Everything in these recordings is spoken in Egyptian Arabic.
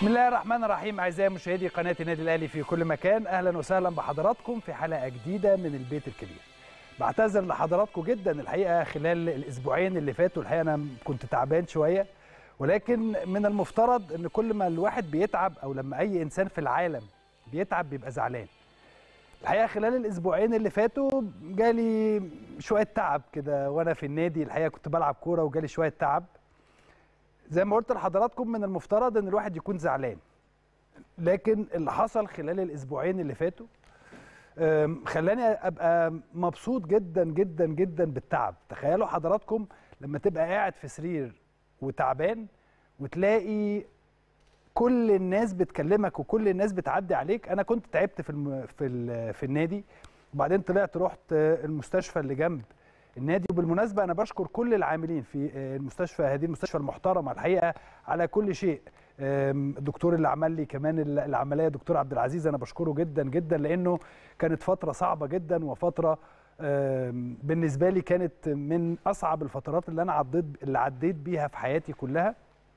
بسم الله الرحمن الرحيم اعزائي مشاهدي قناه النادي الاهلي في كل مكان اهلا وسهلا بحضراتكم في حلقه جديده من البيت الكبير بعتذر لحضراتكم جدا الحقيقه خلال الاسبوعين اللي فاتوا الحقيقه انا كنت تعبان شويه ولكن من المفترض ان كل ما الواحد بيتعب او لما اي انسان في العالم بيتعب بيبقى زعلان الحقيقه خلال الاسبوعين اللي فاتوا جالي شويه تعب كده وانا في النادي الحقيقه كنت بلعب كوره وجالي شويه تعب زي ما قلت لحضراتكم من المفترض ان الواحد يكون زعلان لكن اللي حصل خلال الاسبوعين اللي فاتوا أم، خلاني ابقى مبسوط جدا جدا جدا بالتعب تخيلوا حضراتكم لما تبقى قاعد في سرير وتعبان وتلاقي كل الناس بتكلمك وكل الناس بتعدي عليك انا كنت تعبت في الم... في ال... في النادي وبعدين طلعت رحت المستشفى اللي جنب النادي وبالمناسبه انا بشكر كل العاملين في المستشفى هذه المستشفى المحترمه الحقيقه على كل شيء أم، الدكتور اللي عمل لي كمان العمليه دكتور عبد العزيز انا بشكره جدا جدا لانه كانت فتره صعبه جدا وفتره أم، بالنسبه لي كانت من اصعب الفترات اللي انا عديت اللي عديت بيها في حياتي كلها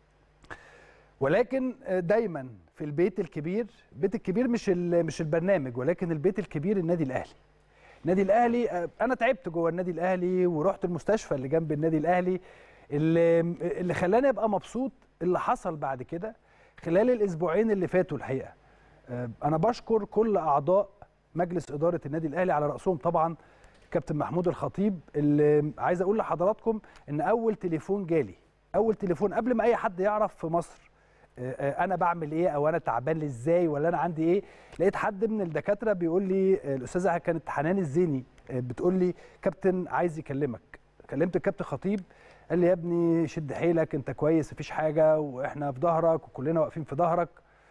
ولكن دايما في البيت الكبير البيت الكبير مش ال- مش البرنامج ولكن البيت الكبير النادي الاهلي النادي الاهلي آه، انا تعبت جوه النادي الاهلي ورحت المستشفى اللي جنب النادي الاهلي اللي اللي خلاني ابقى مبسوط اللي حصل بعد كده خلال الاسبوعين اللي فاتوا الحقيقه آه، انا بشكر كل اعضاء مجلس اداره النادي الاهلي على راسهم طبعا كابتن محمود الخطيب اللي عايز اقول لحضراتكم ان اول تليفون جالي اول تليفون قبل ما اي حد يعرف في مصر آه، آه، انا بعمل ايه او انا تعبان لي ازاي ولا انا عندي ايه لقيت حد من الدكاتره بيقول لي آه، الاستاذه كانت حنان الزيني آه، بتقول لي كابتن عايز يكلمك كلمت الكابتن خطيب قال لي يا ابني شد حيلك انت كويس مفيش حاجه واحنا في ظهرك وكلنا واقفين في ظهرك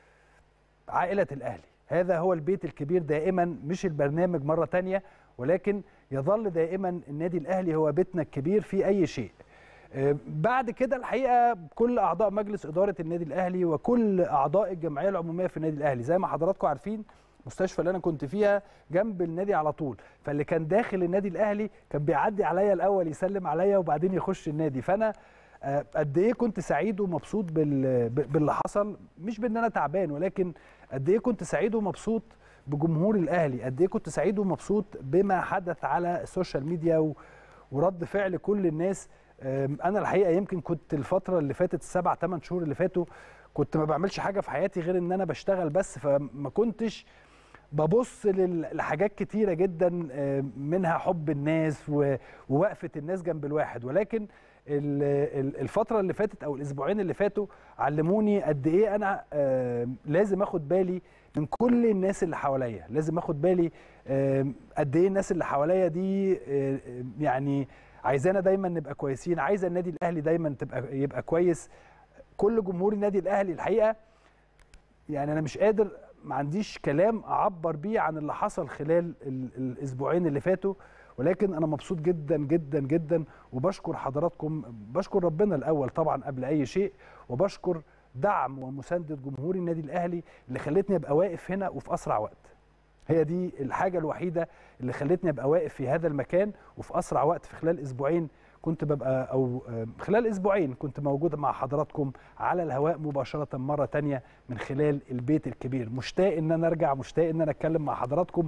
عائله الاهلي هذا هو البيت الكبير دائما مش البرنامج مره تانية ولكن يظل دائما النادي الاهلي هو بيتنا الكبير في اي شيء آه، بعد كده الحقيقه كل اعضاء مجلس اداره النادي الاهلي وكل اعضاء الجمعيه العموميه في النادي الاهلي زي ما حضراتكم عارفين المستشفى اللي انا كنت فيها جنب النادي على طول فاللي كان داخل النادي الاهلي كان بيعدي عليا الاول يسلم عليا وبعدين يخش النادي فانا آه، قد ايه كنت سعيد ومبسوط بال- ب- باللي حصل مش بان انا تعبان ولكن قد ايه كنت سعيد ومبسوط بجمهور الاهلي قد ايه كنت سعيد ومبسوط بما حدث على السوشيال ميديا و... ورد فعل كل الناس أم، انا الحقيقه يمكن كنت الفتره اللي فاتت السبع ثمان شهور اللي فاتوا كنت ما بعملش حاجه في حياتي غير ان انا بشتغل بس فما كنتش ببص لل- لحاجات كتيره جدا أم، منها حب الناس و- ووقفه الناس جنب الواحد ولكن ال- ال- الفتره اللي فاتت او الاسبوعين اللي فاتوا علموني قد ايه انا أم، لازم اخد بالي من كل الناس اللي حواليا لازم اخد بالي أم، قد ايه الناس اللي حواليا دي أم، يعني عايزانا دايما نبقى كويسين عايزه النادي الاهلي دايما تبقى يبقى كويس كل جمهور النادي الاهلي الحقيقه يعني انا مش قادر ما عنديش كلام اعبر بيه عن اللي حصل خلال ال- الاسبوعين اللي فاتوا ولكن انا مبسوط جدا جدا جدا وبشكر حضراتكم بشكر ربنا الاول طبعا قبل اي شيء وبشكر دعم ومسانده جمهور النادي الاهلي اللي خلتني ابقى واقف هنا وفي اسرع وقت هي دي الحاجه الوحيده اللي خلتني ابقى واقف في هذا المكان وفي اسرع وقت في خلال اسبوعين كنت ببقى او آم، خلال اسبوعين كنت موجود مع حضراتكم على الهواء مباشره مره تانية من خلال البيت الكبير مشتاق ان انا ارجع مشتاق ان انا اتكلم مع حضراتكم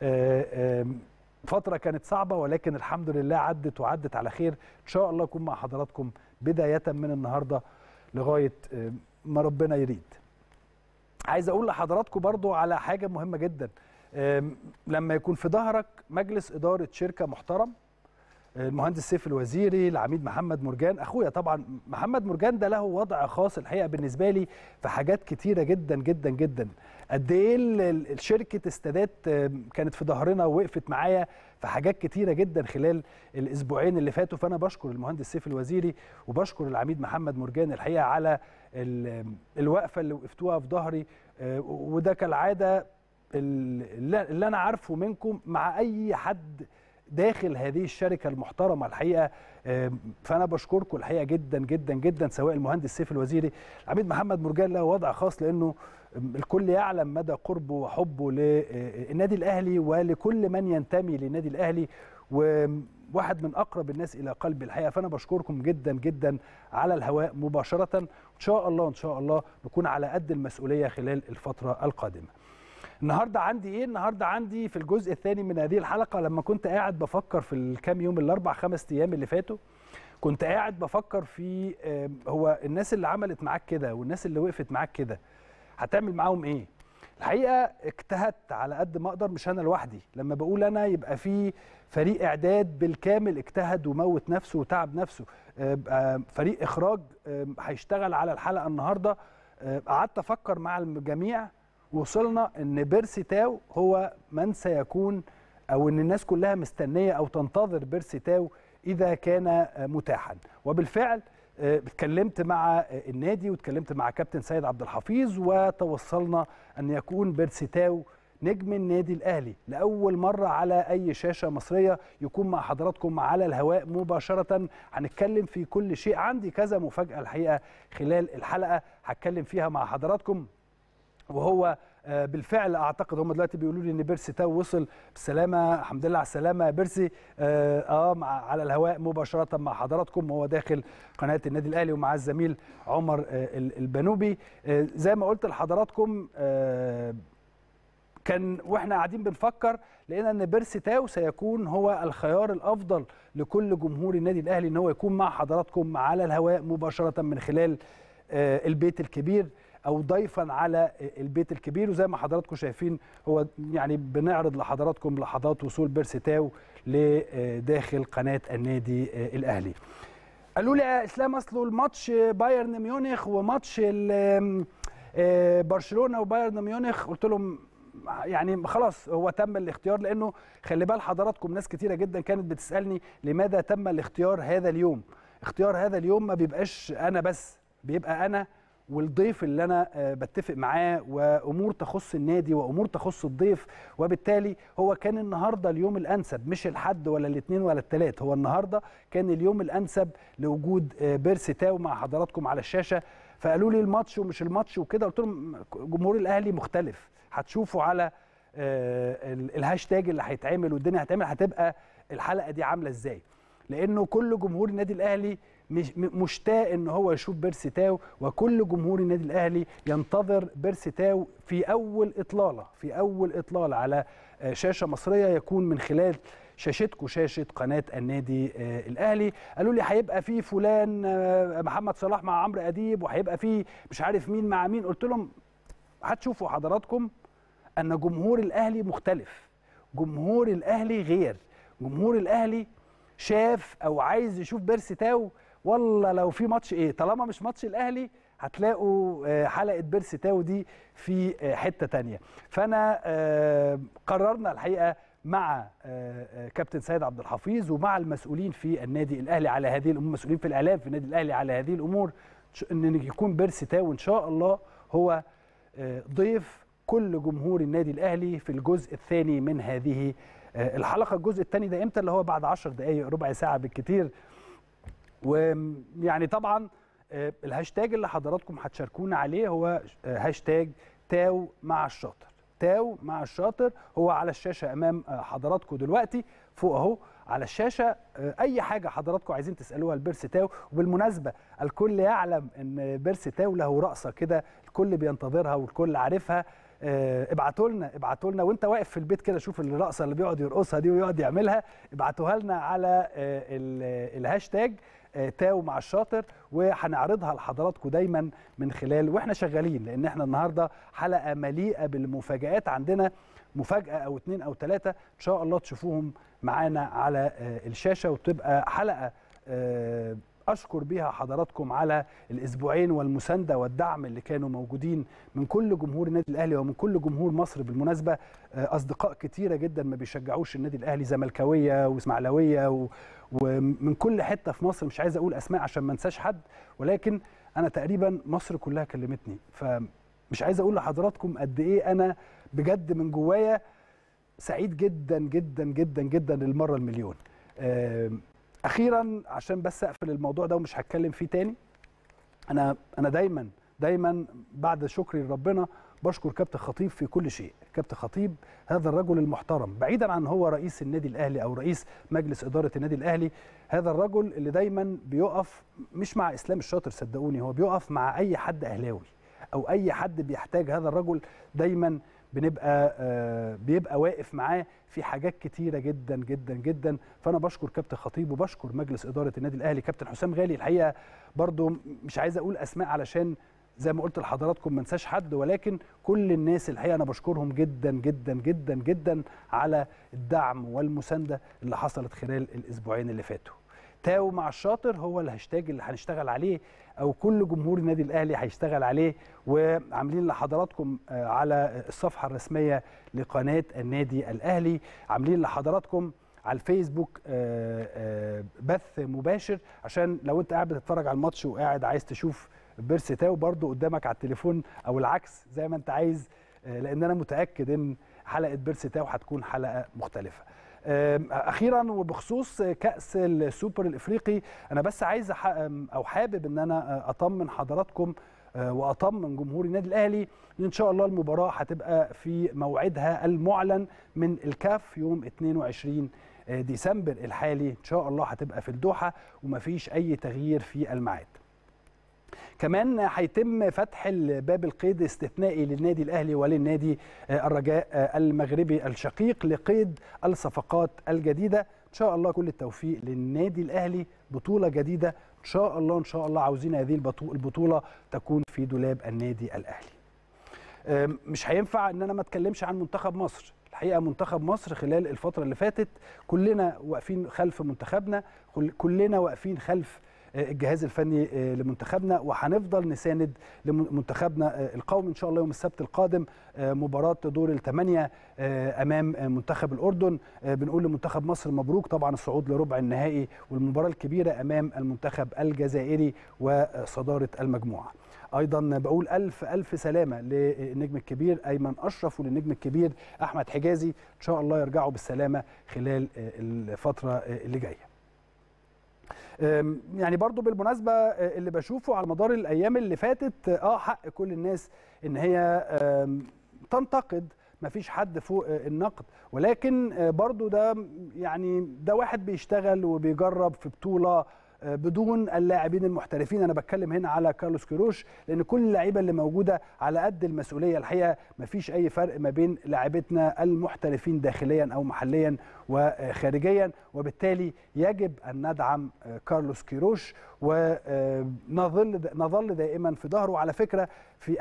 آه، آم، فتره كانت صعبه ولكن الحمد لله عدت وعدت على خير ان شاء الله اكون مع حضراتكم بدايه من النهارده لغايه آم، ما ربنا يريد عايز اقول لحضراتكم برضو على حاجه مهمه جدا أم، لما يكون في ظهرك مجلس اداره شركه محترم المهندس سيف الوزيري العميد محمد مرجان اخويا طبعا محمد مرجان ده له وضع خاص الحقيقه بالنسبه لي في حاجات كتيره جدا جدا جدا قد ايه ال- ال- الشركه السادات أم، كانت في ظهرنا ووقفت معايا في حاجات كتيره جدا خلال الاسبوعين اللي فاتوا فانا بشكر المهندس سيف الوزيري وبشكر العميد محمد مرجان الحقيقه على ال- الوقفه اللي وقفتوها في ظهري أه، وده كالعاده اللي اللي انا عارفه منكم مع اي حد داخل هذه الشركه المحترمه الحقيقه آم، فانا بشكركم الحقيقه جدا جدا جدا سواء المهندس سيف الوزيري العميد محمد مرجان له وضع خاص لانه آم، الكل يعلم مدى قربه وحبه للنادي الاهلي ولكل من ينتمي للنادي الاهلي و واحد من اقرب الناس الى قلبي الحقيقه فانا بشكركم جدا جدا على الهواء مباشره ان شاء الله ان شاء الله نكون على قد المسؤوليه خلال الفتره القادمه النهارده عندي ايه النهارده عندي في الجزء الثاني من هذه الحلقه لما كنت قاعد بفكر في الكام يوم الاربع خمس ايام اللي فاتوا كنت قاعد بفكر في هو الناس اللي عملت معاك كده والناس اللي وقفت معاك كده هتعمل معاهم ايه الحقيقه اجتهدت على قد ما اقدر مش انا لوحدي لما بقول انا يبقى في فريق اعداد بالكامل اجتهد وموت نفسه وتعب نفسه فريق اخراج هيشتغل على الحلقه النهارده قعدت افكر مع الجميع وصلنا ان بيرسي تاو هو من سيكون او ان الناس كلها مستنيه او تنتظر بيرسي تاو اذا كان متاحا وبالفعل اتكلمت مع النادي واتكلمت مع كابتن سيد عبد الحفيظ وتوصلنا ان يكون بيرسي تاو نجم النادي الاهلي لاول مره على اي شاشه مصريه يكون مع حضراتكم على الهواء مباشره هنتكلم في كل شيء عندي كذا مفاجاه الحقيقه خلال الحلقه هتكلم فيها مع حضراتكم وهو بالفعل اعتقد هم دلوقتي بيقولوا لي ان بيرسي تاو وصل بالسلامه الحمد لله على السلامه يا بيرسي اه, آه على الهواء مباشره مع حضراتكم وهو داخل قناه النادي الاهلي ومع الزميل عمر آه البنوبي آه زي ما قلت لحضراتكم آه كان واحنا قاعدين بنفكر لقينا ان بيرسي تاو سيكون هو الخيار الافضل لكل جمهور النادي الاهلي ان هو يكون مع حضراتكم على الهواء مباشره من خلال آه البيت الكبير او ضيفا على البيت الكبير وزي ما حضراتكم شايفين هو يعني بنعرض لحضراتكم لحظات وصول بيرسي تاو لداخل قناه النادي الاهلي قالوا لي يا اسلام اصله الماتش بايرن ميونخ وماتش برشلونه وبايرن ميونخ قلت لهم يعني خلاص هو تم الاختيار لانه خلي بال حضراتكم ناس كتيره جدا كانت بتسالني لماذا تم الاختيار هذا اليوم اختيار هذا اليوم ما بيبقاش انا بس بيبقى انا والضيف اللي انا بتفق معاه وامور تخص النادي وامور تخص الضيف وبالتالي هو كان النهارده اليوم الانسب مش الحد ولا الاثنين ولا الثلاث هو النهارده كان اليوم الانسب لوجود بيرسي تاو مع حضراتكم على الشاشه فقالوا لي الماتش ومش الماتش وكده قلت لهم جمهور الاهلي مختلف هتشوفوا على الهاشتاج اللي هيتعمل والدنيا هتعمل هتبقى الحلقه دي عامله ازاي لانه كل جمهور النادي الاهلي مشتاق ان هو يشوف بيرسي تاو وكل جمهور النادي الاهلي ينتظر بيرسي تاو في اول اطلاله في اول اطلاله على شاشه مصريه يكون من خلال شاشتكم شاشه قناه النادي الاهلي قالوا لي هيبقى في فلان محمد صلاح مع عمرو اديب وهيبقى في مش عارف مين مع مين قلت لهم هتشوفوا حضراتكم ان جمهور الاهلي مختلف جمهور الاهلي غير جمهور الاهلي شاف او عايز يشوف بيرسي تاو والله لو في ماتش ايه طالما مش ماتش الاهلي هتلاقوا حلقه بيرسي تاو دي في حته تانية فانا قررنا الحقيقه مع كابتن سيد عبد الحفيظ ومع المسؤولين في النادي الاهلي على هذه الامور المسؤولين في الاعلام في النادي الاهلي على هذه الامور ان يكون بيرسي تاو ان شاء الله هو ضيف كل جمهور النادي الاهلي في الجزء الثاني من هذه الحلقه الجزء الثاني ده امتى اللي هو بعد 10 دقائق ربع ساعه بالكثير ويعني طبعا الهاشتاج اللي حضراتكم هتشاركونا عليه هو هاشتاج تاو مع الشاطر تاو مع الشاطر هو على الشاشه امام حضراتكم دلوقتي فوق اهو على الشاشه اي حاجه حضراتكم عايزين تسالوها لبيرسي تاو وبالمناسبه الكل يعلم ان بيرسي تاو له رقصه كده الكل بينتظرها والكل عارفها ابعتوا لنا ابعتوا لنا وانت واقف في البيت كده شوف الرقصه اللي بيقعد يرقصها دي ويقعد يعملها ابعتوها لنا على الهاشتاج تاو مع الشاطر وهنعرضها لحضراتكم دايما من خلال واحنا شغالين لان احنا النهارده حلقه مليئه بالمفاجات عندنا مفاجاه او اتنين او ثلاثه ان شاء الله تشوفوهم معانا على الشاشه وتبقى حلقه اشكر بها حضراتكم على الاسبوعين والمسانده والدعم اللي كانوا موجودين من كل جمهور النادي الاهلي ومن كل جمهور مصر بالمناسبه اصدقاء كتيره جدا ما بيشجعوش النادي الاهلي زملكاويه واسماعيلاويه و... ومن كل حته في مصر مش عايز اقول اسماء عشان ما انساش حد ولكن انا تقريبا مصر كلها كلمتني فمش عايز اقول لحضراتكم قد ايه انا بجد من جوايا سعيد جدا جدا جدا جدا للمره المليون اخيرا عشان بس اقفل الموضوع ده ومش هتكلم فيه تاني انا انا دايما دايما بعد شكري لربنا بشكر كابتن خطيب في كل شيء كابتن خطيب هذا الرجل المحترم بعيدا عن هو رئيس النادي الاهلي او رئيس مجلس اداره النادي الاهلي هذا الرجل اللي دايما بيقف مش مع اسلام الشاطر صدقوني هو بيقف مع اي حد اهلاوي او اي حد بيحتاج هذا الرجل دايما بنبقى آه بيبقى واقف معاه في حاجات كتيره جدا جدا جدا فانا بشكر كابتن خطيب وبشكر مجلس اداره النادي الاهلي كابتن حسام غالي الحقيقه برضو مش عايز اقول اسماء علشان زي ما قلت لحضراتكم ما انساش حد ولكن كل الناس الحقيقه انا بشكرهم جدا جدا جدا جدا على الدعم والمسانده اللي حصلت خلال الاسبوعين اللي فاتوا تاو مع الشاطر هو الهاشتاج اللي هنشتغل عليه او كل جمهور النادي الاهلي هيشتغل عليه وعاملين لحضراتكم على الصفحه الرسميه لقناه النادي الاهلي عاملين لحضراتكم على الفيسبوك بث مباشر عشان لو انت قاعد بتتفرج على الماتش وقاعد عايز تشوف بيرسي تاو برضو قدامك على التليفون او العكس زي ما انت عايز لان انا متاكد ان حلقه بيرسي تاو هتكون حلقه مختلفه اخيرا وبخصوص كاس السوبر الافريقي انا بس عايز او حابب ان انا اطمن حضراتكم واطمن جمهور النادي الاهلي ان ان شاء الله المباراه هتبقى في موعدها المعلن من الكاف يوم 22 ديسمبر الحالي ان شاء الله هتبقى في الدوحه ومفيش اي تغيير في الميعاد كمان هيتم فتح باب القيد استثنائي للنادي الاهلي وللنادي الرجاء المغربي الشقيق لقيد الصفقات الجديده ان شاء الله كل التوفيق للنادي الاهلي بطوله جديده ان شاء الله ان شاء الله عاوزين هذه البطوله تكون في دولاب النادي الاهلي مش هينفع ان انا ما اتكلمش عن منتخب مصر الحقيقه منتخب مصر خلال الفتره اللي فاتت كلنا واقفين خلف منتخبنا كلنا واقفين خلف الجهاز الفني لمنتخبنا وهنفضل نساند لمنتخبنا القومي ان شاء الله يوم السبت القادم مباراه دور الثمانيه امام منتخب الاردن بنقول لمنتخب مصر مبروك طبعا الصعود لربع النهائي والمباراه الكبيره امام المنتخب الجزائري وصداره المجموعه ايضا بقول الف الف سلامه للنجم الكبير ايمن اشرف وللنجم الكبير احمد حجازي ان شاء الله يرجعوا بالسلامه خلال الفتره اللي جايه يعني برضو بالمناسبة اللي بشوفه على مدار الأيام اللي فاتت آه حق كل الناس إن هي تنتقد مفيش حد فوق النقد ولكن برضو ده يعني ده واحد بيشتغل وبيجرب في بطولة بدون اللاعبين المحترفين انا بتكلم هنا على كارلوس كيروش لان كل اللعيبه اللي موجوده على قد المسؤوليه الحقيقه مفيش اي فرق ما بين لاعبتنا المحترفين داخليا او محليا وخارجيا وبالتالي يجب ان ندعم كارلوس كيروش ونظل نظل دائما في ظهره على فكره في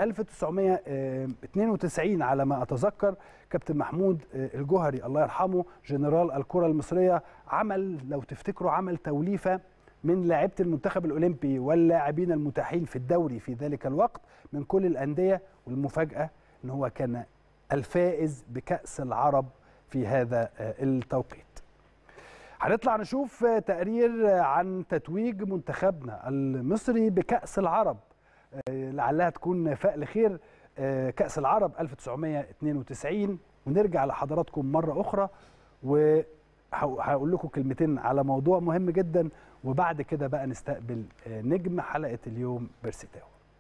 1992 على ما اتذكر كابتن محمود الجوهري الله يرحمه جنرال الكره المصريه عمل لو تفتكروا عمل توليفه من لاعيبه المنتخب الاولمبي واللاعبين المتاحين في الدوري في ذلك الوقت من كل الانديه والمفاجاه ان هو كان الفائز بكاس العرب في هذا التوقيت. هنطلع نشوف تقرير عن تتويج منتخبنا المصري بكاس العرب لعلها تكون فأل خير كاس العرب 1992 ونرجع لحضراتكم مره اخرى و هقول لكم كلمتين على موضوع مهم جدا وبعد كده بقى نستقبل نجم حلقه اليوم بيرسيتاو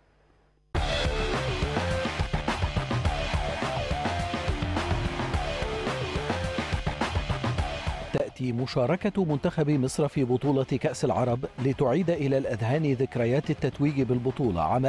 تأتي مشاركة منتخب مصر في بطولة كأس العرب لتعيد إلى الأذهان ذكريات التتويج بالبطولة عام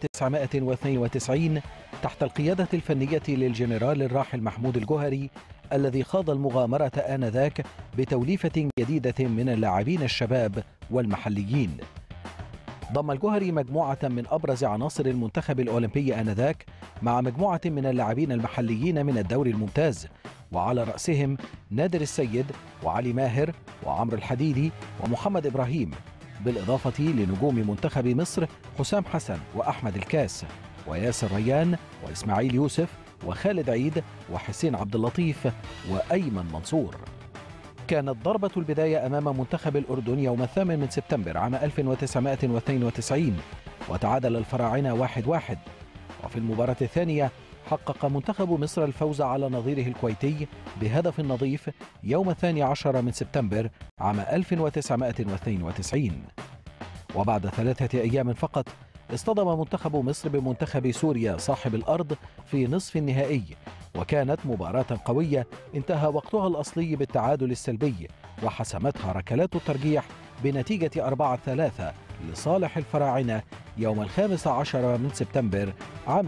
1992 تحت القيادة الفنية للجنرال الراحل محمود الجوهري الذي خاض المغامرة آنذاك بتوليفة جديدة من اللاعبين الشباب والمحليين ضم الجوهري مجموعة من أبرز عناصر المنتخب الأولمبي آنذاك مع مجموعة من اللاعبين المحليين من الدوري الممتاز وعلى رأسهم نادر السيد وعلي ماهر وعمرو الحديدي ومحمد إبراهيم بالإضافة لنجوم منتخب مصر حسام حسن وأحمد الكاس وياسر ريان وإسماعيل يوسف وخالد عيد وحسين عبد اللطيف وأيمن منصور كانت ضربة البداية أمام منتخب الأردن يوم الثامن من سبتمبر عام 1992 وتعادل الفراعنة واحد واحد وفي المباراة الثانية حقق منتخب مصر الفوز على نظيره الكويتي بهدف نظيف يوم الثاني عشر من سبتمبر عام 1992 وبعد ثلاثة أيام فقط اصطدم منتخب مصر بمنتخب سوريا صاحب الأرض في نصف النهائي وكانت مباراة قوية انتهى وقتها الأصلي بالتعادل السلبي وحسمتها ركلات الترجيح بنتيجة 4-3 لصالح الفراعنة يوم الخامس عشر من سبتمبر عام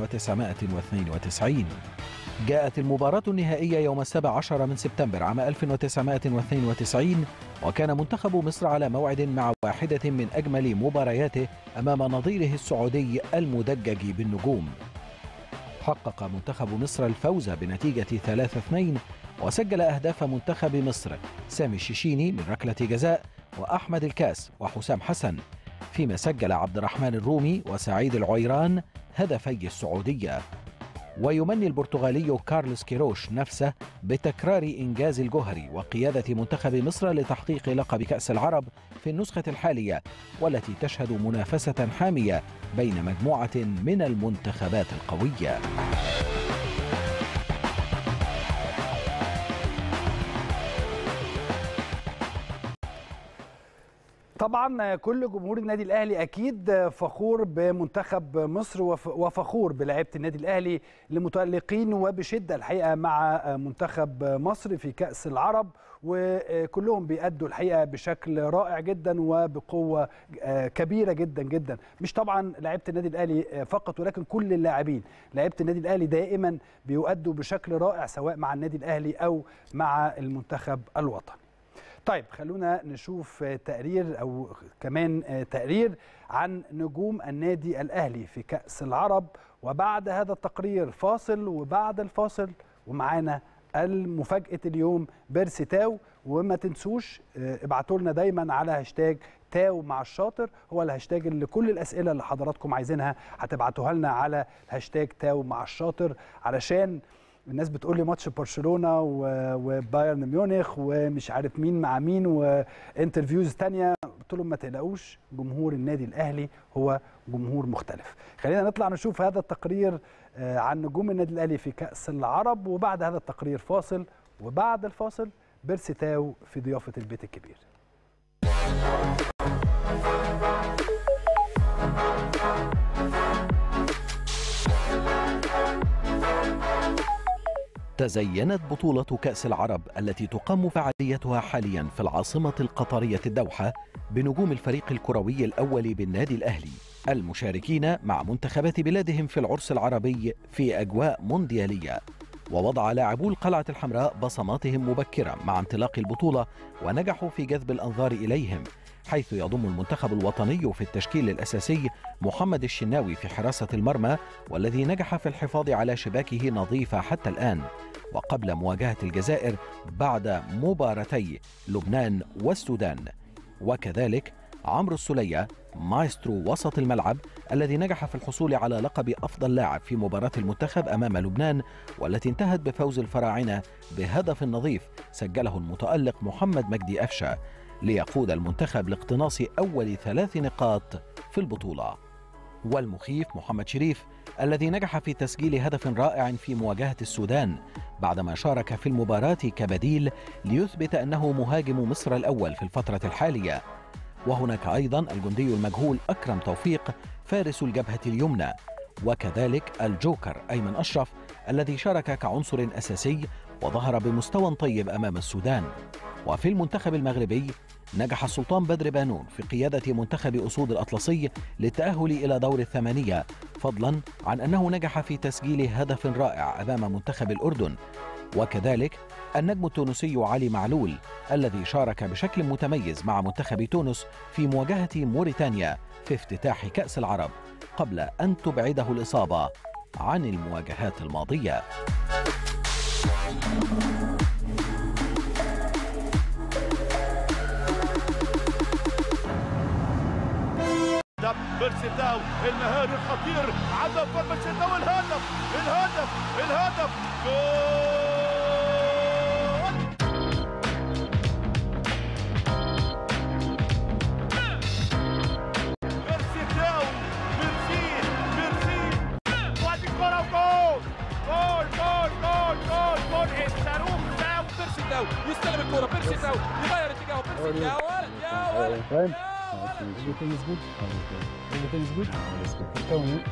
1992 جاءت المباراة النهائية يوم السابع عشر من سبتمبر عام 1992 وكان منتخب مصر على موعد مع واحدة من أجمل مبارياته أمام نظيره السعودي المدجج بالنجوم حقق منتخب مصر الفوز بنتيجة 3-2 وسجل أهداف منتخب مصر سامي الشيشيني من ركلة جزاء وأحمد الكاس وحسام حسن فيما سجل عبد الرحمن الرومي وسعيد العويران هدفي السعودية ويمني البرتغالي كارلوس كيروش نفسه بتكرار إنجاز الجوهري وقيادة منتخب مصر لتحقيق لقب كأس العرب في النسخة الحالية والتي تشهد منافسة حامية بين مجموعة من المنتخبات القوية طبعا كل جمهور النادي الاهلي اكيد فخور بمنتخب مصر وف- وفخور بلاعيبه النادي الاهلي المتالقين وبشده الحقيقه مع منتخب مصر في كاس العرب وكلهم بيأدوا الحقيقه بشكل رائع جدا وبقوه كبيره جدا جدا مش طبعا لعيبه النادي الاهلي فقط ولكن كل اللاعبين لعيبه النادي الاهلي دائما بيؤدوا بشكل رائع سواء مع النادي الاهلي او مع المنتخب الوطني طيب خلونا نشوف تقرير او كمان تقرير عن نجوم النادي الاهلي في كاس العرب وبعد هذا التقرير فاصل وبعد الفاصل ومعانا المفاجاه اليوم بيرسي تاو وما تنسوش ابعتوا لنا دايما على هاشتاج تاو مع الشاطر هو الهاشتاج اللي كل الاسئله اللي حضراتكم عايزينها هتبعتوها لنا على هاشتاج تاو مع الشاطر علشان الناس بتقول لي ماتش برشلونه وبايرن ميونخ ومش عارف مين مع مين وانترفيوز تانية قلت لهم ما تقلقوش جمهور النادي الاهلي هو جمهور مختلف خلينا نطلع نشوف هذا التقرير عن نجوم النادي الاهلي في كاس العرب وبعد هذا التقرير فاصل وبعد الفاصل بيرسي تاو في ضيافه البيت الكبير تزينت بطولة كأس العرب التي تقام فعاليتها حاليا في العاصمة القطرية الدوحة بنجوم الفريق الكروي الأول بالنادي الأهلي المشاركين مع منتخبات بلادهم في العرس العربي في أجواء مونديالية ووضع لاعبو القلعة الحمراء بصماتهم مبكرة مع انطلاق البطولة ونجحوا في جذب الأنظار إليهم حيث يضم المنتخب الوطني في التشكيل الأساسي محمد الشناوي في حراسة المرمى والذي نجح في الحفاظ على شباكه نظيفة حتى الآن وقبل مواجهة الجزائر بعد مباراتي لبنان والسودان وكذلك عمرو السلية مايسترو وسط الملعب الذي نجح في الحصول على لقب أفضل لاعب في مباراة المنتخب أمام لبنان والتي انتهت بفوز الفراعنة بهدف نظيف سجله المتألق محمد مجدي أفشة ليقود المنتخب لاقتناص أول ثلاث نقاط في البطولة والمخيف محمد شريف الذي نجح في تسجيل هدف رائع في مواجهة السودان بعدما شارك في المباراة كبديل ليثبت أنه مهاجم مصر الأول في الفترة الحالية وهناك أيضا الجندي المجهول أكرم توفيق فارس الجبهة اليمنى وكذلك الجوكر أيمن أشرف الذي شارك كعنصر أساسي وظهر بمستوى طيب أمام السودان وفي المنتخب المغربي نجح السلطان بدر بانون في قيادة منتخب أسود الأطلسي للتأهل إلى دور الثمانية فضلا عن أنه نجح في تسجيل هدف رائع أمام منتخب الأردن وكذلك النجم التونسي علي معلول الذي شارك بشكل متميز مع منتخب تونس في مواجهة موريتانيا في افتتاح كأس العرب قبل أن تبعده الإصابة عن المواجهات الماضية بيرسي تاو المهاري الخطير عدى فوق بيرسي تاو الهدف الهدف الهدف جول بيرسي تاو بيرسي بيرسي وادي الكرة وجول جول جول جول جول جول الصاروخ تاو بيرسي تاو يستلم الكرة بيرسي تاو يغير اتجاهه بيرسي يا ولد يا ولد يا Everything is good. Everything is good. Tell me.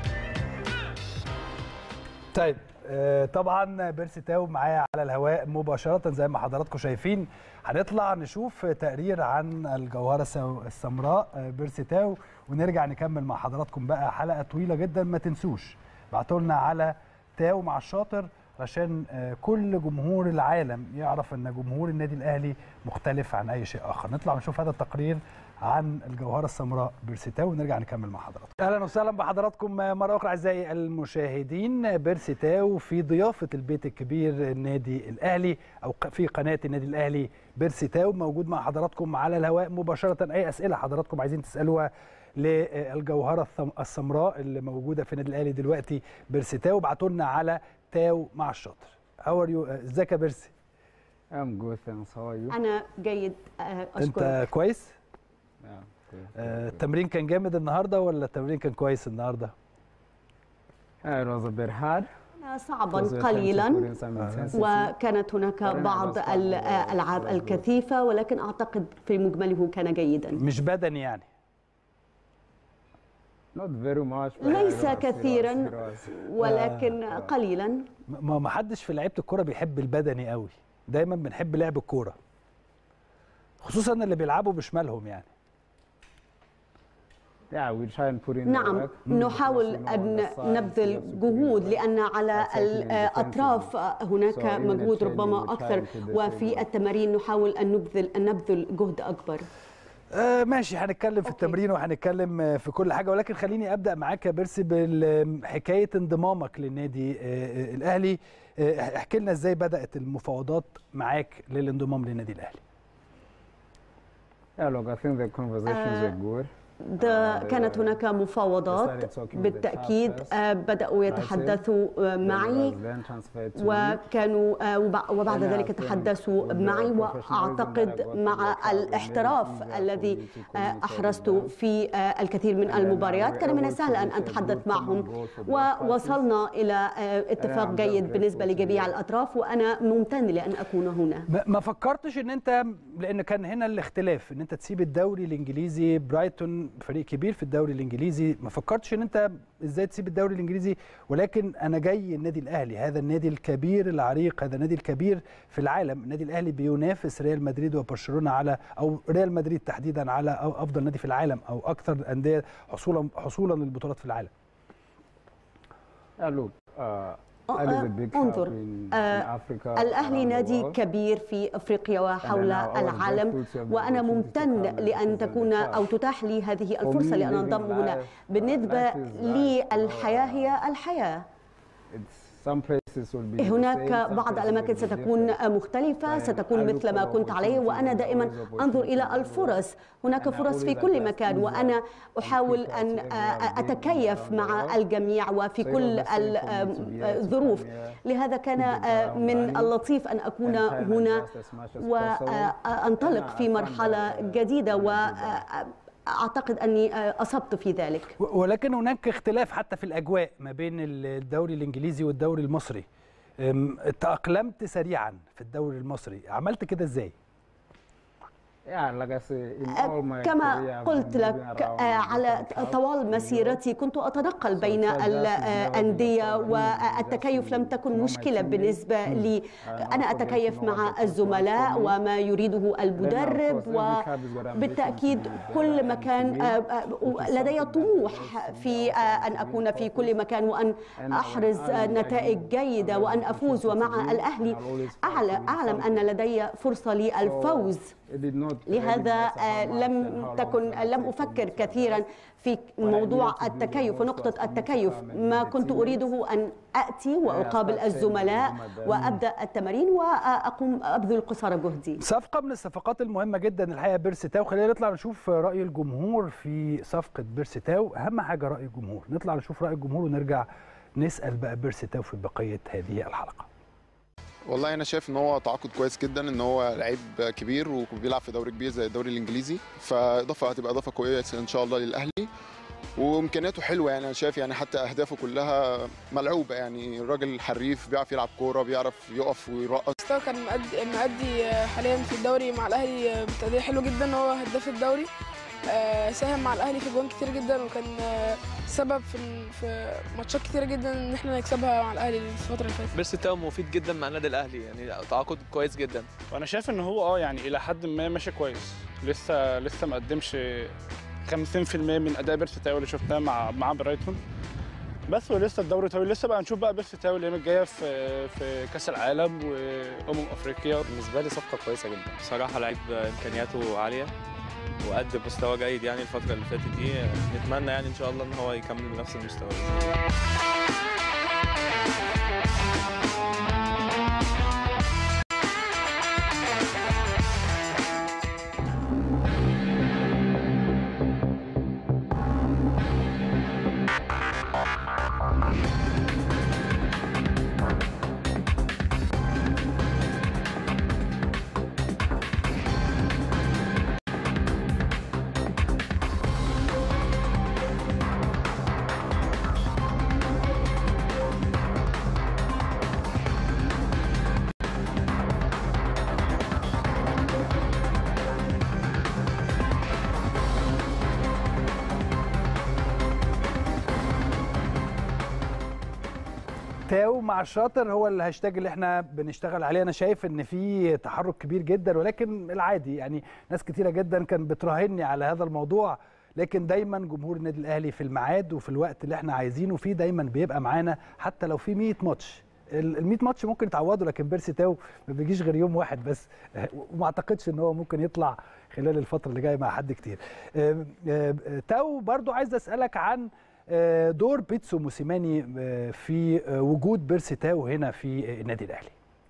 طيب آه، طبعا بيرسي تاو معايا على الهواء مباشرة زي ما حضراتكم شايفين هنطلع نشوف تقرير عن الجوهرة السو- السمراء آه، بيرسي تاو ونرجع نكمل مع حضراتكم بقى حلقة طويلة جدا ما تنسوش بعتوا لنا على تاو مع الشاطر عشان آه، كل جمهور العالم يعرف ان جمهور النادي الاهلي مختلف عن اي شيء اخر نطلع نشوف هذا التقرير عن الجوهرة السمراء بيرسيتاو ونرجع نكمل مع حضراتكم اهلا وسهلا بحضراتكم مرة اخرى اعزائي المشاهدين بيرسيتاو في ضيافة البيت الكبير النادي الاهلي او ق- في قناة النادي الاهلي بيرسيتاو موجود مع حضراتكم على الهواء مباشرة اي اسئلة حضراتكم عايزين تسألوها للجوهرة الثم- السمراء اللي موجودة في النادي الاهلي دلوقتي بيرسيتاو ابعتوا لنا على تاو مع الشاطر هاو ار يو ازيك يا بيرسي I'm good, thanks. How are you? أنا جيد آه، أشكرك انت كويس Yeah, good. آه، good. التمرين كان جامد النهارده ولا التمرين كان كويس النهارده Uh, it was a bit hard. كان صعبا because we were trying to قليلا put in some intensity. وكانت هناك بعض الألعاب الكثيفة ولكن أعتقد في مجمله كان جيدا مش بدني يعني Not very much. but ليس it was- it was- كثيرا it was- ولكن قليلا ما ما حدش في لعيبه الكوره بيحب البدني قوي دايما بنحب لعب الكوره خصوصا اللي بيلعبوا بشمالهم يعني Yeah, we try and put in the نعم work. نحاول Because, you know, on أن the sides, you نبذل have to put in جهود work. لأن على Attacking and الأطراف هناك So even مجهود the training ربما we try أكثر and put the وفي same work. التمارين نحاول أن نبذل أن نبذل جهد أكبر آه ماشي هنتكلم في أوكي. التمرين وهنتكلم آه، في كل حاجه ولكن خليني ابدا معاك يا بيرسي بحكايه انضمامك للنادي آه، آه، الاهلي آه، احكي لنا ازاي بدات المفاوضات معاك للانضمام للنادي الاهلي Yeah, look, I think the conversations were good. ده Uh, كانت هناك مفاوضات started talking with the بالتأكيد club first. آه، بدأوا يتحدثوا آه، Then معي was then transferred to me. وكانوا آه، وبع- وبعد أنا ذلك أكون تحدثوا with the معي professionalism وأعتقد that I got مع from the club, it made it الاحتراف easier for الذي me to آه، communicate أحرزت with them. في آه، الكثير من And then المباريات we كان من were able السهل to أن reach a أتحدث good common معهم goal for both ووصلنا إلى آه، اتفاق I'm just جيد بالنسبة grateful to لجميع be here. الأطراف وأنا ممتن لأن أكون هنا ما- ما فكرتش ان انت لان كان هنا الاختلاف ان انت تسيب الدوري الانجليزي برايتون فريق كبير في الدوري الانجليزي ما فكرتش ان انت ازاي تسيب الدوري الانجليزي ولكن انا جاي النادي الاهلي هذا النادي الكبير العريق هذا النادي الكبير في العالم النادي الاهلي بينافس ريال مدريد وبرشلونه على او ريال مدريد تحديدا على أو افضل نادي في العالم او اكثر الانديه حصولا حصولا للبطولات في العالم Yeah, look, uh, آه، Al is a big انظر، club in, in آه، Africa. الأهلي around the نادي world. كبير في أفريقيا وحول And I was العالم grateful to have the وأنا opportunity to ممتن come and لأن represent تكون the club. أو تتاح لي هذه For الفرصة me, لأن living أنضم هنا life, uh, بالنسبة life is لي life, you know, الحياة uh, هي الحياة It's some places will be the same, هناك some بعض places الأماكن will be ستكون different. مختلفة طيب، ستكون I look مثل ما for كنت عليه opportunities وأنا and دائما always أنظر إلى opportunities الفرص هناك And I فرص في always كل adjust مكان easier وأنا and أحاول quicker أن to everywhere I've been أتكيف around the مع world. الجميع وفي So it كل was the same for me to be able to الظروف come here, لهذا كان keep the آه، ground من running, اللطيف أن أكون and try and هنا adjust as much as possible. وأنطلق And I في found مرحلة that, uh, جديدة really good. وأعتقد أني آه، أصبت في ذلك و- ولكن هناك اختلاف حتى في الاجواء ما بين الدوري الانجليزي والدوري المصري أم، تأقلمت سريعا في الدوري المصري عملت كده ازاي Yeah, like I say, in all my career, كما I've قلت been لك moving around آه، على different clubs طوال in Europe. مسيرتي كنت أتنقل So بين it was just الأندية developing a problem. والتكيف لم Just تكن to know my مشكلة teammates. بالنسبة لي And أنا also get to أتكيف know مع what the الزملاء coach wants from me. وما يريده المدرب course, every club has got ambition وبالتأكيد to be كل better and مكان to win, آه، آه، which is لدي something that طموح relates to في me آه، also أن to أكون win في trophies. كل مكان وأن And أحرز I- آه، I نتائج know جيدة I وأن have أفوز opportunity to ومع win. الأهلي I'll always fight to أعلم win أعلم أن something. لدي فرصة للفوز So it did not really لهذا matter how آه، much لم and how long تكن it لم takes for me أفكر to كثيرا adjust. في I موضوع needed to do the التكيف most ونقطة was for me to التكيف come and ما meet the كنت teammates. أريده أن أتي وأقابل start training الزملاء and do my best. وأبدأ التمارين وأقوم أبذل قصارى جهدي صفقة من الصفقات المهمة جدا الحقيقة بيرسي تاو خلينا نطلع نشوف رأي الجمهور في صفقة بيرسي تاو أهم حاجة رأي الجمهور نطلع نشوف رأي الجمهور ونرجع نسأل بقى بيرسي تاو في بقية هذه الحلقة والله انا شايف ان هو تعاقد كويس جدا ان هو لعيب كبير وبيلعب في دوري كبير زي الدوري الانجليزي فاضافه هتبقى اضافه كويسه ان شاء الله للاهلي وامكانياته حلوه يعني انا شايف يعني حتى اهدافه كلها ملعوبه يعني الراجل حريف بيعرف يلعب كوره بيعرف يقف ويرقص مستوى كان مأدي, مأدي حاليا في الدوري مع الاهلي بتأدية حلو جدا هو هداف الدوري آه، ساهم مع الاهلي في جوان كتير جدا وكان آه، سبب في في ماتشات كتيره جدا ان احنا نكسبها مع الاهلي الفتره اللي فاتت بيرسي تاو مفيد جدا مع النادي الاهلي يعني تعاقد كويس جدا وانا شايف ان هو اه يعني الى حد ما ماشي كويس لسه لسه ما قدمش 50% من اداء بيرسي تاو اللي شفناه مع مع برايتون بس ولسه الدوري طويل لسه بقى نشوف بقى بيرسي تاو الايام الجايه في في كاس العالم وامم افريقيا بالنسبه لي صفقه كويسه جدا بصراحه لعيب امكانياته عاليه وقدم مستوى جيد يعني الفتره اللي فاتت دي نتمنى يعني ان شاء الله ان هو يكمل بنفس المستوى تاو مع الشاطر هو الهاشتاج اللي احنا بنشتغل عليه انا شايف ان في تحرك كبير جدا ولكن العادي يعني ناس كتيره جدا كان بتراهني على هذا الموضوع لكن دايما جمهور النادي الاهلي في الميعاد وفي الوقت اللي احنا عايزينه فيه دايما بيبقى معانا حتى لو في 100 ماتش ال 100 ماتش ممكن يتعوضوا لكن بيرسي تاو ما بيجيش غير يوم واحد بس وما اعتقدش ان هو ممكن يطلع خلال الفتره اللي جايه مع حد كتير آم، آم، تاو برضو عايز اسالك عن آه، دور بيتسو موسيماني آه، في آه، وجود بيرسي تاو هنا في النادي الاهلي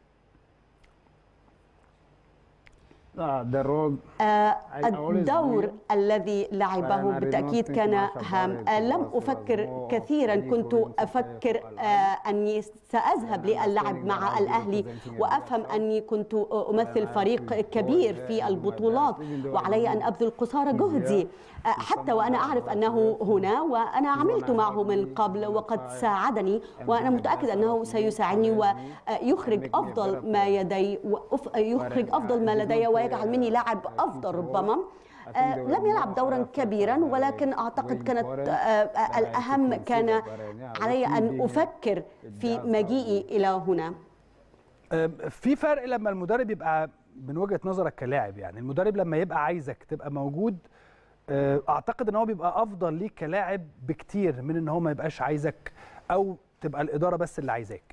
Uh, the role آه، I always الدور knew الذي لعبه but I did not بالتأكيد think كان much about هام it آه، لم because it was أفكر more كثيرا of كنت me going to أفكر play for آه، أني سأذهب للعب مع الأهلي وأفهم أني كنت أمثل فريق كبير في البطولات وعلي أن أبذل قصارى جهدي آه، حتى وأنا أعرف أنه هنا وأنا عملت معه من قبل وقد ساعدني وأنا متأكد أنه سيساعدني ويخرج أفضل ما يدي وأف- يخرج أفضل ما لدي ويجعل مني لاعب أفضل ربما آه، لم يلعب دورا كبيرا ولكن أعتقد كانت آه، آه، الأهم كان علي أن أفكر في مجيئي إلى هنا آم، في فرق لما المدرب يبقى من وجهه نظرك كلاعب يعني المدرب لما يبقى عايزك تبقى موجود آه، اعتقد ان هو بيبقى افضل ليك كلاعب بكتير من ان هو ما يبقاش عايزك او تبقى الاداره بس اللي عايزاك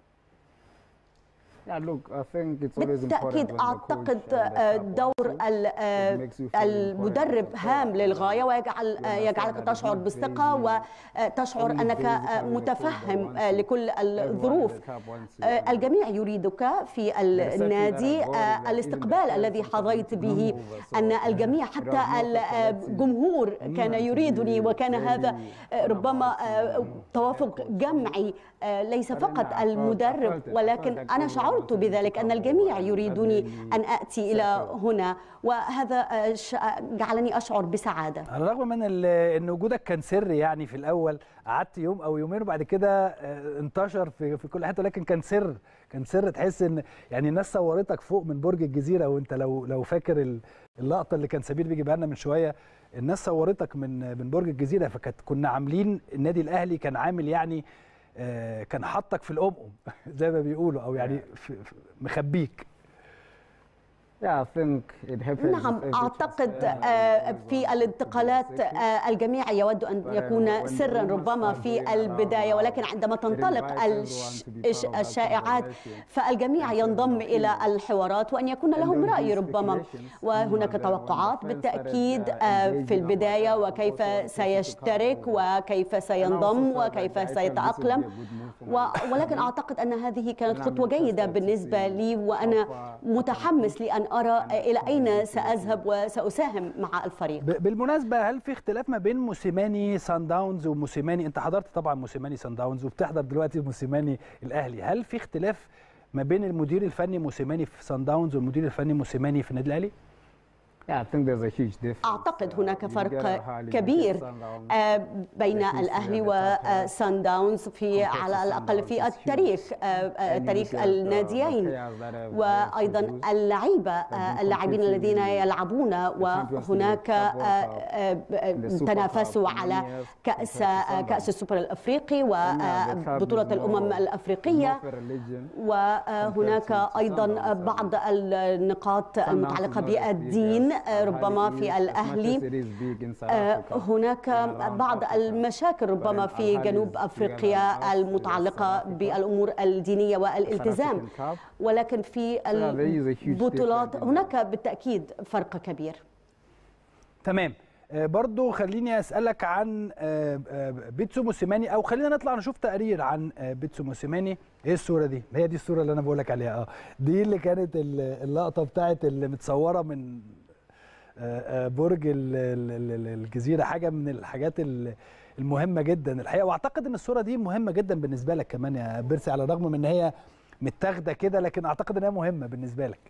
Yeah, look, I think it's always important بالتأكيد when the أعتقد coach, uh, آه، backs up دور also. ال- آه، It makes you feel المدرب important. هام للغاية ويجعل آه، يجعلك تشعر بالثقة وتشعر only أنك basically آه، the متفهم football آه، once لكل Everyone الظروف in the cup wants you. آه، الجميع يريدك في النادي آه، الاستقبال الذي حظيت به أن الجميع حتى الجمهور كان يريدني وكان هذا آه، ربما آه، توافق جمعي آه، ليس فقط المدرب ولكن أنا شعرت بذلك أن الجميع يريدني أن آتي إلى هنا وهذا آه، ش- جعلني أشعر بسعادة على الرغم من ال- ان وجودك كان سر يعني في الاول قعدت يوم او يومين وبعد كده آه، انتشر في في كل حته ولكن كان سر كان سر تحس ان يعني الناس صورتك فوق من برج الجزيره وانت لو لو فاكر ال- اللقطه اللي كان سمير بيجيبها لنا من شويه الناس صورتك من من برج الجزيره فكانت كنا عاملين النادي الاهلي كان عامل يعني آه، كان حاطك في الأمم زي ما بيقولوا او يعني في في- مخبيك Yeah, I think it happens نعم with every أعتقد transfer. آه، في الانتقالات آه، الجميع يود أن يكون سرا ربما في البداية ولكن عندما تنطلق الش- الش- الشائعات فالجميع ينضم إلى الحوارات وأن يكون لهم رأي ربما وهناك توقعات بالتأكيد آه، في البداية وكيف سيشترك وكيف سينضم وكيف سيتأقلم و- ولكن أعتقد أن هذه كانت خطوة جيدة بالنسبة لي وأنا متحمس لأن أرى إلى أين سأذهب وسأساهم مع الفريق ب- بالمناسبه هل في اختلاف ما بين موسيماني سان داونز وموسيماني انت حضرت طبعا موسيماني سان داونز وبتحضر دلوقتي موسيماني الاهلي هل في اختلاف ما بين المدير الفني موسيماني في سان داونز والمدير الفني موسيماني في النادي الاهلي Yeah, I think there's a huge difference. أعتقد هناك You get a فرق highly كبير rated Sundowns. آه، بين At least الأهلي we are the top half. وسان داونز في Compared to على الأقل في Sundowns, it's التاريخ huge. آه، آه، And you تاريخ look at, uh, the الناديين players that have وأيضا produced. اللعيبة آه، اللاعبين الذين يلعبون وهناك آه، آه، تنافسوا على كأس آه، كأس السوبر الأفريقي وبطولة الأمم الأفريقية وهناك ايضا بعض النقاط المتعلقه بالدين ربما في الاهلي آه، هناك بعض المشاكل ربما في جنوب افريقيا المتعلقه بالامور الدينيه والالتزام ولكن في البطولات هناك بالتاكيد فرق كبير تمام آه، برضو خليني اسالك عن آه، آه، بيتسو موسيماني او خلينا نطلع نشوف تقرير عن آه، بيتسو موسيماني ايه الصوره دي هي دي الصوره اللي انا بقول لك عليها اه دي اللي كانت ال- اللقطه بتاعت اللي متصوره من آه، آه، برج ال- ال- ال- ال- الجزيره حاجه من الحاجات ال- المهمه جدا الحقيقه واعتقد ان الصوره دي مهمه جدا بالنسبه لك كمان يا بيرسي على الرغم من ان هي متاخده كده لكن اعتقد ان هي مهمه بالنسبه لك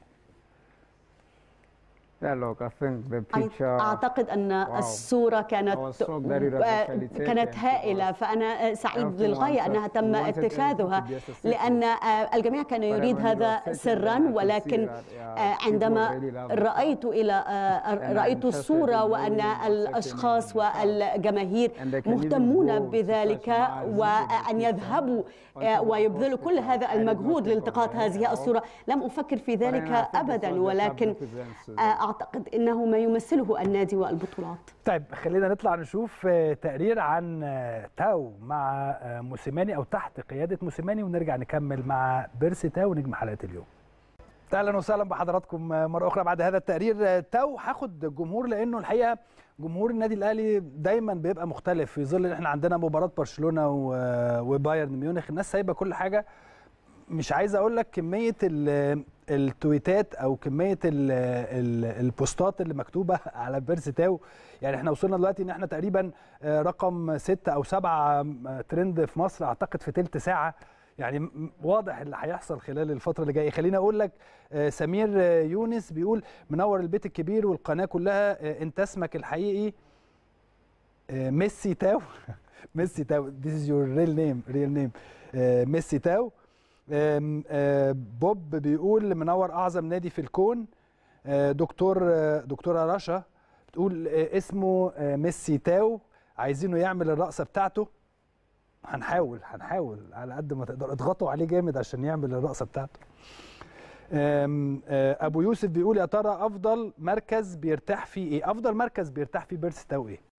Yeah, look, I think the picture. اعتقد ان الصوره كانت I was shocked that it was actually كانت taken هائله فانا سعيد Everyone للغايه wanted- انها تم wanted اتخاذها everything to be a secret. لان الجميع كان يريد when it هذا was taken, سرا I could see ولكن that, yeah, آه، people عندما really loved it. رايت الى And I'm رايت interested الصوره in وان really accepting الاشخاص it. والجماهير And they can even مهتمون go to بذلك such miles وان into the يذهبوا picture. آه، Until the ويبذلوا post كل picture, هذا I did not المجهود think of لالتقاط it هذه at all. الصوره لم افكر في But ذلك then I think it's ابدا what the club ولكن represents, uh, آه، اعتقد انه ما يمثله النادي والبطولات طيب خلينا نطلع نشوف آه، تقرير عن آه، تاو مع آه، موسيماني او تحت قياده موسيماني ونرجع نكمل مع بيرسي تاو نجم حلقه اليوم. اهلا وسهلا بحضراتكم آه، مره اخرى بعد هذا التقرير آه، تاو هاخد الجمهور لانه الحقيقه جمهور النادي الاهلي دايما بيبقى مختلف في ظل ان احنا عندنا مباراه برشلونه و- وبايرن ميونخ الناس سايبه كل حاجه مش عايز اقول لك كميه ال- التويتات او كميه ال ال البوستات اللي مكتوبه على بيرسي تاو يعني احنا وصلنا دلوقتي ان احنا تقريبا آه، رقم ستة او سبعة آه، ترند في مصر اعتقد في تلت ساعه يعني م- واضح اللي هيحصل خلال الفتره اللي جايه خليني اقول لك آه، سمير آه، يونس بيقول منور البيت الكبير والقناه كلها آه، انت اسمك الحقيقي آه، ميسي تاو ميسي تاو this is your real name real name آه، ميسي تاو آم، آه، بوب بيقول منور اعظم نادي في الكون آه، دكتور آه، دكتوره رشا بتقول آه، اسمه آه، ميسي تاو عايزينه يعمل الرقصه بتاعته هنحاول هنحاول على قد ما تقدر اضغطوا عليه جامد عشان يعمل الرقصه بتاعته آم، آه، ابو يوسف بيقول يا ترى افضل مركز بيرتاح فيه ايه افضل مركز بيرتاح فيه بيرسي تاو ايه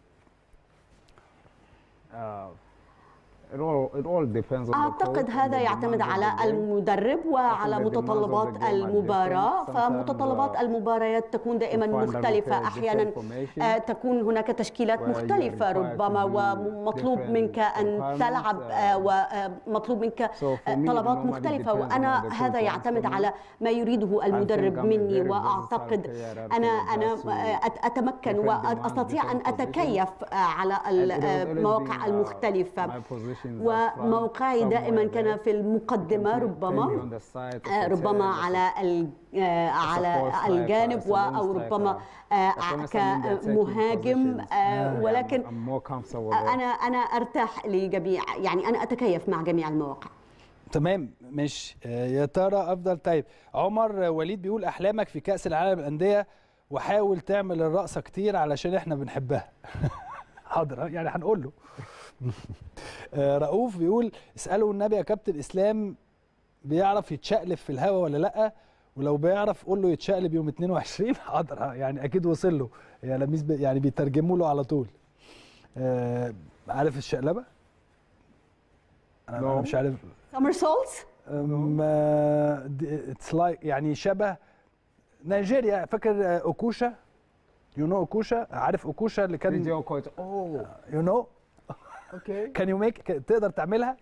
Uh, it all it all depends on the أعتقد coach and هذا the يعتمد demands of على the game. المدرب وعلى I think the demands of the متطلبات game are المباراة different. فمتطلبات Sometimes, uh, المباريات تكون دائما you find that we مختلفة play أحيانا different formation آه، تكون هناك تشكيلات where you are مختلفة required ربما to do ومطلوب different منك أن requirements, تلعب uh, آه، ومطلوب منك So for آه، me, it طلبات normally مختلفة depends on وأنا what the هذا coach wants يعتمد from me. على ما يريده المدرب I'm a مني very versatile وأعتقد player that أنا can أنا adjust to آه، أت- أتمكن different demands, وأستطيع أن different أتكيف آه، على And it has always المواقع been, uh, المختلفة my positions up front, وموقعي دائما somewhere كان there. في المقدمة You can ربما play me on the side, آه، as a ربما 10, as a- على ال- آه، على false striker, الجانب as a و- wing او striker. ربما آه، As long as I'm in the attacking كمهاجم positions, آه، yeah, ولكن I'm- I'm more comfortable there. انا انا ارتاح لجميع يعني انا اتكيف مع جميع المواقع تمام ماشي آه، يا ترى افضل طيب عمر وليد بيقول احلامك في كاس العالم للانديه وحاول تعمل الرقصه كتير علشان احنا بنحبها حاضر يعني هنقول له آه، رؤوف بيقول اسالوا النبي يا كابتن اسلام بيعرف يتشقلب في الهوا ولا لا ولو بيعرف قول له يتشقلب يوم 22 حاضر آه، يعني اكيد وصل له يا لميس بي- يعني بيترجموا له على طول آه، عارف الشقلبه انا أنا No. مش عارف سومرسولت اتس لايك يعني شبه نيجيريا فاكر آه، اوكوشا يو نو اوكوشا عارف اوكوشا اللي كان Video coach. Oh, يو نو okay. كان يو ميك تقدر تعملها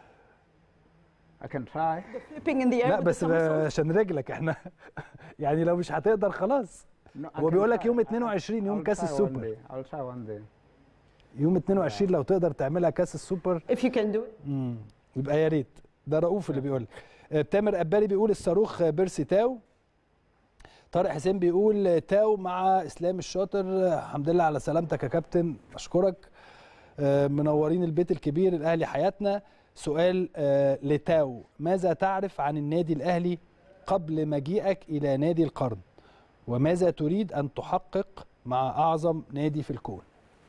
I can try. flipping in the air لا with the بس somersault. عشان رجلك احنا يعني لو مش هتقدر خلاص No, I هو can بيقول لك try. يوم I- 22 يوم I'll كاس try one السوبر day. I'll try one day. يوم 22 لو تقدر تعملها كاس السوبر if you can do it مم. يبقى يا ريت ده رؤوف اللي بيقول آه، تامر قبالي بيقول الصاروخ آه، بيرسي تاو طارق حسين بيقول تاو مع اسلام الشاطر الحمد لله على سلامتك يا كابتن اشكرك آه، منورين البيت الكبير الاهلي حياتنا سؤال آه، لتاو ماذا تعرف عن النادي الاهلي قبل مجيئك الى نادي القرن وماذا تريد ان تحقق مع اعظم نادي في الكون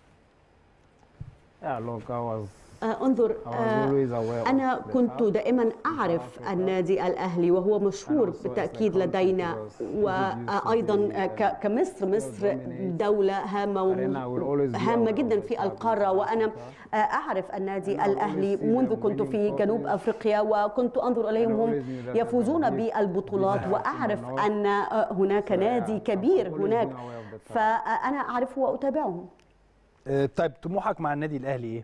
Yeah, look, I was آه، انظر I was آه، always aware of أنا the كنت fact دائما أعرف النادي الأهلي وهو مشهور بالتأكيد لدينا وأيضا ك- كمصر مصر دولة هامة وم- هامة جدا في القارة وأنا أعرف النادي الأهلي منذ كنت في جنوب أفريقيا وكنت أنظر إليهم هم يفوزون بالبطولات وأعرف أن هناك نادي كبير هناك فأنا أعرفه وأتابعه آه، طيب طموحك مع النادي الاهلي ايه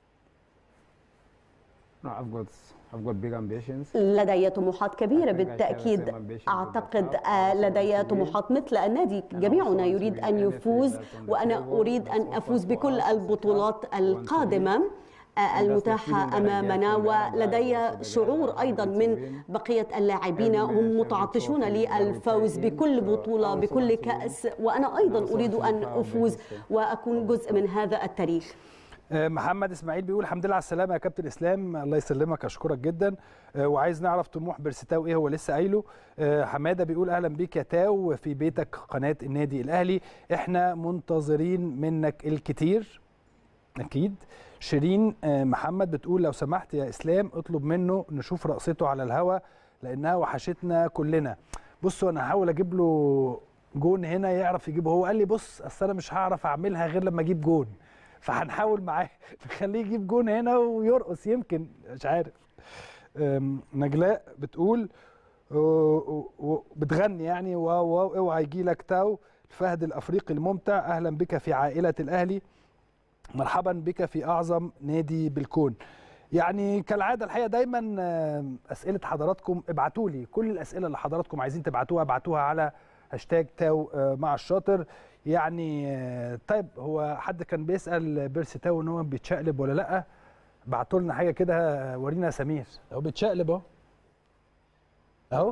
No, I've got I've got big ambitions. لدي طموحات كبيرة I think I share the بالتأكيد same ambition with the أعتقد club. آه، Also لدي want to طموحات مثل النادي also جميعنا want to يريد win أن anything يفوز that's on the وأنا table, أريد that's أن offered أفوز for بكل us as a club. البطولات We want to القادمة آه، And that's the feeling المتاحة that I get أمامنا from the other guys, ولدي also the guys شعور that أيضا want to من win. بقية اللاعبين Every match, هم every متعطشون trophy that we للفوز take in. بكل So بطولة I also بكل want to win. كأس وأنا أيضا also أريد want to أن be proud of أفوز the history. وأكون جزء من هذا التاريخ آه، محمد اسماعيل بيقول الحمد لله على السلامه يا كابتن اسلام الله يسلمك اشكرك جدا آه، وعايز نعرف طموح بيرستاو ايه هو لسه قايله آه، حماده بيقول اهلا بيك يا تاو في بيتك قناه النادي الاهلي احنا منتظرين منك الكتير اكيد شيرين آه، محمد بتقول لو سمحت يا اسلام اطلب منه نشوف رقصته على الهوا لانها وحشتنا كلنا بصوا انا هحاول اجيب له جون هنا يعرف يجيبه هو قال لي بص اصل انا مش هعرف اعملها غير لما اجيب جون فهنحاول معاه نخليه يجيب جون هنا ويرقص يمكن مش عارف أم، نجلاء بتقول و- و- و- بتغني يعني واو واو اوعى يجي لك تاو الفهد الافريقي الممتع اهلا بك في عائله الاهلي مرحبا بك في اعظم نادي بالكون يعني كالعاده الحقيقه دايما آم، اسئله حضراتكم ابعتوا لي كل الاسئله اللي حضراتكم عايزين تبعتوها ابعتوها على هاشتاج تاو آه، مع الشاطر يعني آه، طيب هو حد كان بيسال بيرسي تاو ان هو بيتشقلب ولا لا بعتوا لنا حاجه كده آه، ورينا يا سمير هو بيتشقلب اهو اهو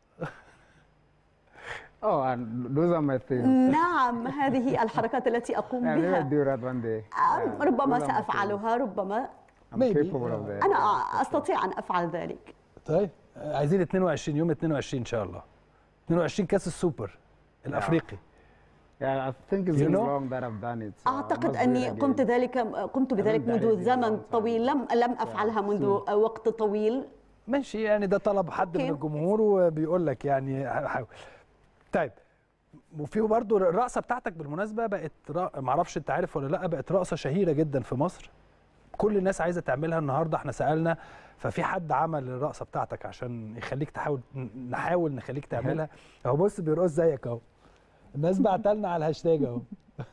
Oh, and those are my things. نعم هذه الحركات التي أقوم Yeah, maybe بها I'll do that one day. آم، Yeah, ربما those are my سأفعلها ربما things. I'm Maybe, capable of that. أنا أستطيع أن أفعل ذلك طيب آه، عايزين 22 يوم 22 ان شاء الله 22 كاس السوبر الافريقي Yeah, I think it's You been know? long that I've done it. so I أعتقد must do it أني again. قمت ذلك قمت بذلك done منذ it in a زمن long time. طويل لم لم أفعلها منذ وقت طويل ماشي يعني ده طلب حد من أوكي. الجمهور وبيقول لك يعني حاول طيب وفي برضه الرقصه بتاعتك بالمناسبه بقت را... معرفش انت عارف ولا لا بقت رقصه شهيره جدا في مصر كل الناس عايزه تعملها النهارده احنا سالنا ففي حد عمل الرقصه بتاعتك عشان يخليك تحاول نحاول نخليك تعملها اهو بص بيرقص زيك اهو الناس بعتلنا على الهاشتاج اهو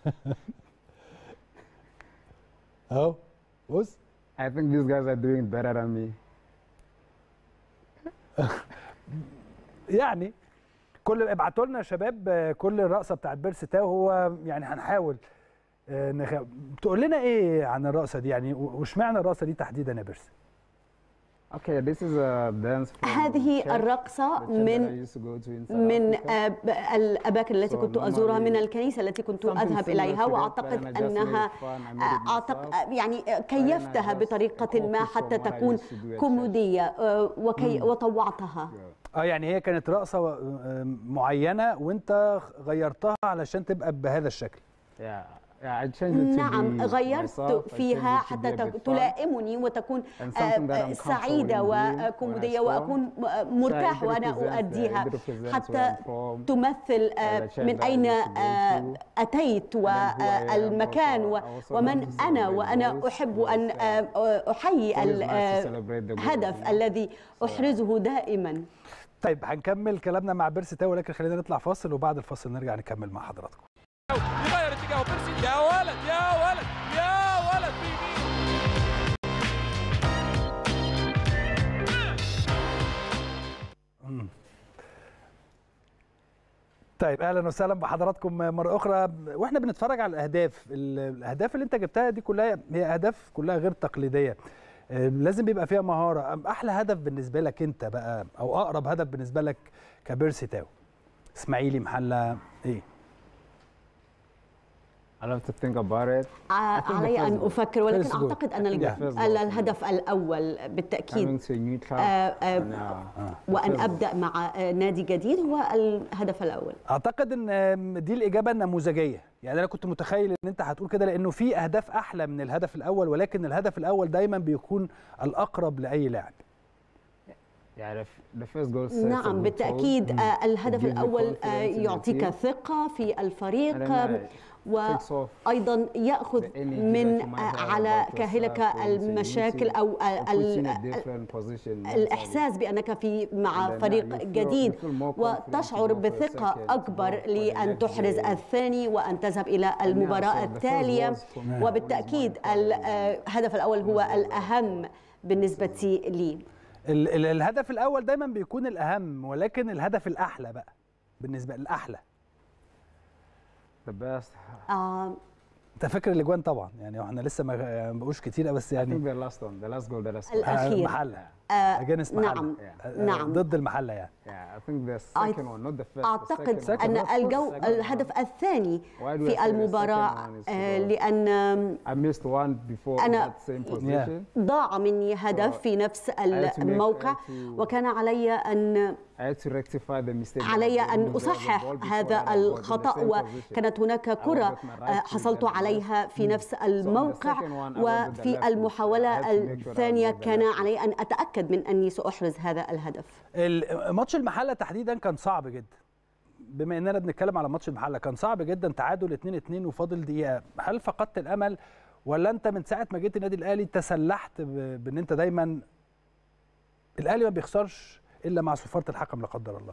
اهو بص I think these guys are doing it better than me. يعني كل ابعتوا لنا يا شباب آه، كل الرقصه بتاعت بيرسي تاو هو يعني هنحاول آه، نخ... تقول لنا ايه عن الرقصه دي يعني و- واشمعنى الرقصه دي تحديدا يا بيرسي Okay, this is a dance from هذه Czech, الرقصة the Czech that I من used to go to in South من Africa. آه، ب- الأماكن التي So كنت أزورها من normally الكنيسة التي كنت something أذهب similar إليها to that, وأعتقد but I just أنها made it fun. I made it آه، أعتقد myself. آه، يعني آه، كيفتها just بطريقة ما copied حتى from what I تكون used to do at كوميدية آه، وكي وطوعتها اه يعني هي كانت رقصه آه، معينه وانت غيرتها علشان تبقى بهذا الشكل Yeah, yeah, I changed it to نعم be غيرت myself. I فيها changed it to حتى be a bit ت- fun. تلائمني وتكون And آه، something that آه، I'm comfortable سعيدة in doing when I وكوميدية perform. وأكون م- مرتاح So it وأنا represents the- أؤديها it represents حتى where I'm from. تمثل آه، the church من that I أين used to go آه، to. أتيت who I am والمكان also. و- I also ومن love to أنا celebrate وأنا goals. أحب It's, أن uh, آه، أحيي it's always ال- nice to آه، celebrate the goals, الهدف you know? الذي أحرزه دائما طيب هنكمل كلامنا مع بيرسي تاو ولكن خلينا نطلع فاصل وبعد الفاصل نرجع نكمل مع حضراتكم يغير اتجاهه بيرسي يا ولد يا ولد يا ولد بيمين طيب اهلا وسهلا بحضراتكم مره اخرى واحنا بنتفرج على الاهداف ال- الاهداف اللي انت جبتها دي كلها هي اهداف كلها غير تقليديه آه، لازم بيبقى فيها مهاره أم احلى هدف بالنسبه لك انت بقى او اقرب هدف بالنسبه لك كبيرسي تاو اسماعيلي محله ايه I love to think about it. ع- I think the علي first ان goal. افكر ولكن First goal. اعتقد ان I think الج- the first goal. ال- الهدف الاول Coming بالتاكيد to a new club. آه، آه، and, uh, وان first goal. ابدا مع آه، نادي جديد هو الهدف الاول اعتقد ان آم، دي الاجابه النموذجيه يعني انا كنت متخيل ان انت هتقول كده لانه في اهداف احلى من الهدف الاول ولكن الهدف الاول دايما بيكون الاقرب لاي لاعب Yeah, the, f- the first goal sets a نعم good بالتاكيد tone. آه، الهدف Gives you الاول confidence آه، in the يعطيك team. ثقه في الفريق And then, آم، uh, takes off وايضا ياخذ the energy من that you might آه، have على about كاهلك yourself when you المشاكل see- او it ال- puts you in a ال- different position mentally. الإحساس بأنك في مع And then, uh, فريق you feel- جديد you feel more confident وتشعر to go for a بثقة second, to أكبر go for the لأن next تحرز game. الثاني وأن تذهب إلى المباراة so the first التالية was for me وبالتأكيد always my priority. الهدف الأول هو الأهم بالنسبة لي ال ال الهدف الاول دايما بيكون الاهم ولكن الهدف الاحلى بقى بالنسبه الاحلى The best. آه، انت فاكر الاجوان طبعا يعني احنا لسه ما ما بقوش كتير بس I think يعني the last one, the last goal that I scored. الأخير. محله آه، اجانس محله نعم آه، نعم ضد المحله يعني Yeah, I think the I- second one, not the first. the أعتقد second one. أن The الجو second one. الهدف الثاني Why do I say في the المباراة second one is آه، because لأن آم، I missed one before أنا- that same position. ضاع مني هدف في نفس I had to make- الموقع I had to- وكان علي أن I had to rectify the mistake. that I علي did. أن Lose the أصحح ball before هذا and I got in the الخطأ same position. وكانت هناك I كرة was with my right آه، foot حصلت and my عليها في نفس الموقع second one, I was with the وفي left foot. I المحاولة had to make sure I الثانية was with the كان left foot. علي أن أتأكد من أني سأحرز هذا الهدف ال- ماتش المحله تحديدا كان صعب جدا بما اننا بنتكلم على ماتش المحله كان صعب جدا تعادل 2 2 وفاضل دقيقه هل فقدت الامل ولا انت من ساعه ما جيت النادي الاهلي تسلحت ب- بان انت دايما الاهلي ما بيخسرش الا مع صفاره الحكم لا قدر الله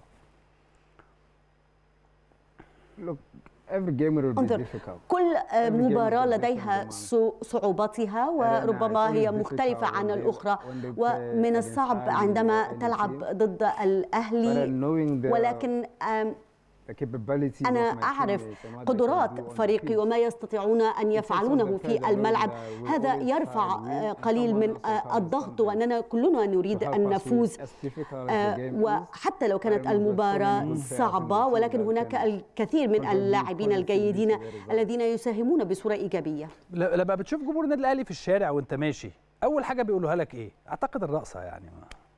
Look, every game will be انظر difficult. كل آه، Every game is مباراة different لديها demand. ص- صعوباتها And then, uh, وربما it's هي always مختلفة difficult عن when they- الأخرى when they play ومن against الصعب Ahly عندما or any تلعب team. ضد But then الأهلي knowing the, ولكن آم، the capabilities of أنا my أعرف teammates and what they can قدرات do on the فريقي pitch. وما يستطيعون أن يفعلونه في الملعب هذا يرفع آه، قليل من آه، الضغط وأننا كلنا نريد أن نفوز آه، وحتى لو كانت المباراة صعبة ولكن هناك الكثير من اللاعبين الجيدين الذين يساهمون بصورة إيجابية ل- لما بتشوف جمهور النادي الاهلي في الشارع وانت ماشي اول حاجه بيقولوها لك ايه اعتقد الرقصه يعني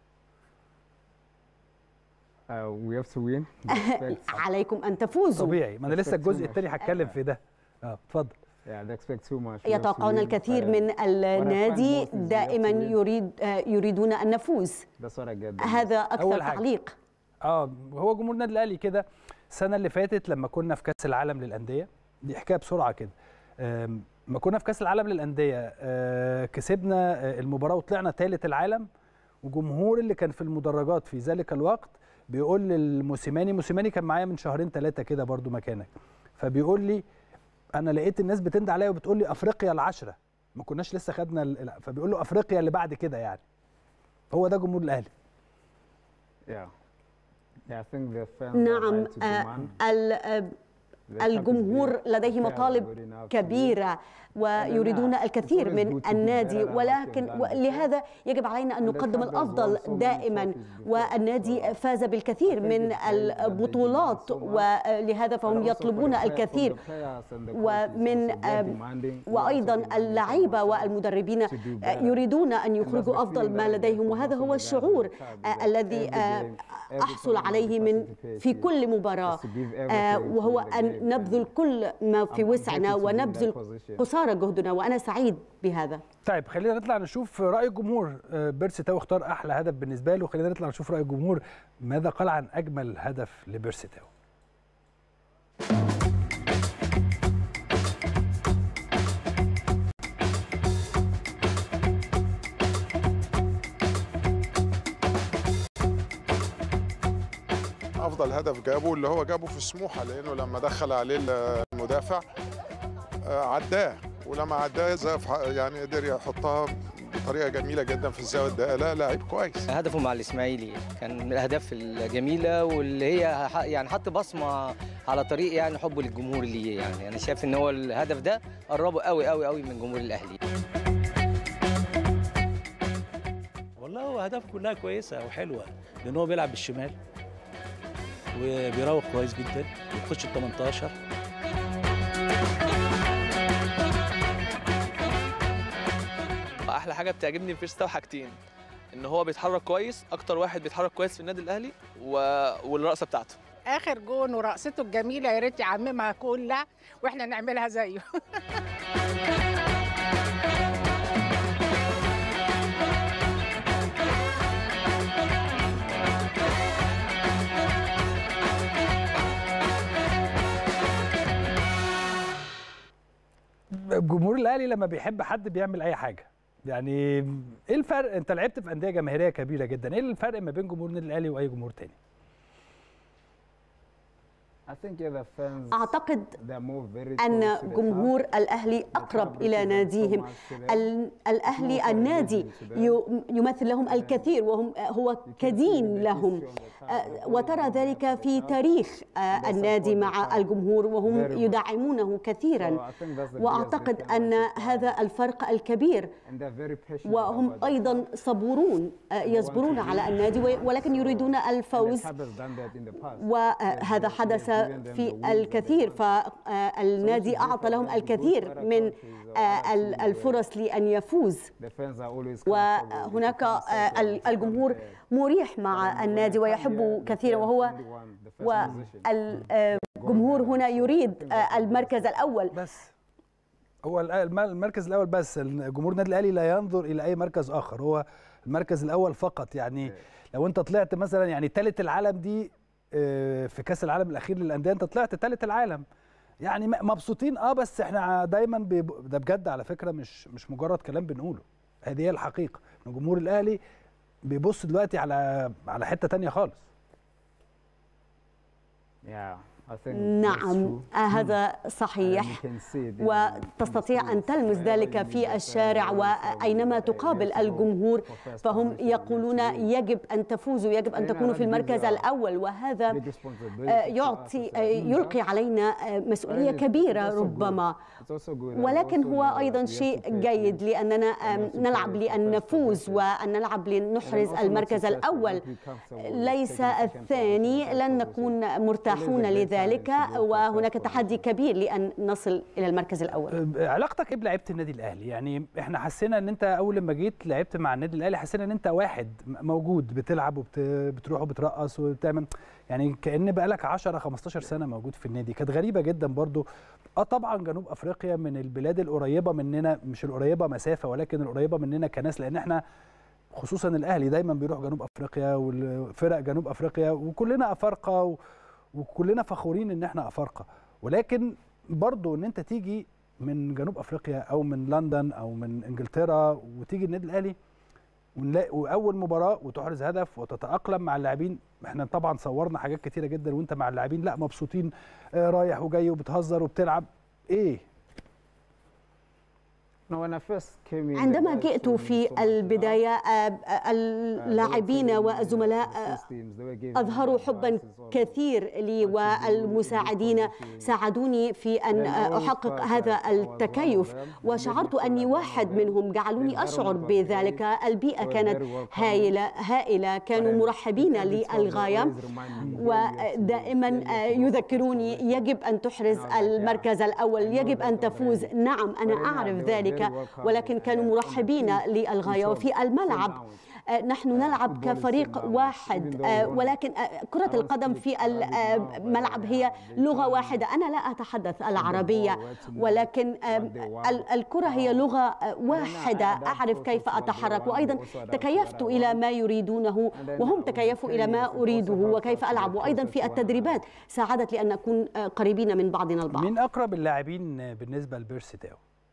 Uh, we have to win. Expect- عليكم أن تفوزوا طبيعي ما انا لسه expect too الجزء much. الثاني هتكلم في ده اه اتفضل yeah, they expect too much. We have to يتوقعون win. الكثير Uh, من what I find النادي most is we have to دائما win. يريد آه، يريدون أن نفوز That's what I get. the هذا most. أكثر أول حاجة. تعليق اه هو جمهور النادي الاهلي كده السنه اللي فاتت لما كنا في كاس العالم للانديه دي حكايه بسرعه كده آم، لما كنا في كاس العالم للانديه آه، كسبنا آه، المباراه وطلعنا ثالث العالم وجمهور اللي كان في المدرجات في ذلك الوقت بيقول للموسيماني موسيماني كان معايا من شهرين ثلاثه كده برضو مكانك فبيقول لي انا لقيت الناس بتند عليا وبتقول لي افريقيا العشره ما كناش لسه خدنا ال- فبيقول له افريقيا اللي بعد كده يعني هو ده جمهور الاهلي Yeah. Yeah, I think the fans are نعم right to آه، demand. ال- آه، The الجمهور Champions League, لديه the players مطالب are good enough to win. كبيرة ويريدون it's الكثير always من good to do النادي better than what ولكن you've done before. لهذا يجب علينا أن And the نقدم club has الأفضل won so many دائما trophies before. والنادي فاز بالكثير I think من it's great that they البطولات demand so much. ولهذا But فهم also for يطلبون the player- الكثير from the players and the coaches ومن also they're آم، demanding- وأيضا also demanding اللعيبة from ourselves والمدربين to do آه، better. يريدون أن And that's يخرجوا the أفضل feeling ما that I get لديهم from وهذا also هو the guys in الشعور the club آه، that الذي every آه، game, every أحصل tournament عليه we من participate في in كل مباراة is to give آه، everything to وهو win the أن game. نبذل And كل ما في I'm وسعنا happy to be in that ونبذل position. قصارى جهدنا وأنا سعيد بهذا طيب خلينا نطلع نشوف راي الجمهور آه، بيرسي تاو اختار احلى هدف بالنسبه له خلينا نطلع نشوف راي الجمهور ماذا قال عن اجمل هدف لبيرسي تاو افضل هدف جابه اللي هو جابه في سموحه لانه لما دخل عليه المدافع آه، عداه ولما عداه زي في ح- يعني قدر يحطها بطريقه جميله جدا في الزاويه الضيقه لا لعيب كويس هدفه مع الاسماعيلي كان من الاهداف الجميله واللي هي ح- يعني حط بصمه على طريق يعني حبه للجمهور ليه يعني انا شايف ان هو الهدف ده قربه قوي قوي قوي من جمهور الاهلي والله هو اهداف كلها كويسه وحلوه لان هو بيلعب بالشمال وبيراوغ كويس جدا ويخش ال 18 احلى حاجه بتعجبني في فيرستا حاجتين ان هو بيتحرك كويس اكتر واحد بيتحرك كويس في النادي الاهلي و... والرقصه بتاعته اخر جون ورقصته الجميله يا ريت يعممها كلها واحنا نعملها زيه الجمهور الاهلي لما بيحب حد بيعمل اي حاجه يعني ايه الفرق انت لعبت في انديه جماهيريه كبيره جدا ايه الفرق ما بين جمهور النادي الاهلي واي جمهور تاني أعتقد أن جمهور الأهلي أقرب إلى ناديهم ال- الأهلي النادي ي- يمثل لهم الكثير وهم هو كدين لهم آه، وترى ذلك في تاريخ آه، النادي مع الجمهور وهم يدعمونه كثيرا وأعتقد أن هذا الفرق الكبير وهم أيضا صبورون آه، يصبرون على النادي وي- ولكن يريدون الفوز وهذا حدث في الكثير فالنادي أعطى لهم الكثير من آه، ال- الفرص لأن يفوز وهناك آه، ال- الجمهور مريح مع النادي ويحبه كثيرا وهو والجمهور هنا يريد آه، المركز الأول بس هو ال- الم- المركز الاول بس الجمهور النادي الاهلي لا ينظر الى اي مركز اخر هو المركز الاول فقط يعني لو انت طلعت مثلا يعني ثالث العالم دي آه، في كاس العالم الاخير للانديه انت طلعت ثالث العالم يعني م- مبسوطين اه بس احنا دايما بيب- ده بجد على فكره مش مش مجرد كلام بنقوله هذه هي الحقيقه ان جمهور الاهلي بيبص دلوقتي على على حته تانية خالص نعم آه، هذا صحيح وتستطيع أن تلمس ذلك في الشارع وأينما تقابل الجمهور فهم يقولون يجب أن تفوزوا يجب أن تكونوا في المركز الأول وهذا آه، يعطي آه، يلقي علينا آه، مسؤولية كبيرة ربما ولكن هو أيضا شيء جيد لأننا آم، نلعب لأن نفوز وأن نلعب لنحرز المركز الأول ليس الثاني لن نكون مرتاحون لذلك وهناك تحدي كبير لأن نصل إلى المركز الأول آه، علاقتك ايه بلعيبه النادي الاهلي يعني احنا حسينا ان انت اول لما جيت لعبت مع النادي الاهلي حسينا ان انت واحد م- موجود بتلعب وبتروح وبترقص وبتعمل يعني كان بقالك 10 15 سنه موجود في النادي كانت غريبه جدا برضو اه طبعا جنوب افريقيا من البلاد القريبه مننا مش القريبه مسافه ولكن القريبه مننا كناس لان احنا خصوصا الاهلي دايما بيروح جنوب افريقيا والفرق جنوب افريقيا وكلنا افارقه و- وكلنا فخورين ان احنا افارقه ولكن برضو ان انت تيجي من جنوب افريقيا او من لندن او من انجلترا وتيجي النادي الاهلي ونلاقي واول مباراه وتحرز هدف وتتاقلم مع اللاعبين احنا طبعا صورنا حاجات كتيره جدا وانت مع اللاعبين لا مبسوطين آه، رايح وجاي وبتهزر وبتلعب ايه عندما جئت في البداية آه، آه، اللاعبين والزملاء آه، أظهروا حبا كثير لي والمساعدين ساعدوني في أن آه، أحقق هذا التكيف وشعرت أني واحد منهم جعلوني أشعر بذلك البيئة كانت هائلة هائلة كانوا مرحبين لي الغاية ودائما آه، يذكروني يجب أن تحرز المركز الأول يجب أن تفوز نعم أنا أعرف ذلك ولكن كانوا مرحبين للغاية وفي الملعب آه، نحن نلعب كفريق واحد آه، ولكن آه، كرة القدم في الملعب هي لغة واحدة أنا لا أتحدث العربية ولكن آه، ال- الكرة هي لغة آه، واحدة أعرف كيف أتحرك وأيضا تكيفت إلى ما يريدونه وهم تكيفوا إلى ما أريده وكيف ألعب وأيضا في التدريبات ساعدت لأن نكون آه، قريبين من بعضنا البعض مين اقرب اللاعبين بالنسبه لبيرسي تاو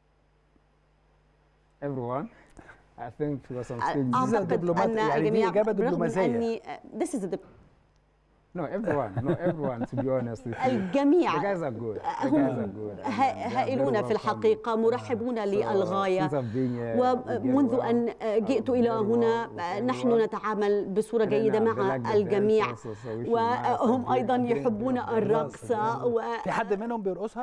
everyone. I think because I'm speaking. أعتقد دبلومات- أن يعني دي الجميع إجابة برغم من دبلوماسية. أني this is the No, everyone. No, everyone. To be honest with you. الجميع The guys are good. The guys are هم good. and ها- they are very هائلون في welcoming. الحقيقة مرحبون So, للغاية since I've been here, we get ومنذ well. أن جئت إلى هنا نحن نتعامل بصورة جيدة مع الجميع وهم أيضا يحبون الرقص و... في حد منهم بيرقصها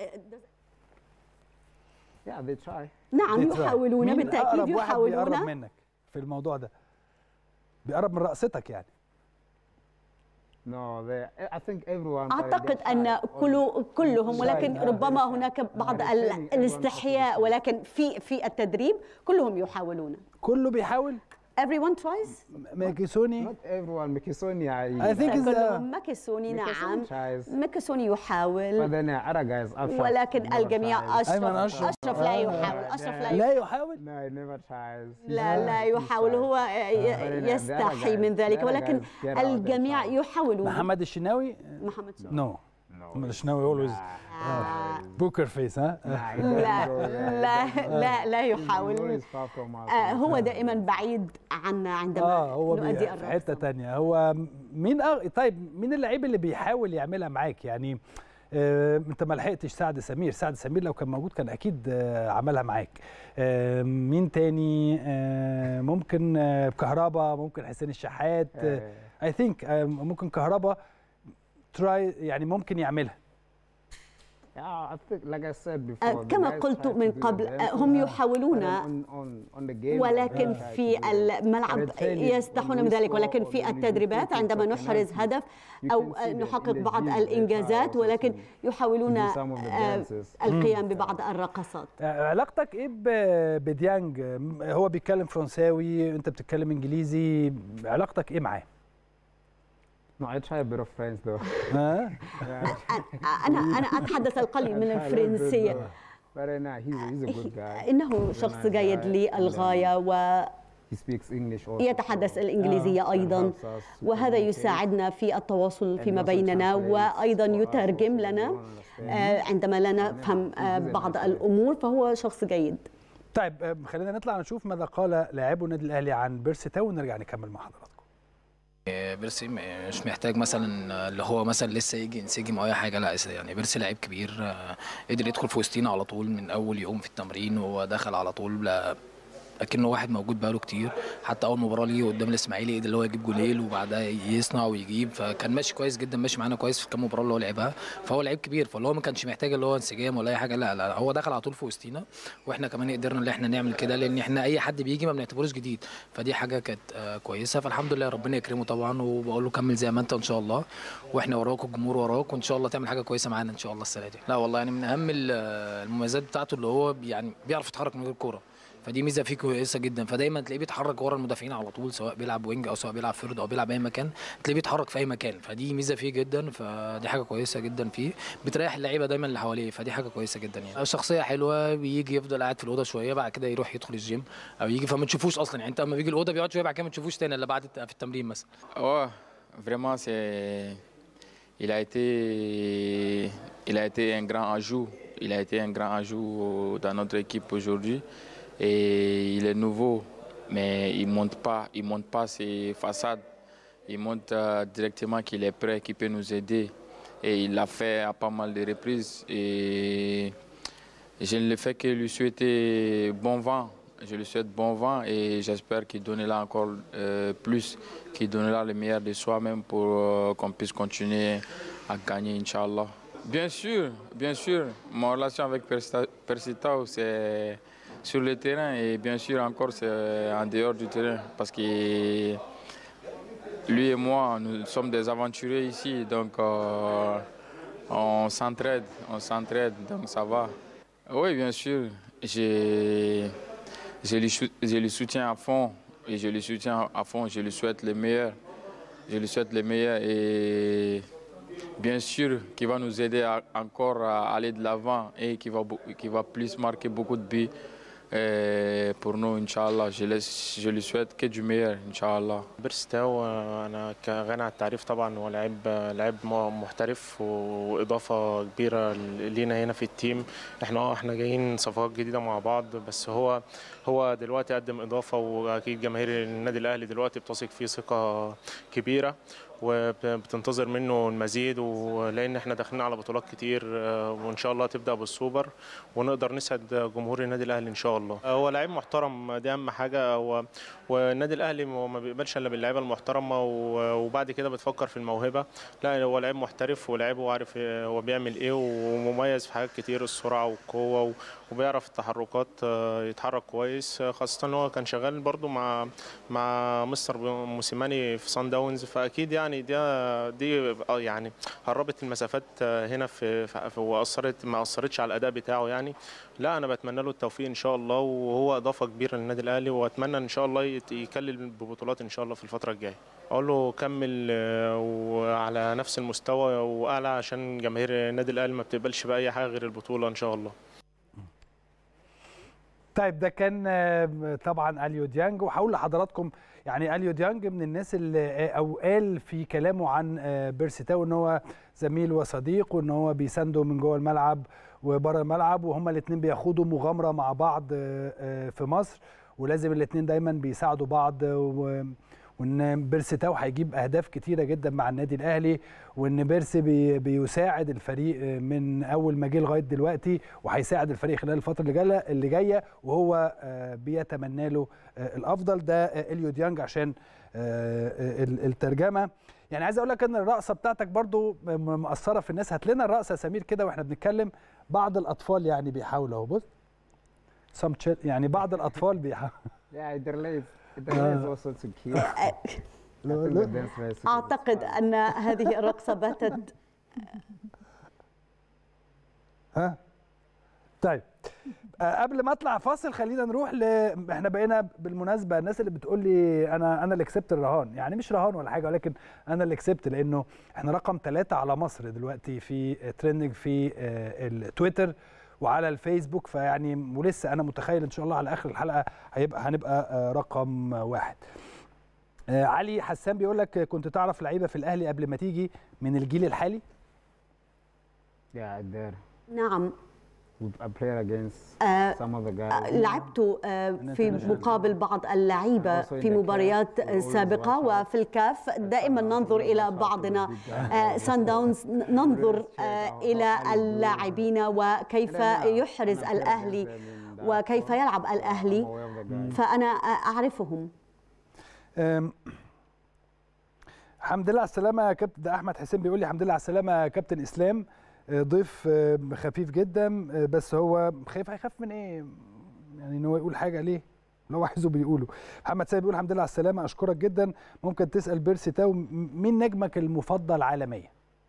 Yeah, they try. نعم They try. يحاولون مين بالتأكيد أقرب واحد بيقرب يحاولون منك في الموضوع ده بيقرب من رقصتك يعني No, they, I think everyone. أعتقد أن كل كلهم ولكن ربما هناك بعض ال- الاستحياء ولكن في في التدريب كلهم يحاولون كله بيحاول everyone tries ماكيسوني Not everyone. Mikisoni, I think is كلهم مكسوني نعم Mikisoni tries. مكسوني But يحاول then uh, other guys, Ashraf, ولكن never الجميع tries. أيمن أشرف أشرف. أشرف لا آه. يحاول أشرف لا لا يحاول يحاول No, he never tries. لا لا يحاول هو ي- يستحي من ذلك ولكن الجميع يحاولون محمد الشناوي محمد شو. نو محمد الشناوي اولويز بوكر فيس ها لا لا لا لا يحاول Always far from us. آه، هو دائما بعيد عنا عندما اه هو نؤدي بي- في الرقص حته تانية هو مين أغ... طيب مين اللعيب اللي بيحاول يعملها معاك يعني آه انت ما لحقتش سعد سمير سعد سمير لو كان موجود كان اكيد آه عملها معاك آه مين تاني آه ممكن آه كهربا ممكن حسين الشحات اي ثينك آه ممكن كهربا تراي يعني ممكن يعملها Yeah, I think, like I said before, آه، the كما guys قلت try to من do قبل their آه، best, هم but يحاولون on- on- on the game, ولكن they try في to do it. الملعب But I tell you, يستحون when من we ذلك score ولكن or في when we do التدريبات things عندما like نحرز penalty, هدف you أو can see that نحقق in the بعض gym they try الإنجازات also ولكن to- يحاولون to do some of the آه، dances. القيام ببعض الرقصات آه، علاقتك ايه ب- بديانج م- هو بيتكلم فرنساوي انت بتتكلم انجليزي علاقتك ايه معاه No, I try a bit of French though. ها أنا أنا أتحدث القليل من الفرنسية But uh, nah, he's, a- he's a good guy. إنه He's a شخص nice جيد guy. للغاية He speaks English also. ويتحدث الإنجليزية أيضا وهذا يساعدنا في التواصل فيما بيننا وأيضا يترجم لنا آه، عندما لا نفهم آه، بعض الأمور فهو شخص جيد طيب آه، خلينا نطلع نشوف ماذا قال لاعبو النادي الاهلي عن بيرسي تاو ونرجع نكمل مع حضراتكم بيرسي م- مش محتاج مثلا اللي هو مثلا لسه يجي ينسجم او اي حاجه لا يعني بيرسي لعيب كبير آه، قدر يدخل في وسطينا على طول من اول يوم في التمرين وهو دخل على طول لا- لكنه واحد موجود بقاله كتير حتى اول مباراه ليه قدام الاسماعيلي قدر اللي هو يجيب جوليل وبعدها يصنع ويجيب فكان ماشي كويس جدا ماشي معانا كويس في كام مباراه اللي هو لعبها فهو لعيب كبير فاللي هو ما كانش محتاج اللي هو انسجام ولا اي حاجه لا لا هو دخل على طول في وسطينا واحنا كمان قدرنا ان احنا نعمل كده لان احنا اي حد بيجي ما بنعتبروش جديد فدي حاجه كانت آه، كويسه فالحمد لله ربنا يكرمه طبعا وبقول له كمل زي ما انت ان شاء الله واحنا وراك والجمهور وراك وان شاء الله تعمل حاجه كويسه معانا ان شاء الله السنه دي لا والله يعني من اهم ال- المميزات بتاعته اللي هو يعني بيعرف يتحرك من غير كوره فدي ميزه فيه كويسه جدا فدايما تلاقيه بيتحرك ورا المدافعين على طول سواء بيلعب وينج او سواء بيلعب فيرد او بيلعب اي مكان تلاقيه بيتحرك في اي مكان فدي ميزه فيه جدا فدي حاجه كويسه جدا فيه بتريح اللعيبه دايما اللي حواليه فدي حاجه كويسه جدا يعني شخصيه حلوه بيجي يفضل قاعد في الاوضه شويه بعد كده يروح يدخل الجيم او يجي فما تشوفوش اصلا يعني انت لما بيجي الاوضه بيقعد شويه بعد كده ما تشوفوش تاني الا بعد الت- في التمرين مثلا Ouais, vraiment, c'est. Il a été, il a été un grand ajout. Il a été un grand ajout dans notre équipe aujourd'hui. Et il est nouveau, mais il monte pas, il monte pas ses façades. Il montre euh, directement qu'il est prêt, qu'il peut nous aider. Et il l'a fait à pas mal de reprises. Et je ne le fais que lui souhaiter bon vent. Je lui souhaite bon vent et j'espère qu'il donnera encore euh, plus, qu'il donnera le meilleur de soi-même pour euh, qu'on puisse continuer à gagner, Inch'Allah. Bien sûr, bien sûr. Ma relation avec Persita- Persitao, c'est sur le terrain et bien sûr encore c'est en dehors du terrain parce que lui et moi, nous sommes des aventuriers ici, donc euh, on s'entraide, on s'entraide, donc ça va. Oui, bien sûr, j'ai- je lui, sou- je lui soutiens à fond et je lui soutiens à fond, je lui souhaite le meilleur. Je lui souhaite le meilleur et bien sûr qu'il va nous aider à- encore à aller de l'avant et qu'il va, beau- qu'il va plus marquer beaucoup de buts euh, pour nous, Inch'Allah. Je, laisse- je lui souhaite que du meilleur, Inch'Allah. بيرستاو انا كغني عن التعريف طبعا هو لعيب لعيب م- محترف واضافه كبيره لينا هنا في التيم احنا اه احنا جايين صفقات جديده مع بعض بس هو هو دلوقتي قدم اضافه واكيد جماهير النادي الاهلي دلوقتي بتثق فيه ثقه كبيره وبتنتظر منه المزيد ولان احنا داخلين على بطولات كتير آه، وان شاء الله تبدا بالسوبر ونقدر نسعد جمهور النادي الاهلي ان شاء الله هو لعيب محترم دي اهم حاجه هو والنادي الاهلي ما ما بيقبلش الا باللعيبه المحترمه و- وبعد كده بتفكر في الموهبه لا هو لعيب محترف ولعيب وعارف هو بيعمل ايه ومميز في حاجات كتير السرعه والقوه و- وبيعرف التحركات آه، يتحرك كويس آه، خاصه ان هو كان شغال برضو مع مع مستر موسيماني في سان داونز فاكيد يعني يعني ده دي آه يعني قربت المسافات آه، هنا في في- في- واثرت ما اثرتش على الاداء بتاعه يعني لا انا بتمنى له التوفيق ان شاء الله وهو اضافه كبيره للنادي الاهلي واتمنى ان شاء الله يت- يكلل ببطولات ان شاء الله في الفتره الجايه اقول له كمل آه، وعلى نفس المستوى واعلى عشان جماهير النادي الاهلي ما بتقبلش باي حاجه غير البطوله ان شاء الله طيب ده كان آه، طبعا اليو ديانج وهقول لحضراتكم يعني اليو ديانج من الناس اللي آه، او قال في كلامه عن آه، بيرسي تاو ان هو زميل وصديق وان هو بيسانده من جوه الملعب وبره الملعب وهما الاثنين بياخدوا مغامره مع بعض آه، آه، في مصر ولازم الاثنين دايما بيساعدوا بعض و وان بيرسي تاو هيجيب اهداف كتيره جدا مع النادي الاهلي وان بيرسي بي بيساعد الفريق من اول ما جه لغايه دلوقتي وهيساعد الفريق خلال الفتره اللي جايه اللي جايه وهو آه، بيتمنى له آه، الافضل ده آه، اليو ديانج عشان آه، آه، ال- الترجمه يعني عايز اقول لك ان الرقصه بتاعتك برضو م- مأثره في الناس هات لنا الرقصه يا سمير كده واحنا بنتكلم بعض الاطفال يعني بيحاولوا اهو بص some chil- يعني بعض الاطفال بيحاولوا Yeah, it relates. It Ah. relates also to kids. I think the dance recipe. أعتقد أن هذه الرقصة باتت ها طيب آه، قبل ما اطلع فاصل خلينا نروح ل احنا بقينا بالمناسبه الناس اللي بتقول لي انا انا اللي كسبت الرهان يعني مش رهان ولا حاجه ولكن انا اللي كسبت لانه احنا رقم ثلاثة على مصر دلوقتي في ترندنج في آه، التويتر وعلى الفيسبوك فيعني ولسه انا متخيل ان شاء الله على اخر الحلقه هيبقى هنبقى آه، رقم واحد آه، علي حسان بيقول لك كنت تعرف لعيبه في الاهلي قبل ما تيجي من الجيل الحالي Yeah, there. نعم I played against آه، some of the guys. آه، لعبت آه، في مقابل بعض اللعيبة في مباريات سابقة وفي الكاف دائما ننظر إلى بعضنا سان داونز ننظر آه، إلى اللاعبين وكيف يحرز الأهلي وكيف يلعب الأهلي فأنا آه، أعرفهم أم، الحمد لله على السلامة يا كابتن ده أحمد حسين بيقول لي الحمد لله على السلامة يا كابتن إسلام آه، ضيف آه، خفيف جدا آه، بس هو خايف هيخاف من إيه؟ يعني إن هو يقول حاجة ليه؟ اللي هو عايزه بيقوله محمد سامي بيقول الحمد لله على السلامة أشكرك جدا ممكن تسأل بيرسي تاو م- مين نجمك المفضل عالميا؟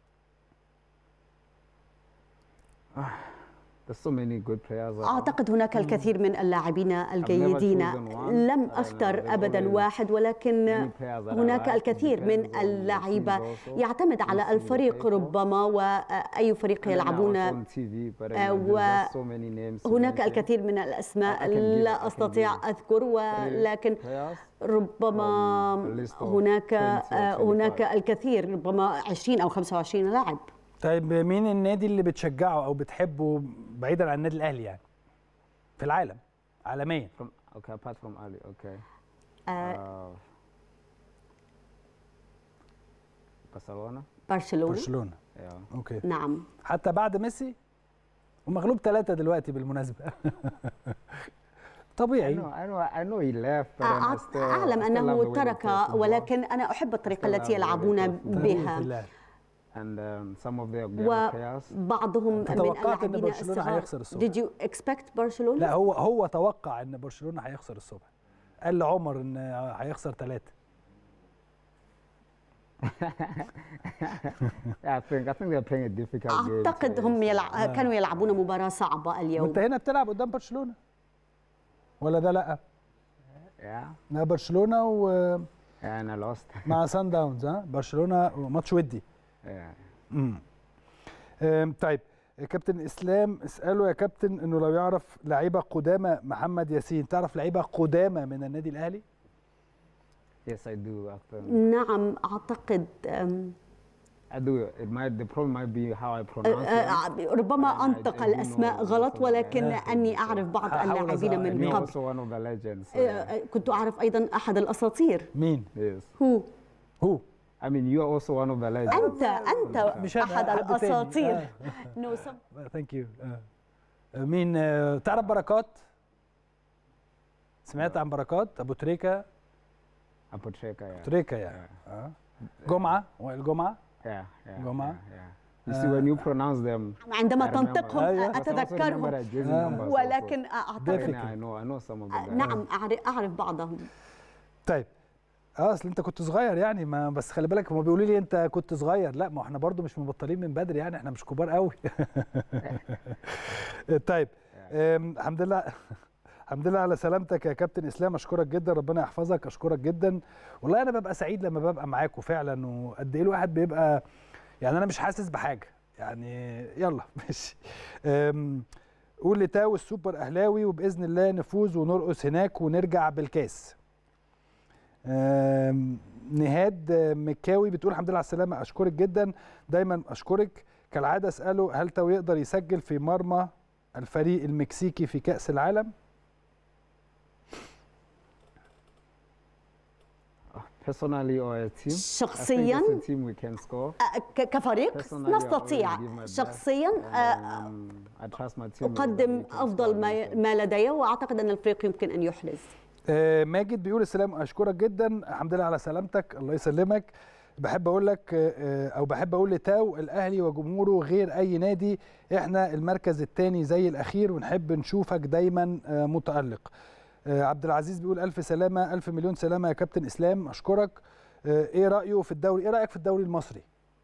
There's so many good players. أعتقد هناك الكثير من اللاعبين الجيدين لم أختر أبدا واحد ولكن هناك الكثير من اللعيبة يعتمد على الفريق ربما وأي فريق يلعبون آه، وهناك الكثير من الأسماء لا أستطيع أذكر ولكن ربما هناك آه، هناك الكثير ربما 20 أو 25 لاعب طيب مين النادي اللي بتشجعه أو بتحبه بعيدا عن النادي الأهلي يعني؟ في العالم عالميا Okay, apart from Ali, okay. آه، Uh, Barcelona. برشلونة برشلونة Yeah. أوكي نعم حتى بعد ميسي ومغلوب ثلاثة دلوقتي بالمناسبة I طبيعي know, I know, I know he left, but then I أع- still, أعلم I still love أنه the way he ترك plays football. ولكن أنا أحب الطريقة التي يلعبون بها And um, some of their young players. وبعضهم من تتوقعت إن اللاعبين برشلونة الصغار هيخسر الصبح. Did you expect برشلونة؟ لا هو هو توقع ان برشلونه هيخسر الصبح قال لعمر ان هيخسر ثلاثه Yeah, I think I think they're playing a difficult game. أعتقد هم يلع... كانوا يلعبون مباراة صعبة اليوم وانت هنا بتلعب قدام برشلونه ولا ده لا Yeah. لا برشلونه ومع And I lost. سان داونز ها برشلونه ماتش ودي Yeah. امم أم، طيب كابتن اسلام اساله يا كابتن انه لو يعرف لعيبه قدامى محمد ياسين تعرف لعيبه قدامى من النادي الاهلي Yes, I do. I think. نعم أعتقد أم، I do. It might. The problem might be how I أه، pronounce أه، it. ربما أنطق الأسماء غلط ولكن أني أعرف بعض اللاعبين I من know قبل also one of the legends. أه، أه، كنت أعرف أيضا أحد الأساطير مين Yes. هو هو I mean, you are also one of the legends. أنت أنت مش أنا، أحد حد تاني. الأساطير آه. No, some- ثانك يو مين آه، تعرف بركات سمعت عن بركات ابو تريكه Abu Treka, yeah. تريكه يعني اه جمعه وائل جمعه Yeah, yeah. جمعه You see, when you pronounce them, عندما I remember. تنطقهم أيوة. But I also أتذكرهم remember their jersey آه. numbers also. ولكن Yeah, أعتقد I know, I know some of the guys. نعم أعرف أعرف بعضهم طيب اه اصل انت كنت صغير يعني ما بس خلي بالك هما بيقولوا لي انت كنت صغير لا ما احنا برضو مش مبطلين من بدري يعني احنا مش كبار قوي طيب آم، الحمد لله الحمد لله على سلامتك يا كابتن اسلام اشكرك جدا ربنا يحفظك اشكرك جدا والله انا ببقى سعيد لما ببقى معاكم فعلا وقد ايه الواحد بيبقى يعني انا مش حاسس بحاجه يعني يلا ماشي آم، قول لتاو السوبر اهلاوي وباذن الله نفوز ونرقص هناك ونرجع بالكاس آم، نهاد مكاوي بتقول الحمد لله على السلامه اشكرك جدا دايما اشكرك كالعاده اساله هل تو يقدر يسجل في مرمى الفريق المكسيكي في كاس العالم Personally or a team? شخصياً؟ I think as a team we can score. ك- كفريق Personally, I نستطيع already give my best شخصيا and, آه، um, I trust my team. أقدم أفضل ما ما لدي وأعتقد أن الفريق يمكن أن يحرز آه، ماجد بيقول السلام اشكرك جدا الحمد لله على سلامتك الله يسلمك بحب اقول لك آه، آه، او بحب اقول لتاو الاهلي وجمهوره غير اي نادي احنا المركز الثاني زي الاخير ونحب نشوفك دايما آه، متالق آه، عبد العزيز بيقول الف سلامه الف مليون سلامه يا كابتن اسلام اشكرك آه، ايه رايه في الدوري ايه رايك في الدوري المصري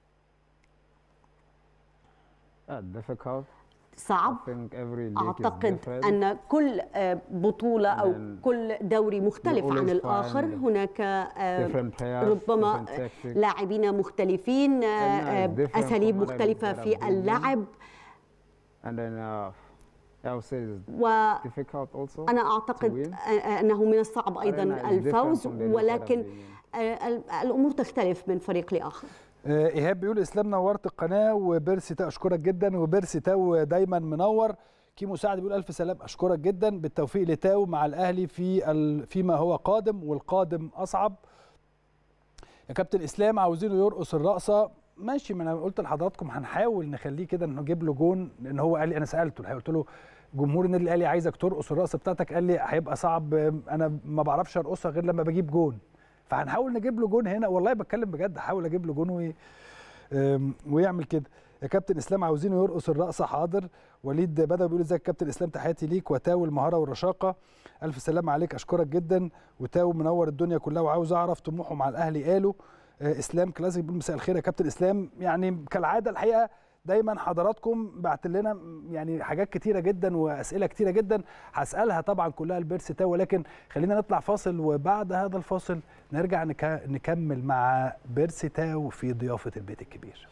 Uh, difficult. صعب I think every league is أعتقد different. أن كل آه، بطولة أو كل دوري مختلف عن always الآخر find هناك آه، different players, ربما different tactics. لاعبين مختلفين آه، آه، And, uh, different أساليب from other مختلفة leagues that في I've been in. اللعب And then uh, I would say it's و difficult also. أنا to أعتقد win. آه، أنه من الصعب أيضا Arena is different الفوز from the league that I've ولكن been آه، ال- الأمور تختلف من فريق لآخر آه، ايهاب بيقول اسلام نورت القناه وبيرسي تاو اشكرك جدا وبيرسي تاو دايما منور كيمو سعد بيقول الف سلام اشكرك جدا بالتوفيق لتاو مع الاهلي في ال... فيما هو قادم والقادم اصعب يا كابتن اسلام عاوزينه يرقص الرقصه ماشي ما انا قلت لحضراتكم هنحاول نخليه كده نجيب له جون لان هو قال لي انا سالته الحقيقة قلت له جمهور النادي الاهلي عايزك ترقص الرقصه بتاعتك قال لي هيبقى صعب انا ما بعرفش ارقصها غير لما بجيب جون فهنحاول نجيب له جون هنا والله بتكلم بجد هحاول اجيب له جون وي... أم، ويعمل كده يا كابتن اسلام عاوزينه يرقص الرقصه حاضر وليد بدوي بيقول ازيك يا كابتن اسلام تحياتي ليك وتاو المهاره والرشاقه الف سلام عليك اشكرك جدا وتاو منور الدنيا كلها وعاوز اعرف طموحه مع الاهلي قالوا آه، اسلام كلاسيك بيقول مساء الخير يا كابتن اسلام يعني كالعاده الحقيقه دايما حضراتكم بعت لنا يعني حاجات كتيره جدا واسئله كتيره جدا هسالها طبعا كلها البيرس تاو ولكن خلينا نطلع فاصل وبعد هذا الفاصل نرجع نك- نكمل مع بيرس تاو في ضيافه البيت الكبير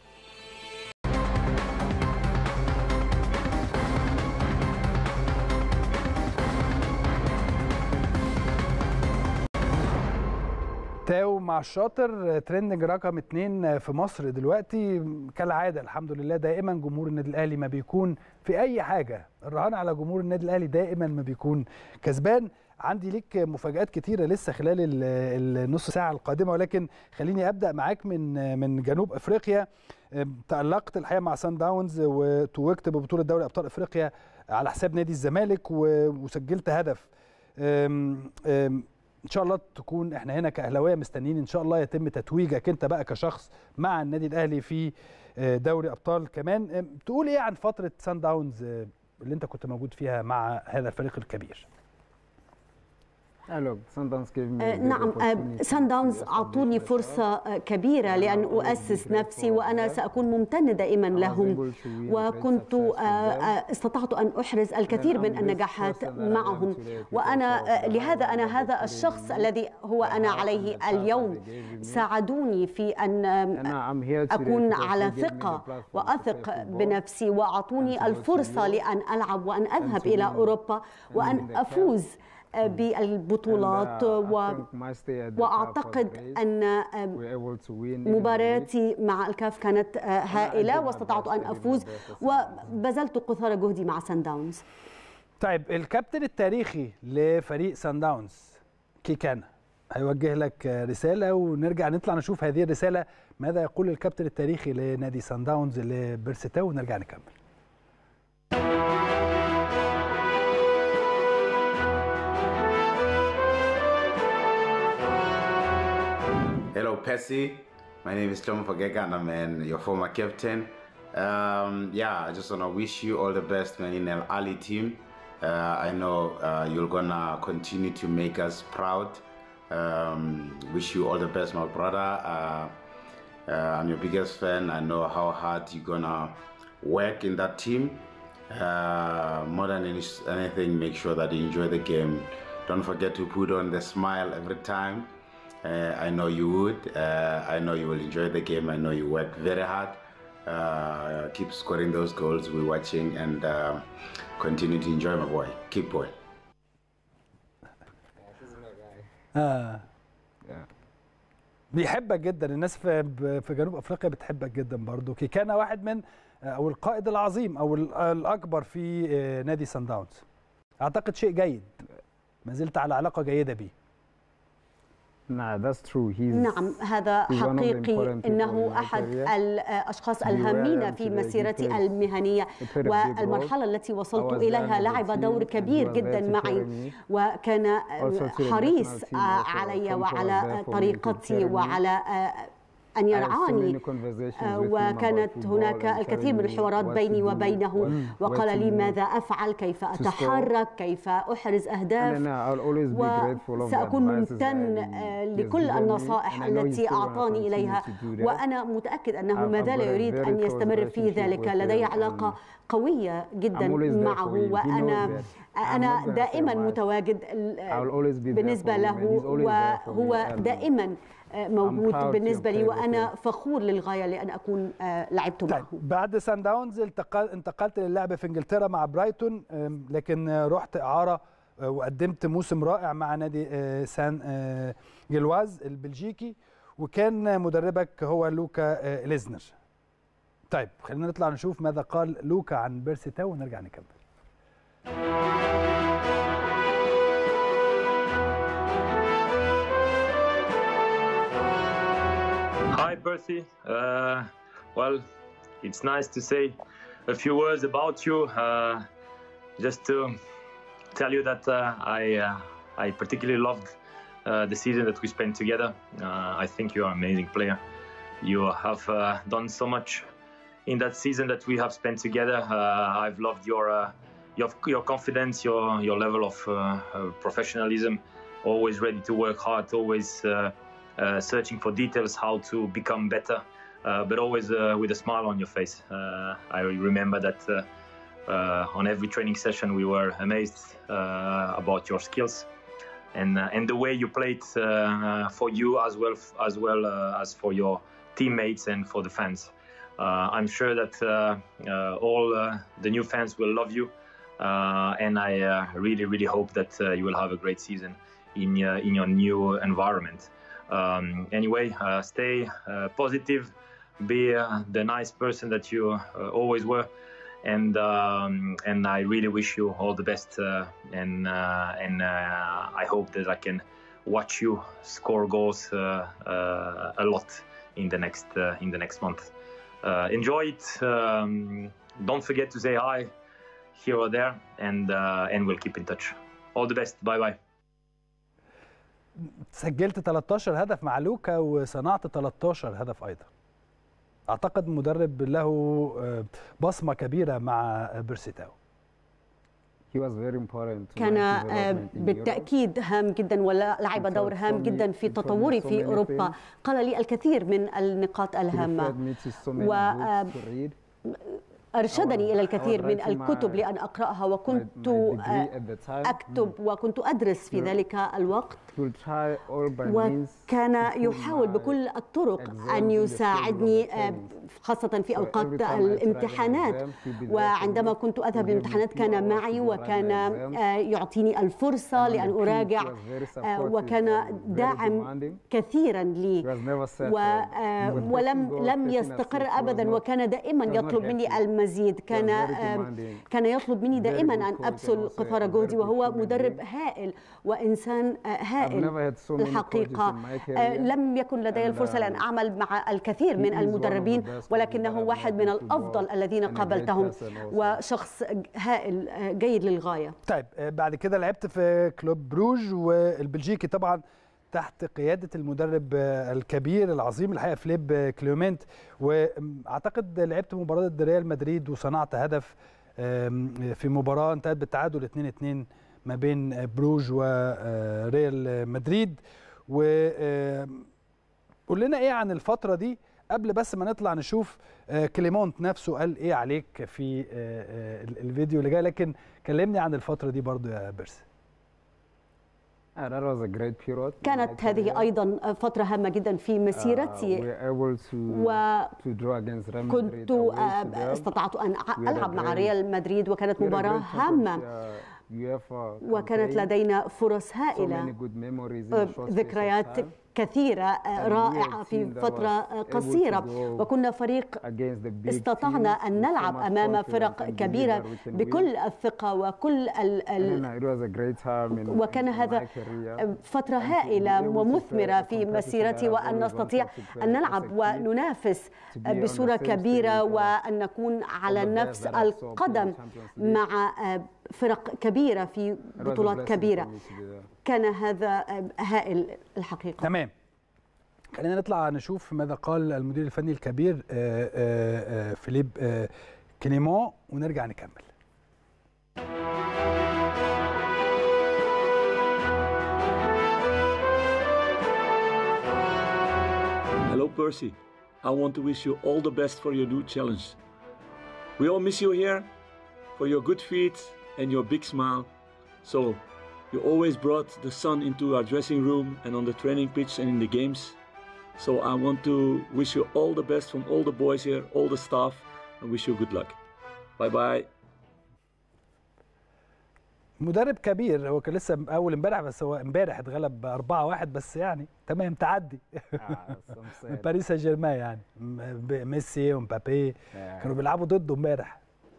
تاو مع الشاطر ترندنج رقم اتنين في مصر دلوقتي كالعاده الحمد لله دائما جمهور النادي الاهلي ما بيكون في اي حاجه الرهان على جمهور النادي الاهلي دائما ما بيكون كسبان عندي ليك مفاجات كتيره لسه خلال ال- النص ساعه القادمه ولكن خليني ابدا معاك من من جنوب افريقيا أم، تألقت الحقيقه مع سان داونز وتوجت ببطوله دوري ابطال افريقيا على حساب نادي الزمالك و- وسجلت هدف أم، أم، ان شاء الله تكون احنا هنا كاهلاويه مستنيين ان شاء الله يتم تتويجك انت بقى كشخص مع النادي الاهلي في آه، دوري ابطال كمان أم، تقول ايه عن فتره سان داونز آه، اللي انت كنت موجود فيها مع هذا الفريق الكبير Ah, look, Sundowns gave me a آه، great نعم opportunity سان داونز to establish أعطوني myself. فرصة آه، كبيرة لأن أؤسس نفسي وأنا سأكون ممتن دائما لهم وكنت آه، آه، استطعت أن أحرز الكثير من النجاحات معهم وأنا آه، لهذا أنا هذا الشخص الذي هو أنا عليه اليوم ساعدوني في أن آه، I'm here today أكون because على they gave me the ثقة platform to وأثق play football. بنفسي وأعطوني الفرصة لأن ألعب وأن أذهب إلى أوروبا وأن أفوز آه، بالبطولات And, uh, I و think my stay at the club was واعتقد great. ان We were able to win even the league. مباراتي مع الكاف كانت آه، هائله did my واستطعت best ان to give my افوز best to وبذلت قصارى جهدي مع سان داونز طيب الكابتن التاريخي لفريق سان داونز كيكانا هيوجه لك آه، رساله ونرجع نطلع نشوف هذه الرساله ماذا يقول الكابتن التاريخي لنادي سان داونز لبيرستاو ونرجع نكمل Hello, Pessy. My name is Tom Fagega and I'm man, your former captain. Um, yeah, I just want to wish you all the best, man, in Al Ali team. Uh, I know uh, you're going to continue to make us proud Um, wish you all the best, my brother. Uh, uh, I'm your biggest fan. I know how hard you're gonna work in that team. Uh, more than any, anything, make sure that you enjoy the game. Don't forget to put on the smile every time. Uh, I know you would. Uh, I know you will enjoy the game. I know you work very hard. Uh, keep scoring those goals. We're watching and uh, continue to enjoy my boy. Keep going. آه. بيحبك جدا الناس في في جنوب افريقيا بتحبك جدا برضو كيكانا واحد من او القائد العظيم او ال- الاكبر في آه، نادي سان داونز اعتقد شيء جيد ما زلت على علاقه جيده بيه Nah, that's true. He's نعم هذا he's one of the حقيقي important people in إنه my أحد career. الأشخاص He الهامين went في to the- he مسيرتي played- المهنية he played a big role. والمرحلة التي I وصلت was إليها there with the لعب دور team and كبير he was جدا there to معي carry me. وكان Also to the حريص national team also. علي Tonto was وعلى there for me to طريقتي carry me. وعلى أن I had so يرعاني many conversations آه، with him about وكانت football هناك and الكثير من telling me الحوارات what to بيني do, وبينه what- وقال where لي to- ماذا أفعل كيف أتحرك كيف أحرز أهداف And then I'll always be grateful of the وسأكون advices that ممتن he- آه، he has لكل given me, النصائح and I know he's التي still gonna أعطاني continue إليها to do that. وأنا متأكد أنه I've- ما I've زال got a يريد very أن close يستمر في relationship ذلك with لدي him علاقة قوية جدا I'm always there معه for him. He وأنا knows that. I'm أنا not gonna دائما say much. متواجد I'll always be there بالنسبة for him, and له he's always there for me, وهو and دائما آه، موجود proud to بالنسبة لي play with وأنا فخور للغاية لأن أكون آه، لعبت معه بعد سان داونز التقل انتقلت للعب في انجلترا مع برايتون أم، لكن آه، رحت اعاره آه، وقدمت موسم رائع مع نادي آه، سان آه، جلواز البلجيكي وكان مدربك هو لوكا آه، ليزنر طيب خلينا نطلع نشوف ماذا قال لوكا عن بيرسي تاو ونرجع نكمل Hi, Bertie. Uh, well, it's nice to say a few words about you. Uh, just to tell you that uh, I uh, I particularly loved uh, the season that we spent together. Uh, I think you are an amazing player. You have uh, done so much in that season that we have spent together. Uh, I've loved your uh, your your confidence, your your level of uh, uh, professionalism. Always ready to work hard. Always. Uh, uh, searching for details how to become better, uh, but always uh, with a smile on your face. Uh, I remember that uh, uh, on every training session we were amazed uh, about your skills and uh, and the way you played uh, for you as well as well uh, as for your teammates and for the fans. Uh, I'm sure that uh, uh, all uh, the new fans will love you, uh, and I uh, really really hope that uh, you will have a great season in your, in your new environment. Um, anyway, uh, stay uh, positive, be uh, the nice person that you uh, always were, and um, and I really wish you all the best, uh, and uh, and uh, I hope that I can watch you score goals uh, uh, a lot in the next uh, in the next month. Uh, enjoy it. Um, don't forget to say hi here or there, and uh, and we'll keep in touch. All the best. Bye bye. سجلت 13 هدف مع لوكا وصنعت 13 هدف ايضا اعتقد مدرب له آه، بصمه كبيره مع بيرسي تاو He was very important to كان my آه، development in Europe. بالتأكيد هام جدا ولعب دور هام جدا في تطوري في أوروبا قال لي الكثير من النقاط He الهامة referred me to so many و books to read. أرشدني إلى الكثير I was من writing الكتب my- لأن أقرأها وكنت my degree آه، at the time. أكتب وكنت أدرس في Yeah. ذلك الوقت He will try all by means وكان to put يحاول my بكل الطرق exams أن in the يساعدني schedule of آه، خاصة في So أوقات every time I try an الامتحانات exam, he'll be there for وعندما me كنت to أذهب give me للامتحانات two كان hours معي to write my وكان exams. آه، يعطيني الفرصة And on لأن the peak, he أراجع was very آه، supportive وكان and very داعم demanding. كثيرا لي He was never و- settled. آه، He would ولم take goal, لم taking a يستقر seat, he was ابدا not- وكان دائما he was not يطلب مني happy. المزيد كان very آه، demanding. كان يطلب مني Very دائما good ان coach and ابذل also قطار a very جهدي good وهو human مدرب being. هائل وانسان آه، I've هائل never had so many الحقيقه coaches in my آه، career. لم يكن لدي And, الفرصه لان uh, اعمل مع الكثير he من is one of the المدربين best coaches ولكنه that I've واحد met من in football الافضل الذين and a great قابلتهم person also. وشخص هائل آه، جيد للغايه طيب آه، بعد كده لعبت في كلوب بروج والبلجيكي طبعا تحت قيادة المدرب آه، الكبير العظيم الحقيقة فليب آه، كليومنت واعتقد لعبت مباراة ضد ريال مدريد وصنعت هدف آم، في مباراة انتهت بالتعادل 2-2 ما بين آه، بروج وريال مدريد و آه، قول لنا ايه عن الفتره دي قبل بس ما نطلع نشوف آه، كليمونت نفسه قال ايه عليك في آه، آه، ال- الفيديو اللي جاي لكن كلمني عن الفتره دي برضو يا بيرسي Uh, that was a great period. in my كانت هذه career. أيضا فترة هامة جدا في Uh, we مسيرتي were able to, و- to draw against Real Madrid كنت away to آه، them. استطعت أن We had a ألعب مع great- ريال مدريد وكانت we had a مباراة great هامة championship, uh, UEFA وكانت campaign. لدينا فرص So هائلة many good memories in آه، a short space of ذكريات time. كثيرة آه، And we رائعة had في team that فترة was آه، able to قصيرة go وكنا فريق against the big استطعنا teams أن with so نلعب much أمام confidence فرق and believe كبيرة that we can win. بكل الثقة وكل ال ال And, uh, it was a great time in- وكان in هذا my career. فترة And to be هائلة able to ومثمرة play a في competition مسيرتي that I've وأن always نستطيع wanted to play أن as a نلعب kid. وننافس To be on the بصورة same كبيرة stage of- وأن نكون على of the best نفس that I saw play in القدم Champions League. مع آه، فرق كبيرة في It was a بطولات blessing كبيرة for me to be there. كان هذا آه، هائل الحقيقة تمام خلينا نطلع نشوف ماذا قال المدير الفني الكبير آه، آه، آه، فيليب آه، كليمون ونرجع نكمل Hello, Percy. I want to wish you all the best for your new challenge. We all miss you here for your good feet and your big smile. So, you always brought the sun into our dressing room and on the training pitch and in the games. So, I want to wish you all the best from all the boys here, all the staff, and wish you good luck. Bye bye. مدرب كبير هو كان لسه اول امبارح بس هو امبارح اتغلب 4-1 بس يعني تمام تعدي من باريس سان جيرمان يعني م- ب- ميسي ومبابي كانوا بيلعبوا ضده امبارح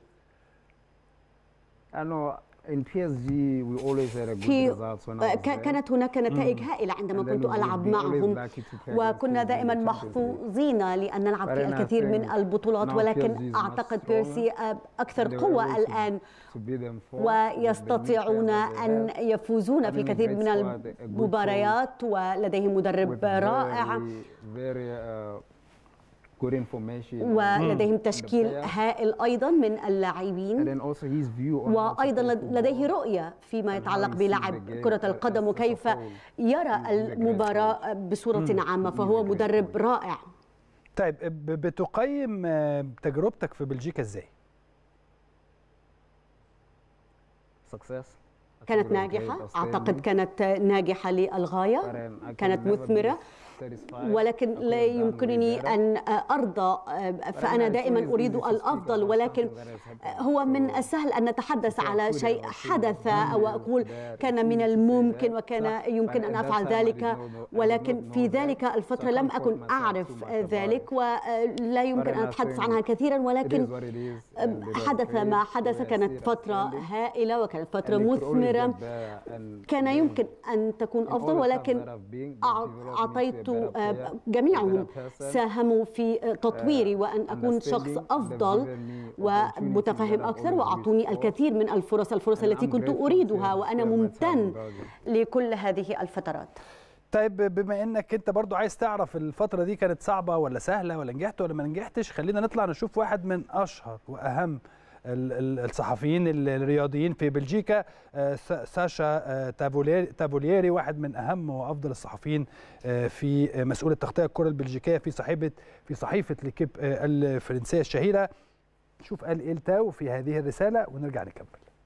I know in PSG we always had a good في results when I آه، was ك- there. كانت هناك نتائج Mm. هائلة عندما And then كنت we would ألعب be always معهم lucky to play وكنا against دائما PSG in the Champions League. محظوظين لأن نلعب But في then I الكثير من think البطولات now PSG ولكن is much أعتقد stronger. بيرسي آه، أكثر And they were قوة able to- الآن to beat them four with the new ويستطيعون players that they أن have. يفوزون في Having a كثير great من squad, a good المباريات ولديهم مدرب with رائع very, very uh, good information ولديهم on the تشكيل players. هائل أيضا من And اللاعبين then also his view on how to وايضا play لد- football. لديه رؤيه فيما يتعلق he sees بلعب the game كره as- القدم as a وكيف whole. يرى المباراه بصوره مم. عامه فهو مدرب رائع طيب ب- بتقيم آه، تجربتك في بلجيكا ازاي؟ Success. كانت It was great, ناجحه outstanding. اعتقد كانت ناجحه للغايه But, um, I كانت could never be مثمره satisfied. ولكن I لا لا could have done يمكنني way better. ان ارضى فانا it's دائما always اريد easy to speak الافضل about ولكن something that has happened. هو من السهل ان نتحدث على شيء حدث او اقول كان من الممكن وكان يمكن ان افعل ذلك ولكن في ذلك الفتره لم اكن اعرف ذلك ولا يمكن ان اتحدث عنها كثيرا ولكن حدث ما حدث كانت فتره هائله وكانت فتره مثمره كان يمكن أن تكون أفضل ولكن أع- أعطيت آه، جميعهم ساهموا في آه، تطويري وأن أكون شخص أفضل ومتفهم أكثر وأعطوني الكثير من الفرص الفرص التي كنت أريدها وأنا ممتن لكل هذه الفترات طيب بما انك انت برضو عايز تعرف الفتره دي كانت صعبه ولا سهله ولا نجحت ولا ما نجحتش خلينا نطلع نشوف واحد من اشهر واهم ال- ال- الصحفيين ال- الرياضيين في بلجيكا آه، سا- ساشا آه، تافوليري تافوليري واحد من اهم وافضل الصحفيين آه، في آه، مسؤول التغطيه الكره البلجيكيه في صحيفه في صحيفه ليكيب آه، الفرنسيه الشهيره نشوف قال ايه التاو في هذه الرساله ونرجع نكمل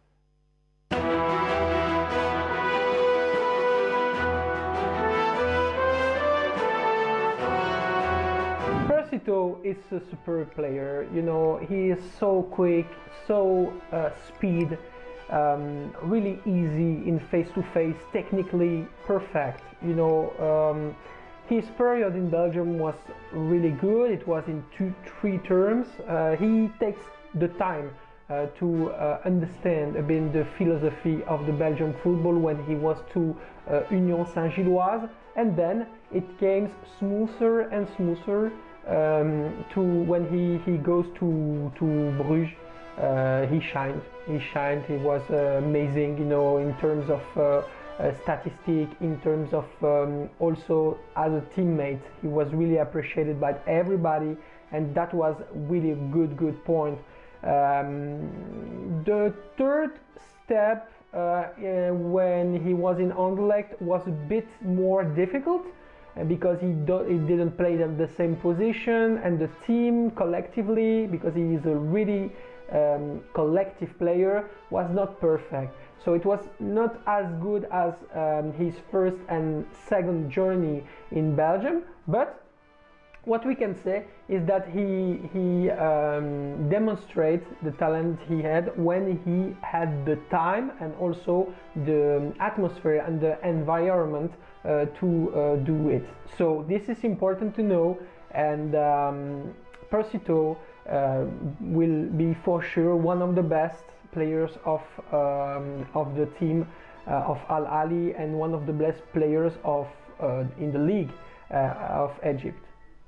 Persito is a superb player. You know, he is so quick, so uh, speed, um, really easy in face-to-face, technically perfect. You know, um, his period in Belgium was really good. It was in two, three terms. Uh, he takes the time uh, to uh, understand a bit the philosophy of the Belgian football when he was to uh, Union Saint-Gilloise, and then it came smoother and smoother um, to when he, he goes to to Bruges. Uh, he shined. He shined. He was uh, amazing. You know, in terms of uh, uh, statistic, in terms of um, also as a teammate, he was really appreciated by everybody, and that was really a good good point. Um, the third step uh, uh, when he was in Anderlecht was a bit more difficult uh, because he, do, he didn't play at the same position and the team collectively because he is a really um, collective player was not perfect so it was not as good as um, his first and second journey in Belgium but what we can say is that he he um, demonstrates the talent he had when he had the time and also the atmosphere and the environment uh, to uh, do it. So this is important to know, and um, Persito uh, will be for sure one of the best players of um, of the team uh, of Al Ali and one of the best players of uh, in the league uh, of Egypt.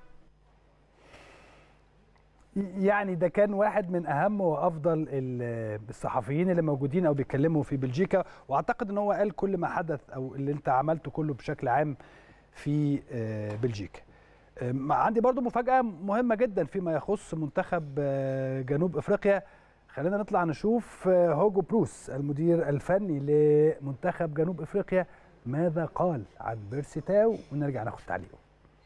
يعني ده كان واحد من اهم وافضل ال- الصحفيين اللي موجودين او بيتكلموا في بلجيكا واعتقد ان هو قال كل ما حدث او اللي انت عملته كله بشكل عام في آه، بلجيكا آم، عندي برضو مفاجأة مهمة جدا فيما يخص منتخب آه، جنوب افريقيا خلينا نطلع نشوف آه، هوجو بروس المدير الفني لمنتخب جنوب افريقيا ماذا قال عن بيرسي تاو ونرجع ناخد تعليقه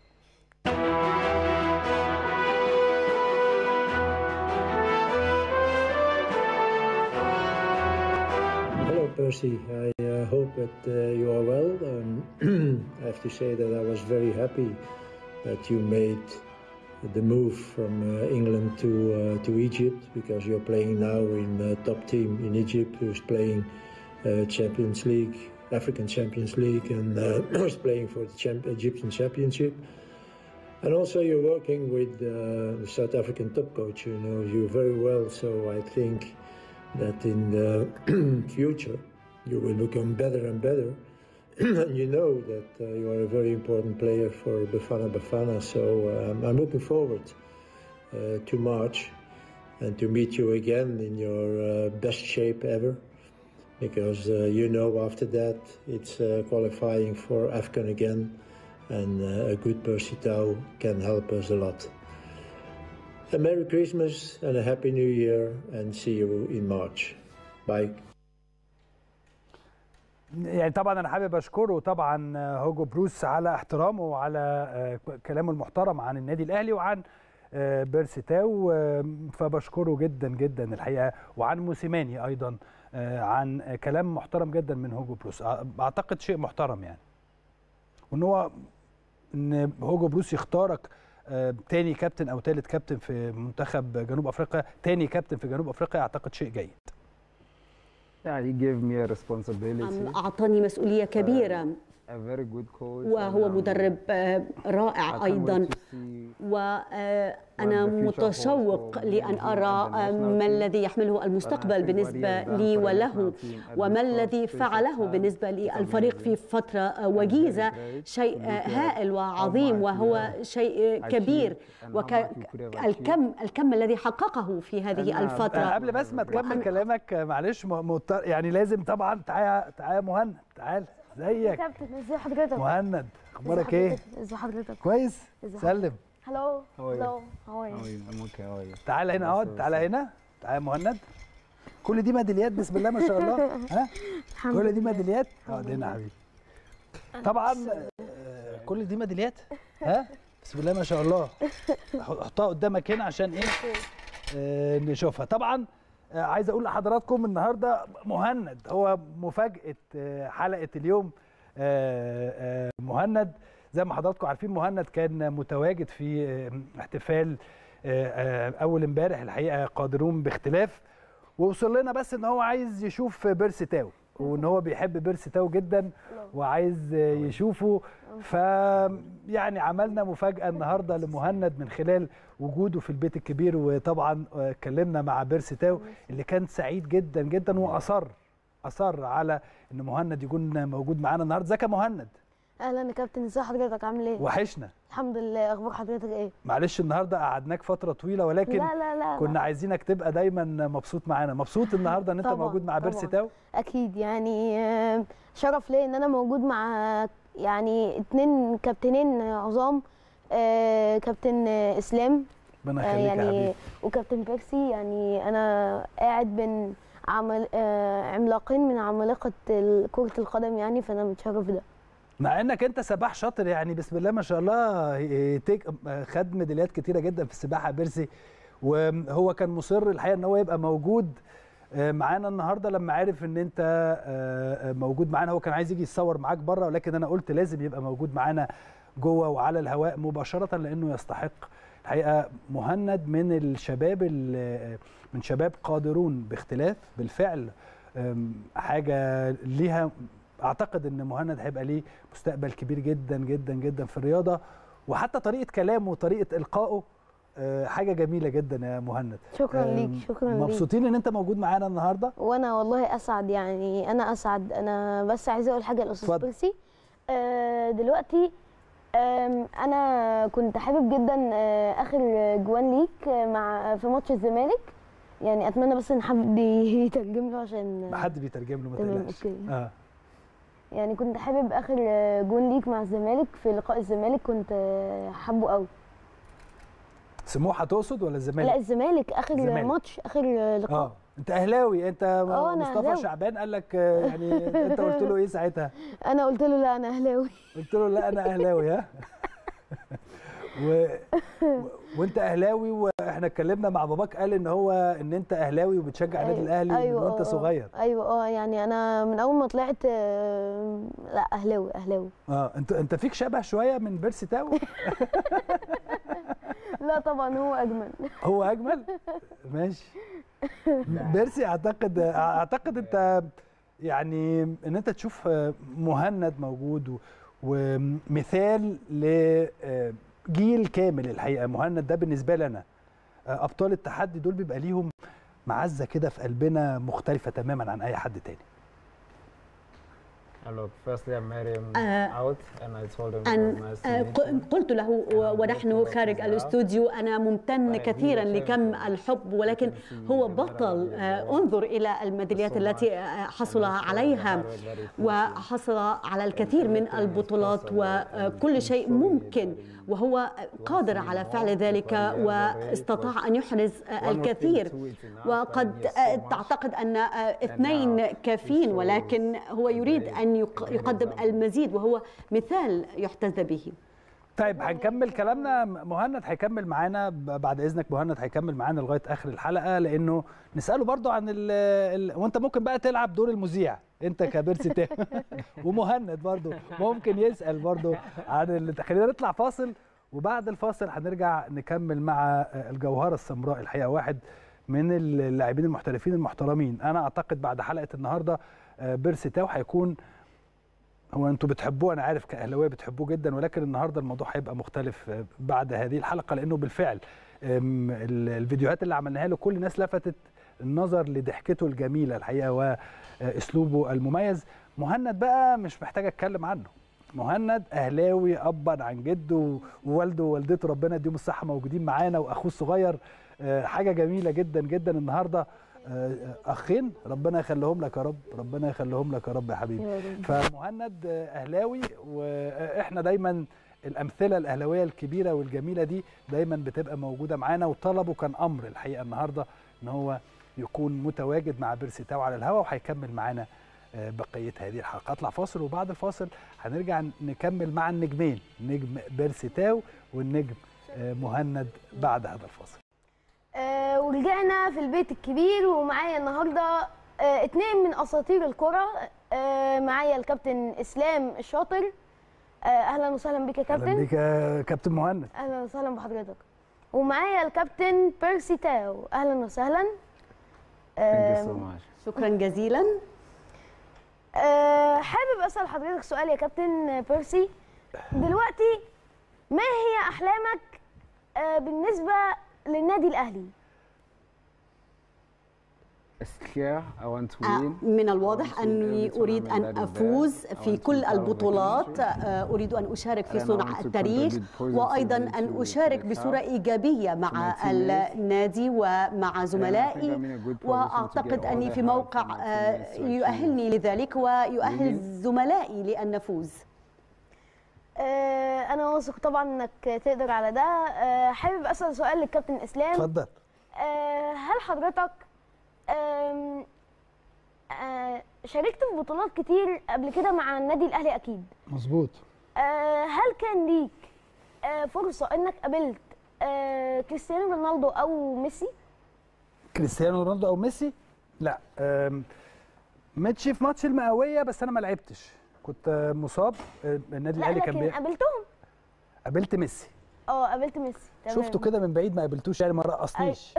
Hello, Percy. I uh, hope that uh, you are well. Um, I have to say that I was very happy that you made the move from uh, England to uh, to Egypt because you're playing now in the top team in Egypt, who's playing uh, Champions League, African Champions League, and uh, was playing for the champ- Egyptian Championship. And also, you're working with uh, the South African top coach. You know you very well, so I think that in the future you will become better and better. and you know that uh, you are a very important player for Bafana Bafana. So um, I'm looking forward uh, to March and to meet you again in your uh, best shape ever. Because uh, you know after that it's uh, qualifying for AFCON again, and uh, a good Percy Tau can help us a lot. A Merry Christmas and a Happy New Year, and see you in March. Bye. يعني طبعا انا حابب اشكره طبعا هوجو بروس على احترامه وعلى آه، كلامه المحترم عن النادي الاهلي وعن آه، بيرسي تاو آه، فبشكره جدا جدا الحقيقه وعن موسيماني ايضا آه، عن كلام محترم جدا من هوجو بروس أع- اعتقد شيء محترم يعني وان هو ان هوجو بروس يختارك آه، تاني كابتن او تالت كابتن في منتخب جنوب افريقيا تاني كابتن في جنوب افريقيا اعتقد شيء جيد Yeah, he gave me a responsibility. أم أعطاني مسؤولية كبيرة A very good coach. وهو and, um, مدرب آه، I رائع can't أيضا wait to see وأنا what the future متشوق holds for لأن him أرى and the آه، national ما team. الذي يحمله المستقبل think what he بالنسبة has done لي for the وله national team at وما this الذي short space of فعله time بالنسبة is للفريق في فترة آه، وجيزة great. شيء And آه، look at هائل how وعظيم much we وهو have شيء كبير achieved and how much we could have achieved. والكم الكم الذي حققه في هذه أنا- الفترة قبل بس ما تكمل كلامك آه، معلش م- مضطر يعني لازم طبعا تعالى تعالى يا مهند تعال ازيك كابتن ازي حضرتك مهند اخبارك ايه ازي حضرتك كويس ازي سلم هلو How are you? هلو هاو How are you? I'm okay. How are you? تعال هنا اقعد تعال هنا تعال يا مهند كل دي ميداليات بسم الله ما شاء الله ها الحمد كل دي لله. ميداليات اقعد هنا يا حبيبي طبعا آه، كل دي ميداليات ها بسم الله ما شاء الله حطها قدامك هنا عشان ايه آه، نشوفها طبعا آه، عايز اقول لحضراتكم النهارده مهند هو مفاجاه آه، حلقه اليوم آه، آه، مهند زي ما حضراتكم عارفين مهند كان متواجد في آه، احتفال آه، آه، اول امبارح الحقيقه قادرون باختلاف ووصل لنا بس ان هو عايز يشوف بيرسي تاو وان هو بيحب بيرسي تاو جدا وعايز آه، يشوفه ف يعني عملنا مفاجاه النهارده لمهند من خلال وجوده في البيت الكبير وطبعا آه، اتكلمنا مع بيرسي تاو اللي كان سعيد جدا جدا واصر اصر على ان مهند يكون موجود معانا النهارده ازيك يا مهند اهلا يا كابتن ازي حضرتك عامل ايه وحشنا الحمد لله اخبار حضرتك ايه معلش النهارده قعدناك فتره طويله ولكن لا لا لا كنا لا. عايزينك تبقى دايما مبسوط معانا مبسوط النهارده ان انت طبعاً، موجود مع بيرسي طبعاً. تاو اكيد يعني آه، شرف ليا ان انا موجود مع يعني اتنين كابتنين عظام آه، كابتن آه، اسلام ربنا آه، يخليك يا يعني حبيبي وكابتن بيرسي يعني انا قاعد بين عمل آه، عملاقين من عمالقه ال- كره القدم يعني فانا متشرف ده مع انك انت سباح شاطر يعني بسم الله ما شاء الله ي- تيك خد ميداليات كتيره جدا في السباحه يا بيرسي وهو كان مصر الحقيقه ان هو يبقى موجود آه، معانا النهارده لما عرف ان انت آه، آه، موجود معانا هو كان عايز يجي يتصور معاك بره ولكن انا قلت لازم يبقى موجود معانا جوه وعلى الهواء مباشره لانه يستحق الحقيقه مهند من الشباب ال- من شباب قادرون باختلاف بالفعل أم، حاجه ليها اعتقد ان مهند هيبقى ليه مستقبل كبير جدا جدا جدا في الرياضه وحتى طريقه كلامه وطريقه القائه آه، حاجه جميله جدا يا مهند شكرا أم، ليك شكرا ليك مبسوطين ان انت موجود معانا النهارده وانا والله اسعد يعني انا اسعد انا بس عايزه اقول حاجه للاستاذ اتفضل. بيرسي آه، دلوقتي آم، انا كنت حابب جدا آه، اخر جوان ليك آه، مع في ماتش الزمالك يعني اتمنى بس ان حد يترجم له عشان ما حد بيترجم له ما تمام، تقلقش أوكي. اه يعني كنت حابب اخر آه، جون ليك مع الزمالك في لقاء الزمالك كنت آه، حابه قوي سموحه تقصد ولا الزمالك لا الزمالك اخر الزمالك. ماتش اخر لقاء اه انت اهلاوي انت آه، أنا مصطفى أهلاوي. شعبان قال لك آه، يعني انت قلت له ايه ساعتها انا قلت له لا انا اهلاوي قلت له لا انا اهلاوي ها و... و... وانت اهلاوي واحنا اتكلمنا مع باباك قال ان هو ان انت اهلاوي وبتشجع النادي الاهلي أيوة من وانت آه، صغير ايوه اه يعني انا من اول ما طلعت آه، لا اهلاوي اهلاوي اه انت انت فيك شبه شويه من بيرسي تاو لا طبعا هو اجمل هو اجمل ماشي بيرسي اعتقد اعتقد انت يعني ان انت تشوف مهند موجود و- ومثال لجيل كامل الحقيقه مهند ده بالنسبه لنا ابطال التحدي دول بيبقى ليهم معزه كده في قلبنا مختلفه تماما عن اي حد تاني Look, firstly, I met him آه، out and I told him أن it was nice to آه، meet ق- you. قلت له و- ونحن خارج الاستوديو أنا ممتن كثيرا لكم الحب ولكن هو بطل آه، انظر إلى الميداليات التي آه، حصل عليها وحصل على الكثير من البطولات وكل شيء ممكن وهو قادر على فعل ذلك واستطاع أن يحرز آه، الكثير وقد آه، تعتقد أن آه، اثنين كافيين ولكن هو يريد أن يق- يقدم المزيد وهو مثال يحتذى به طيب هنكمل كلامنا مهند هيكمل معانا ب- بعد اذنك مهند هيكمل معانا لغايه اخر الحلقه لانه نساله برضو عن ال ال وانت ممكن بقى تلعب دور المذيع انت كبيرسي تا ومهند برضو ممكن يسال برضو عن ال... خلينا نطلع فاصل وبعد الفاصل هنرجع نكمل مع الجوهره السمراء الحقيقه واحد من اللاعبين المحترفين المحترمين انا اعتقد بعد حلقه النهارده آه، بيرسي تاو هيكون هو انتوا بتحبوه انا عارف كاهلاويه بتحبوه جدا ولكن النهارده الموضوع هيبقى مختلف آه، بعد هذه الحلقه لانه بالفعل آم، ال- الفيديوهات اللي عملناها له كل الناس لفتت النظر لضحكته الجميله الحقيقه واسلوبه المميز مهند بقى مش محتاج اتكلم عنه مهند اهلاوي ابا عن جده ووالده ووالدته ربنا يديهم الصحه موجودين معانا واخوه الصغير آه، حاجه جميله جدا جدا النهارده آه، اخين ربنا يخليهم لك يا رب ربنا يخليهم لك يا رب يا حبيبي يا رب. فمهند آه، اهلاوي واحنا دايما الامثله الاهلاويه الكبيره والجميله دي دايما بتبقى موجوده معانا وطلبه كان امر الحقيقه النهارده ان هو يكون متواجد مع بيرسي تاو على الهواء وهيكمل معانا آه، بقيه هذه الحلقه اطلع فاصل وبعد الفاصل هنرجع نكمل مع النجمين نجم بيرسي تاو والنجم آه، مهند بعد هذا الفاصل آه ورجعنا في البيت الكبير ومعايا النهارده آه اتنين من اساطير الكره آه معايا الكابتن اسلام الشاطر آه اهلا وسهلا بك يا اهلا كابتن بيك يا كابتن مهند اهلا وسهلا بحضرتك ومعايا الكابتن بيرسي تاو اهلا وسهلا آه شكرا جزيلا آه حابب اسال حضرتك سؤال يا كابتن بيرسي دلوقتي ما هي احلامك آه بالنسبه للنادي الاهلي Here, I want to آه، win. من الواضح أني أريد أن أفوز في كل البطولات آه، أريد أن أشارك في صنع التاريخ وأيضا أن أشارك بصورة إيجابية مع النادي ومع زملائي وأعتقد أني في موقع آه، يؤهلني لذلك ويؤهل زملائي لأن نفوز آه انا واثق طبعا انك تقدر على ده آه حابب اسال سؤال للكابتن اسلام اتفضل آه هل حضرتك آم، شاركت في بطولات كتير قبل كده مع النادي الاهلي اكيد مظبوط آه هل كان ليك آه فرصه انك قابلت آه كريستيانو رونالدو او ميسي كريستيانو رونالدو او ميسي لا آم، ميتشي في ماتش المئويه بس انا ما لعبتش كنت آه، مصاب آه، النادي لا الاهلي كان لكن بي... قابلتهم قابلت ميسي اه قابلت ميسي تمام. شفته كده من بعيد ما قابلتوش يعني ما رقصنيش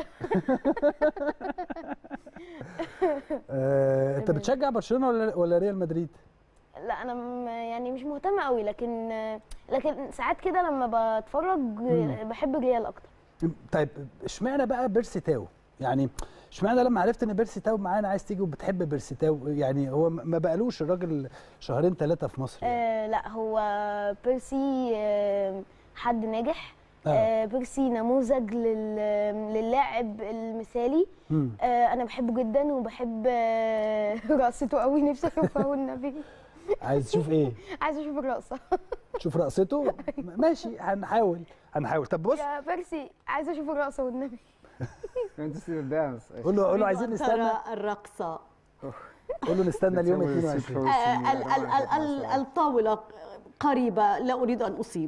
آه، انت بتشجع برشلونه ولا ولا ريال مدريد لا انا م- يعني مش مهتمه قوي لكن لكن ساعات كده لما بتفرج مم. بحب الريال اكتر طيب اشمعنى بقى بيرسي تاو يعني اشمعنى لما عرفت ان بيرسي تاو معانا عايز تيجي وبتحب بيرسي تاو يعني هو ما بقالوش الراجل شهرين ثلاثه في مصر آه لا هو بيرسي آه حد ناجح آه. آه بيرسي نموذج لل- للاعب المثالي مم. آه انا بحبه جدا وبحب آه رقصته قوي نفسي اشوفها والنبي عايز تشوف ايه عايزه اشوف الرقصه تشوف رقصته ماشي هنحاول هنحاول طب بص يا بيرسي عايزه اشوف الرقصه والنبي قول له قول له عايزين أن نستنى ترى الرقصة قول له نستنى اليوم 22 آه، ال- ال- ال- ال- الطاولة قريبة لا أريد أن أصيب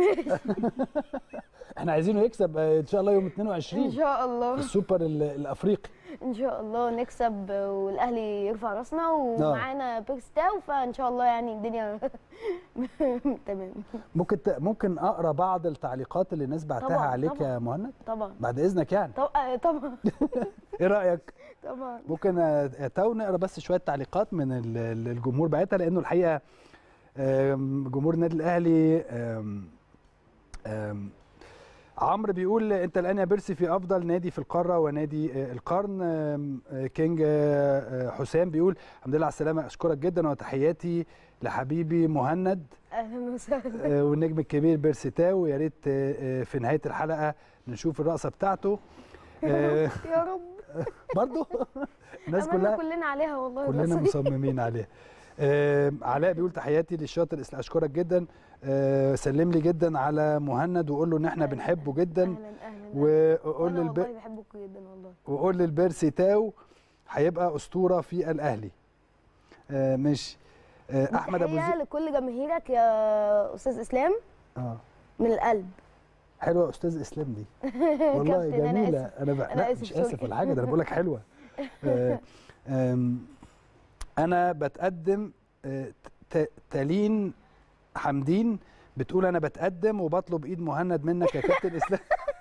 احنا عايزينه يكسب آه، ان شاء الله يوم 22 ان شاء الله السوبر ال- الافريقي ان شاء الله نكسب والاهلي يرفع راسنا ومعانا بيرس تاو فان شاء الله يعني الدنيا تمام ممكن ت... ممكن اقرا بعض التعليقات اللي الناس بعتها طبعاً، عليك طبعاً. يا مهند طبعا بعد اذنك يعني طبعا طبعا ايه رايك طبعا ممكن آه، تو نقرا بس شويه تعليقات من ال- ال- الجمهور بعتها لانه الحقيقه آم، جمهور النادي الاهلي آم، آم، عمرو بيقول انت الان يا بيرسي في افضل نادي في القاره ونادي آه، القرن آم، آه، كينج آه، آه، حسام بيقول الحمد لله على السلامه اشكرك جدا وتحياتي لحبيبي مهند اهلا وسهلا آه، والنجم الكبير بيرسي تاو يا ريت آه، آه، في نهايه الحلقه نشوف الرقصه بتاعته آه، يا رب برضو الناس أملنا كلها كلنا عليها والله كلنا الرقصة دي. مصممين عليها آه علاء بيقول تحياتي للشاطر إسلام اشكرك جدا آه سلم لي جدا على مهند وقول له ان احنا بنحبه جدا وقول وانا للب... والله بحبك جدا والله وقول للبيرسي تاو هيبقى اسطوره في الاهلي آه ماشي آه احمد ابو تحية زيد لكل جماهيرك يا استاذ اسلام اه من القلب حلوه يا استاذ اسلام دي والله كابتن، أنا جميله آسف. انا, ب... أنا لا آسف، مش سوري. اسف ولا حاجه ده انا بقول لك حلوه آه آم، انا بتقدم آه، ت- تالين حمدين بتقول انا بتقدم وبطلب ايد مهند منك يا كابتن اسلام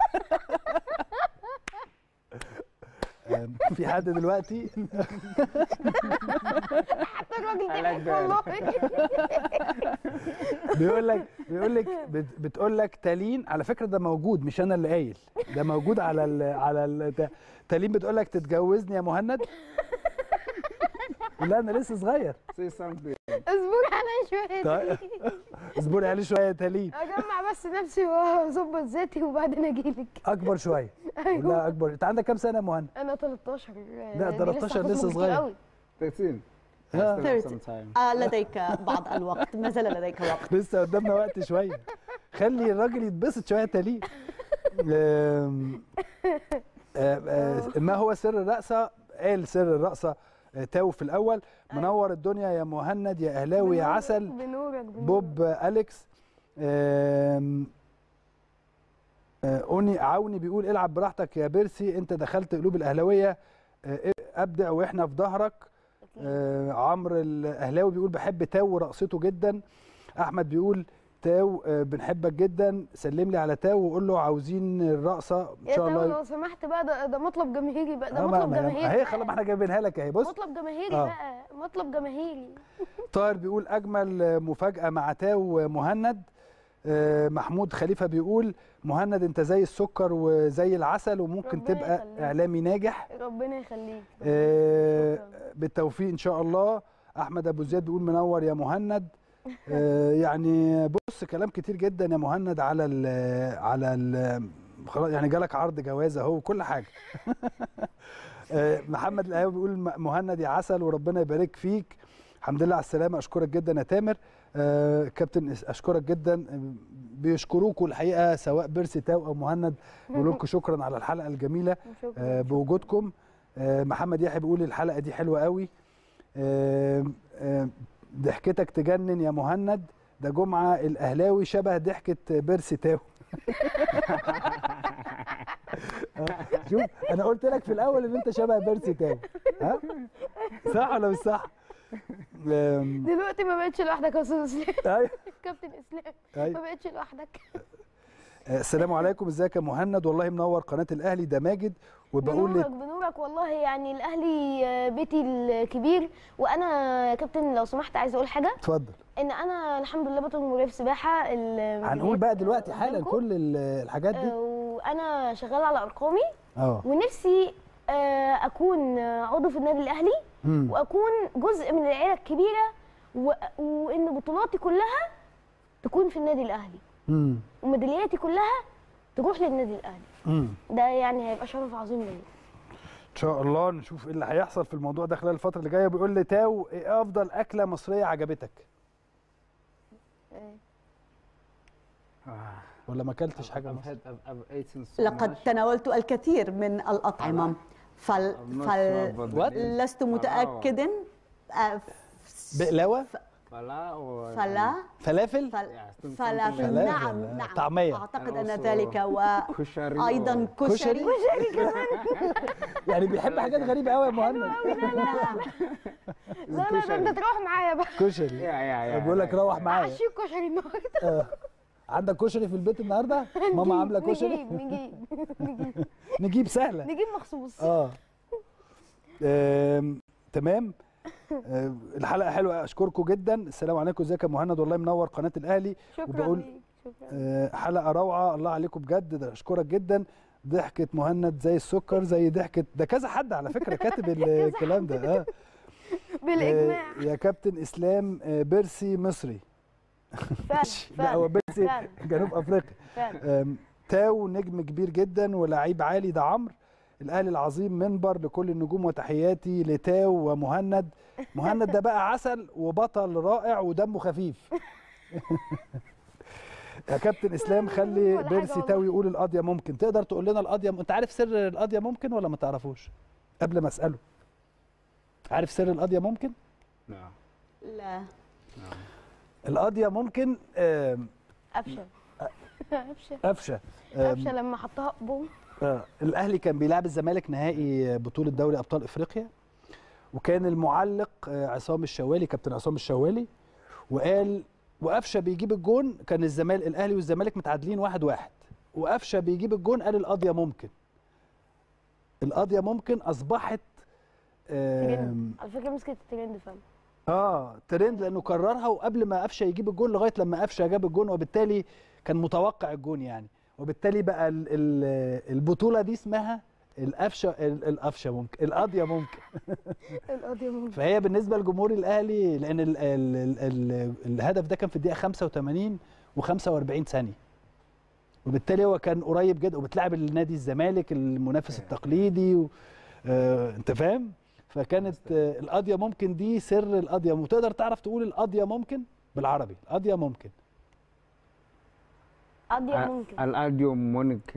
آم، في حد دلوقتي حتى الراجل ضحك والله بيقول لك بيقول لك بت- بتقول لك تالين على فكره ده موجود مش انا اللي قايل ده موجود على ال على ال ت- تالين بتقول لك تتجوزني يا مهند لا انا لسه صغير اصبر عليا شويه طيب. اصبري عليه شويه يا تالين اجمع بس نفسي واظبط ذاتي وبعدين اجيلك اكبر شويه أيوة. لا اكبر انت عندك كام سنه يا مهند انا 13 لا، دي 13 خطوة لسه كتير صغير. قوي. 13 آه. آه لديك بعض الوقت ما زال لديك وقت لسه قدامنا وقت شويه خلي الراجل يتبسط شويه تالين آم، آه، آه، ما هو سر الرقصه قال سر الرقصه آه، تاو في الاول منور الدنيا يا مهند يا اهلاوي يا عسل بنورك بنورك بوب اليكس آم، آه، اوني عوني بيقول العب براحتك يا بيرسي انت دخلت قلوب الاهلاويه آه، ابدع واحنا في ظهرك آه، عمرو الاهلاوي بيقول بحب تاو ورقصته جدا احمد بيقول تاو آه، بنحبك جدا سلم لي على تاو وقول له عاوزين الرقصه ان يا شاء تاو الله لو سمحت بقى ده, ده مطلب جماهيري بقى ده آه، ما- مطلب ما- جماهيري اهي بقى. خلاص ما احنا جايبينها لك اهي بص مطلب جماهيري آه. بقى مطلب جماهيري طاهر بيقول اجمل مفاجاه مع تاو مهند آه، محمود خليفه بيقول مهند انت زي السكر وزي العسل وممكن ربنا تبقى يخليك. اعلامي ناجح ربنا يخليك آه، بالتوفيق ان شاء الله احمد ابو زياد بيقول منور يا مهند آه، يعني بص كلام كتير جدا يا مهند على ال على ال خلاص يعني جالك عرض جواز اهو وكل حاجه آه، محمد القهوي بيقول م- مهند يا عسل وربنا يبارك فيك الحمد لله على السلامه اشكرك جدا يا تامر آه، كابتن إس- اشكرك جدا آه، بيشكروكوا الحقيقه سواء بيرسي تاو او مهند بيقولوا لكم شكرا على الحلقه الجميله شكراً، آه، بوجودكم آه، محمد يحيى بيقول الحلقه دي حلوه قوي آم، آم، ضحكتك تجنن يا مهند ده جمعه الاهلاوي شبه ضحكه بيرسي تاو آه، شوف انا قلت لك في الاول ان انت شبه بيرسي تاو ها صح ولا مش صح آم، دلوقتي ما بقتش لوحدك يا استاذ اسلام أيوة. كابتن اسلام أيوة. ما بقتش لوحدك آه، السلام عليكم ازيك يا مهند والله منور قناه الاهلي ده ماجد وبقول بنورك لك بنورك والله يعني الاهلي آه، بيتي الكبير وانا يا كابتن لو سمحت عايزه اقول حاجه اتفضل ان انا الحمد لله بطل جمهوريه في السباحه ال- هنقول بقى دلوقتي حالا قدامكم. كل ال- الحاجات دي آه، وانا شغاله على ارقامي اه ونفسي آه، اكون آه، عضو في النادي الاهلي مم. واكون جزء من العيله الكبيره و... وان بطولاتي كلها تكون في النادي الاهلي امم وميدالياتي كلها تروح للنادي الاهلي امم ده يعني هيبقى شرف عظيم ليا ان شاء الله نشوف ايه اللي هيحصل في الموضوع ده خلال الفتره اللي جايه بيقول لي تاو ايه افضل اكله مصريه عجبتك ولا ما اكلتش حاجه مصرية؟ لقد تناولت الكثير من الأطعمة فل... فل... لست متأكدا آه، بقلاوه فلا و فلا فلافل فل... something فلافل like that. نعم آه، نعم طعمية. أعتقد And أن also ذلك كشري وأيضا و- كشري كشري؟ يعني بيحب حاجات غريبه قوي يا مهند لا لا ده انت تروح معايا بقى كشري يا يا يا بيقول لك روح معايا عشيك كشري النهارده آه. عندك كشري في البيت النهارده ماما عامله كشري نجيب نجيب نجيب نجيب سهله نجيب مخصوص اه آم، تمام آه، الحلقه حلوه اشكركم جدا السلام عليكم ازيك يا مهند والله منور قناه الاهلي شكرا وبقول ليك شكرا آه، حلقه روعه الله عليكم بجد ده اشكرك جدا ضحكه مهند زي السكر زي ضحكه ده كذا حد على فكره كاتب الكلام ده اه بالاجماع آه، يا كابتن اسلام آه، بيرسي مصري فعلا لا هو فعلا بيرسي فعلا جنوب افريقيا فعلا آم، تاو نجم كبير جدا ولاعيب عالي ده عمرو الاهلي العظيم منبر لكل النجوم وتحياتي لتاو ومهند مهند ده بقى عسل وبطل رائع ودمه خفيف يا كابتن اسلام خلي ولا حاجة بيرسي والله. تاو يقول القضيه ممكن تقدر تقول لنا القضيه انت عارف سر القضيه ممكن ولا ما تعرفوش قبل ما اساله عارف سر القضيه ممكن نعم لا القضيه ممكن آم، قفشه قفشه قفشه آم، قفشه لما حطها بوم آه، الاهلي كان بيلعب الزمالك نهائي بطوله دوري ابطال افريقيا وكان المعلق آه، عصام الشوالي كابتن عصام الشوالي وقال وقفشه بيجيب الجون كان الزمالك الاهلي والزمالك متعادلين واحد واحد وقفشه بيجيب الجون قال القضيه ممكن القضيه ممكن اصبحت آم، ترند على فكره مسكت الترند فعلا اه ترند لانه كررها وقبل ما قفشه يجيب الجون لغايه لما قفشه جاب الجون وبالتالي كان متوقع الجون يعني وبالتالي بقى ال ال البطوله دي اسمها القفشه ال- القفشه ممكن القضيه ممكن القضيه ممكن فهي بالنسبه لجمهور الاهلي لان ال ال ال ال الهدف ده كان في الدقيقه 85 و45 ثانيه وبالتالي هو كان قريب جدا وبتلعب النادي الزمالك المنافس التقليدي و... آه انت فاهم فكانت آه القضيه ممكن دي سر القضيه وتقدر تعرف تقول القضيه ممكن بالعربي القضيه ممكن قضيه ممكن الأديو ممكن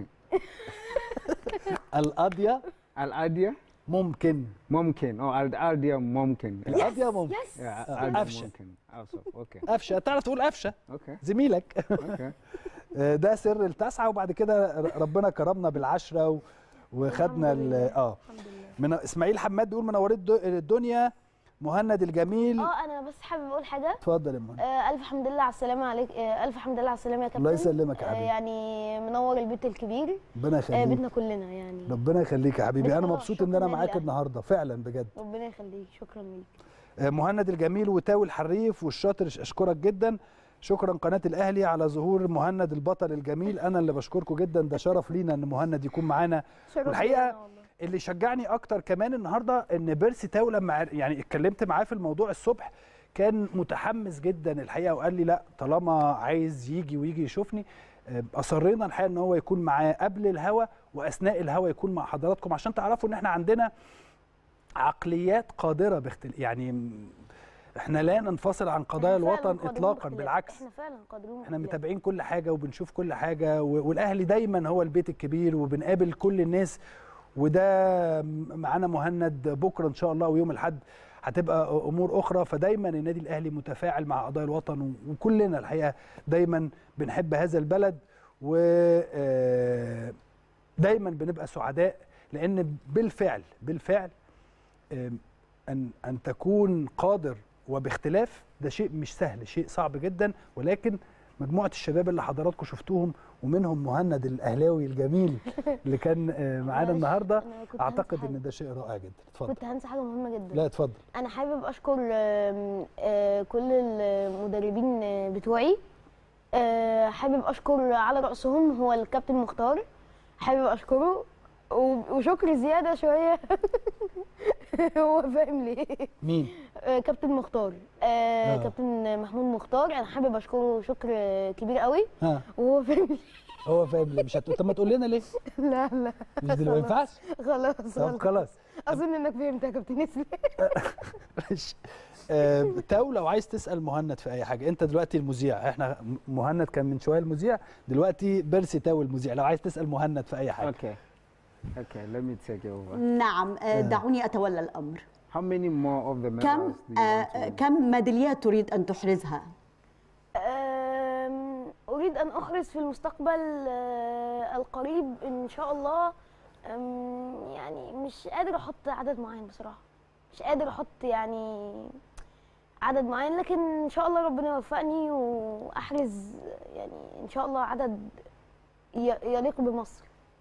القضيه الأديو ممكن ممكن أو الأديو ممكن القضيه ممكن يس Yeah, آه، الأديو قفشة. ممكن أوصف أوكي قفشه تعرف تقول قفشه أوكي زميلك أوكي آه، ده سر التسعه وبعد كده ر- ربنا كرمنا بالعشره و... وخدنا ال- اه من اسماعيل حماد بيقول منورين الد- الدنيا مهند الجميل اه انا بس حابب اقول حاجه اتفضل يا مهند آه الف حمد لله على السلامه عليك آه الف حمد لله على السلامه يا كابتن الله يسلمك يا آه حبيبي يعني منور البيت الكبير ربنا آه يخليك بيتنا كلنا يعني ربنا يخليك يا حبيبي انا بصراحة مبسوط شكراً ان انا لله. معاك النهارده فعلا بجد ربنا يخليك شكرا ليك آه، مهند الجميل وتاوي الحريف والشاطر اشكرك جدا شكرا قناه الاهلي على ظهور مهند البطل الجميل انا اللي بشكركم جدا ده شرف لينا ان مهند يكون معانا شرف والحقيقه لينا والله. اللي شجعني اكتر كمان النهارده ان بيرسي تاو لما عر- يعني اتكلمت معاه في الموضوع الصبح كان متحمس جدا الحقيقه وقال لي لا طالما عايز يجي ويجي يشوفني آه، اصرينا الحقيقه ان هو يكون معاه قبل الهوا واثناء الهوا يكون مع حضراتكم عشان تعرفوا ان احنا عندنا عقليات قادره باختل يعني م- احنا لا ننفصل عن قضايا إحنا فعلاً الوطن قادرين اطلاقا باختلاف. بالعكس احنا فعلا قادرين احنا باختلاف. متابعين كل حاجه وبنشوف كل حاجه و- والاهلي دايما هو البيت الكبير وبنقابل كل الناس وده م- معانا مهند بكره ان شاء الله ويوم الاحد هتبقى امور اخرى فدايما النادي الاهلي متفاعل مع قضايا الوطن و- وكلنا الحقيقه دايما بنحب هذا البلد و آه، دايما بنبقى سعداء لان بالفعل بالفعل آم، ان ان تكون قادر وباختلاف ده شيء مش سهل شيء صعب جدا ولكن مجموعه الشباب اللي حضراتكم شفتوهم ومنهم مهند الاهلاوي الجميل اللي كان آه، معانا معلش، النهارده أنا كنت اعتقد هنسى ان ده شيء رائع جدا اتفضل كنت هنسى حاجه مهمه جدا لا اتفضل انا حابب اشكر آم، آه، كل المدربين آه، بتوعي آه، حابب اشكر على راسهم هو الكابتن مختار حابب اشكره و- وشكر زياده شويه هو فاهم ليه مين آه، كابتن مختار آه، آه. كابتن محمود مختار انا حابب اشكره شكر آه، كبير قوي ها وهو فاهم ليه هو فاهم ليه مش هتقول طب ما تقول لنا ليه لا لا مش دلوقتي ما ينفعش خلاص طب خلاص اظن انك فهمت يا كابتن اسلام ماشي آه، تاو لو عايز تسال مهند في اي حاجه انت دلوقتي المذيع احنا م- مهند كان من شويه المذيع دلوقتي بيرسي تاو المذيع لو عايز تسال مهند في اي حاجه Okay. Okay, let me take over. نعم آه، دعوني أتولى الأمر How many more of the كم medals do you آه، want to كم ميداليات تريد أن تحرزها؟ أم، أريد أن أحرز في المستقبل آه، القريب إن شاء الله أم، يعني مش قادر أحط عدد معين بصراحة مش قادر أحط يعني عدد معين لكن إن شاء الله ربنا يوفقني وأحرز يعني إن شاء الله عدد ي- يليق بمصر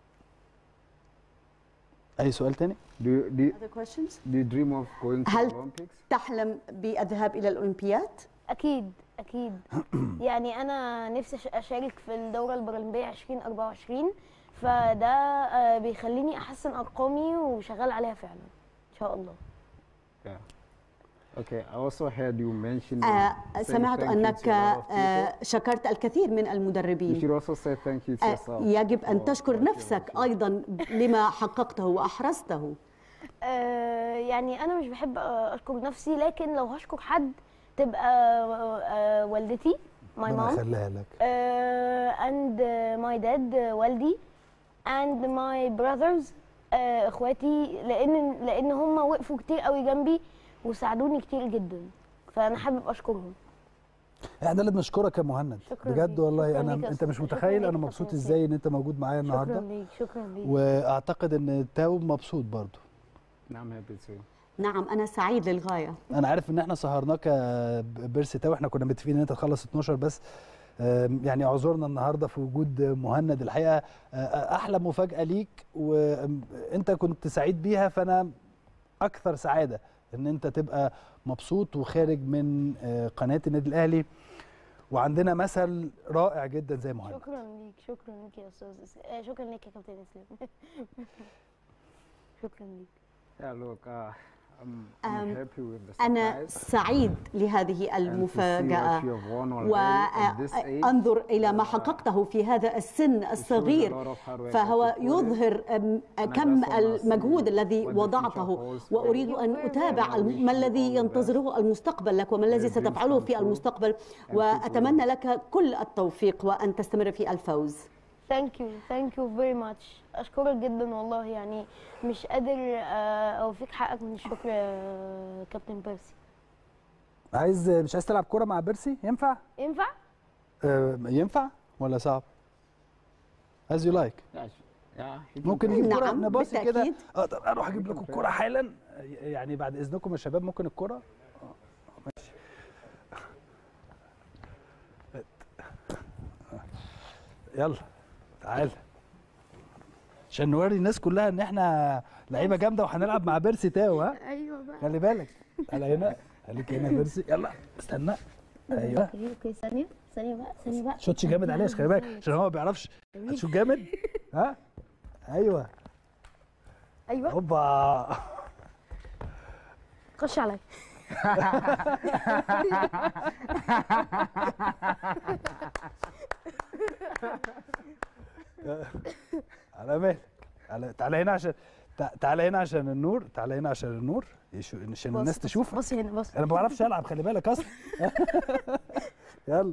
اي سؤال تاني do you, do, you, Other questions? do you dream of going to هل Olympics? تحلم بالذهاب إلى الأولمبياد؟ أكيد أكيد يعني أنا نفسي أش- أشارك في الدورة البرلمبية 2024 فده آه، بيخليني أحسن أرقامي وشغال عليها فعلا إن شاء الله Yeah. Okay, I also heard you mention آه، saying سمعت thank you أنك to a lot of people. آه، شكرت الكثير من You المدربين should also say thank you to آه، yourself. يجب أن for تشكر what you نفسك أيضا لما حققته وأحرزته آه، يعني أنا مش بحب آه، أشكر نفسي لكن لو هشكر حد تبقى آه، والدتي my ربنا mom يخليها لك آه، and uh, my dad آه، والدي and my brothers آه، اخواتي لان لان هم وقفوا كتير قوي جنبي وساعدوني كتير جدا فانا حابب اشكرهم احنا اللي بنشكرك يا مهند شكراً بجد ليك، والله شكراً انا ليك يا انت أستاذ. مش شكراً متخيل ليك انا يا مبسوط كابتن ازاي ان انت موجود معايا شكرا النهارده ليك شكرا ليك واعتقد ان تاو مبسوط برضو I'm happy to. نعم أنا سعيد للغاية انا عارف ان احنا سهرناك يا بيرسي تاو احنا كنا متفقين ان انت تخلص 12 بس آم، يعني اعذرنا النهارده في وجود مهند الحقيقه آه، احلى مفاجاه ليك وانت كنت سعيد بيها فانا اكثر سعاده ان انت تبقى مبسوط وخارج من آه، قناه النادي الاهلي وعندنا مثل رائع جدا زي مهند شكرا ليك شكرا ليك يا استاذ إس- آه، شكرا ليك يا كابتن اسلام شكرا ليك Yeah, look, uh, I'm, Um, I'm happy with the أنا surprise. سعيد لهذه And to see المفاجأة what you have won already at this age. وأنظر إلى ما حققته في هذا السن الصغير lot of hard work فهو that you put in. يظهر أم، كم المجهود الذي وضعته وأريد أن أتابع ما الذي ينتظره المستقبل لك وما الذي ستفعله في المستقبل وأتمنى لك كل التوفيق وأن تستمر في الفوز ثانك يو ثانك يو فيري ماتش اشكرك جدا والله يعني مش قادر آه، اوفيك حقك من الشكر يا كابتن بيرسي عايز مش عايز تلعب كوره مع بيرسي ينفع ينفع آه، ينفع ولا صعب as you like Yeah, sh- yeah, he ممكن can- نجيب كرة نعم، نباصي كده بالتأكيد. اقدر اروح اجيب لكم الكرة حالا يعني بعد اذنكم يا شباب ممكن الكرة آه، ماشي يلا تعال عشان نوري الناس كلها ان احنا لعيبه جامده وهنلعب مع بيرسي تاو ها ايوه بقى خلي بالك تعالى هنا خليك هنا يا بيرسي يلا استنى ايوه اوكي اوكي ثانيه ثانيه بقى ثانيه بقى شوتش جامد عليه خلي بالك عشان هو ما بيعرفش هتشوت جامد ها ايوه ايوه هوبا خش عليا على مالك على تعالى هنا عشان تع- تعالى هنا عشان النور تعالى هنا عشان النور يشو- عشان بص- الناس بص- تشوفك بص هنا بص انا ما بعرفش العب خلي بالك اصلا يلا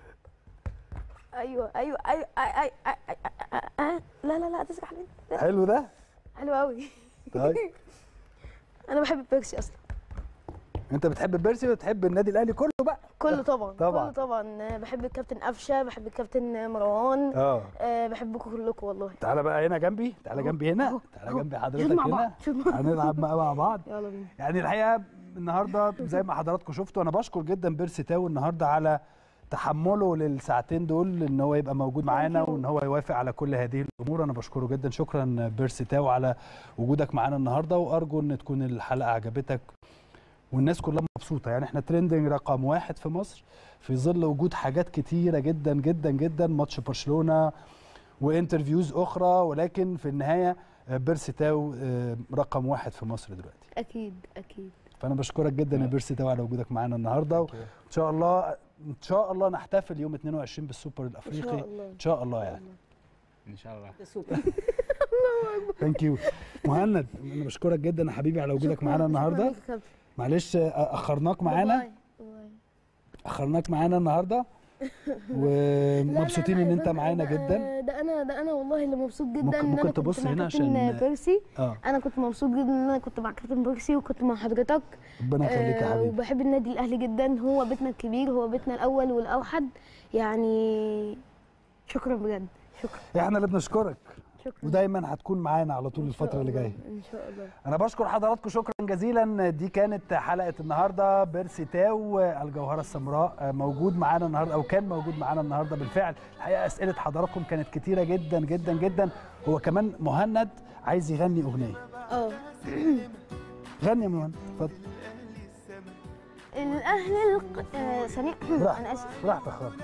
ايوه ايوه ايوه أي- أي- أي- أي- أي- أي- لا لا لا تسرح لي حلو ده حلو قوي طيب انا بحب بيرسي اصلا انت بتحب بيرسي وبتحب النادي الاهلي كله بقى كله طبعا طبعا. كله طبعا آه، بحب الكابتن قفشه بحب الكابتن مروان اه آه، بحبكم كلكم والله تعالى بقى هنا جنبي تعالى جنبي هنا تعالى أهو. جنبي شوط حضرتك مع هنا بعض، شوط مع بعض. هنلعب بقى مع بعض يلا بينا يعني الحقيقه النهارده زي ما حضراتكم شفتوا انا بشكر جدا بيرسي تاو النهارده على تحمله للساعتين دول ان هو يبقى موجود معانا وان هو يوافق على كل هذه الامور انا بشكره جدا شكرا بيرسي تاو على وجودك معانا النهارده وارجو ان تكون الحلقه عجبتك والناس كلها مبسوطه يعني احنا ترندنج رقم واحد في مصر في ظل وجود حاجات كتيره جدا جدا جدا ماتش برشلونه وانترفيوز اخرى ولكن في النهايه آه، بيرسي تاو آه، رقم واحد في مصر دلوقتي اكيد اكيد فانا بشكرك جدا يا بيرسي تاو على وجودك معانا النهارده وان شاء الله ان شاء الله نحتفل يوم 22 بالسوبر الافريقي الله. ان شاء الله يعني ان شاء الله سوبر ثانك يو مهند انا بشكرك جدا يا حبيبي على وجودك معانا النهارده معلش آه، اخرناك معانا اخرناك معانا النهارده ومبسوطين ان انت معانا جدا آه، ده انا ده انا والله اللي مبسوط جدا ممكن- ان ممكن انا كنت تبص مع هنا كابتن عشان- بيرسي اه انا كنت مبسوط جدا ان انا كنت مع كابتن بيرسي وكنت مع حضرتك ربنا يخليك يا آه، حبيبي وبحب النادي الاهلي جدا هو بيتنا الكبير هو بيتنا الاول والاوحد يعني شكرا بجد شكرا احنا اللي بنشكرك شكرا ودايما هتكون معانا على طول الفتره اللي جايه ان شاء الله انا بشكر حضراتكم شكرا جزيلا دي كانت حلقه النهارده بيرسي تاو الجوهره السمراء موجود معانا النهارده او كان موجود معانا النهارده بالفعل الحقيقه اسئله حضراتكم كانت كتيره جدا جدا جدا هو كمان مهند عايز يغني اغنيه اه غني يا مهند اتفضل الاهلي الق... آه ثانيه انا براحتك اسف براحتك خالص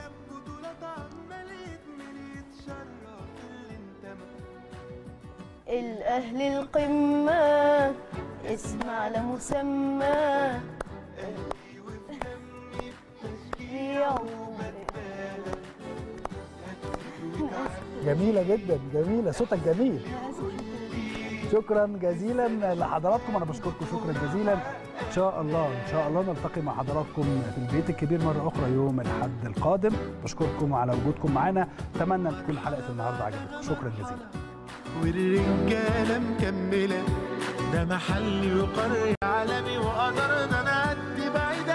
الأهل القمة اسمع لمسمى يوم جميله جدا جميله صوتك جميل شكرا جزيلا لحضراتكم انا بشكركم شكرا جزيلا ان شاء الله ان شاء الله نلتقي مع حضراتكم في البيت الكبير مره اخرى يوم الاحد القادم بشكركم على وجودكم معنا اتمنى ان تكون حلقه النهارده عجبتكم شكرا جزيلا والرجالة مكملة ده محلي وقرية عالمي وقدرنا نعدي بعيد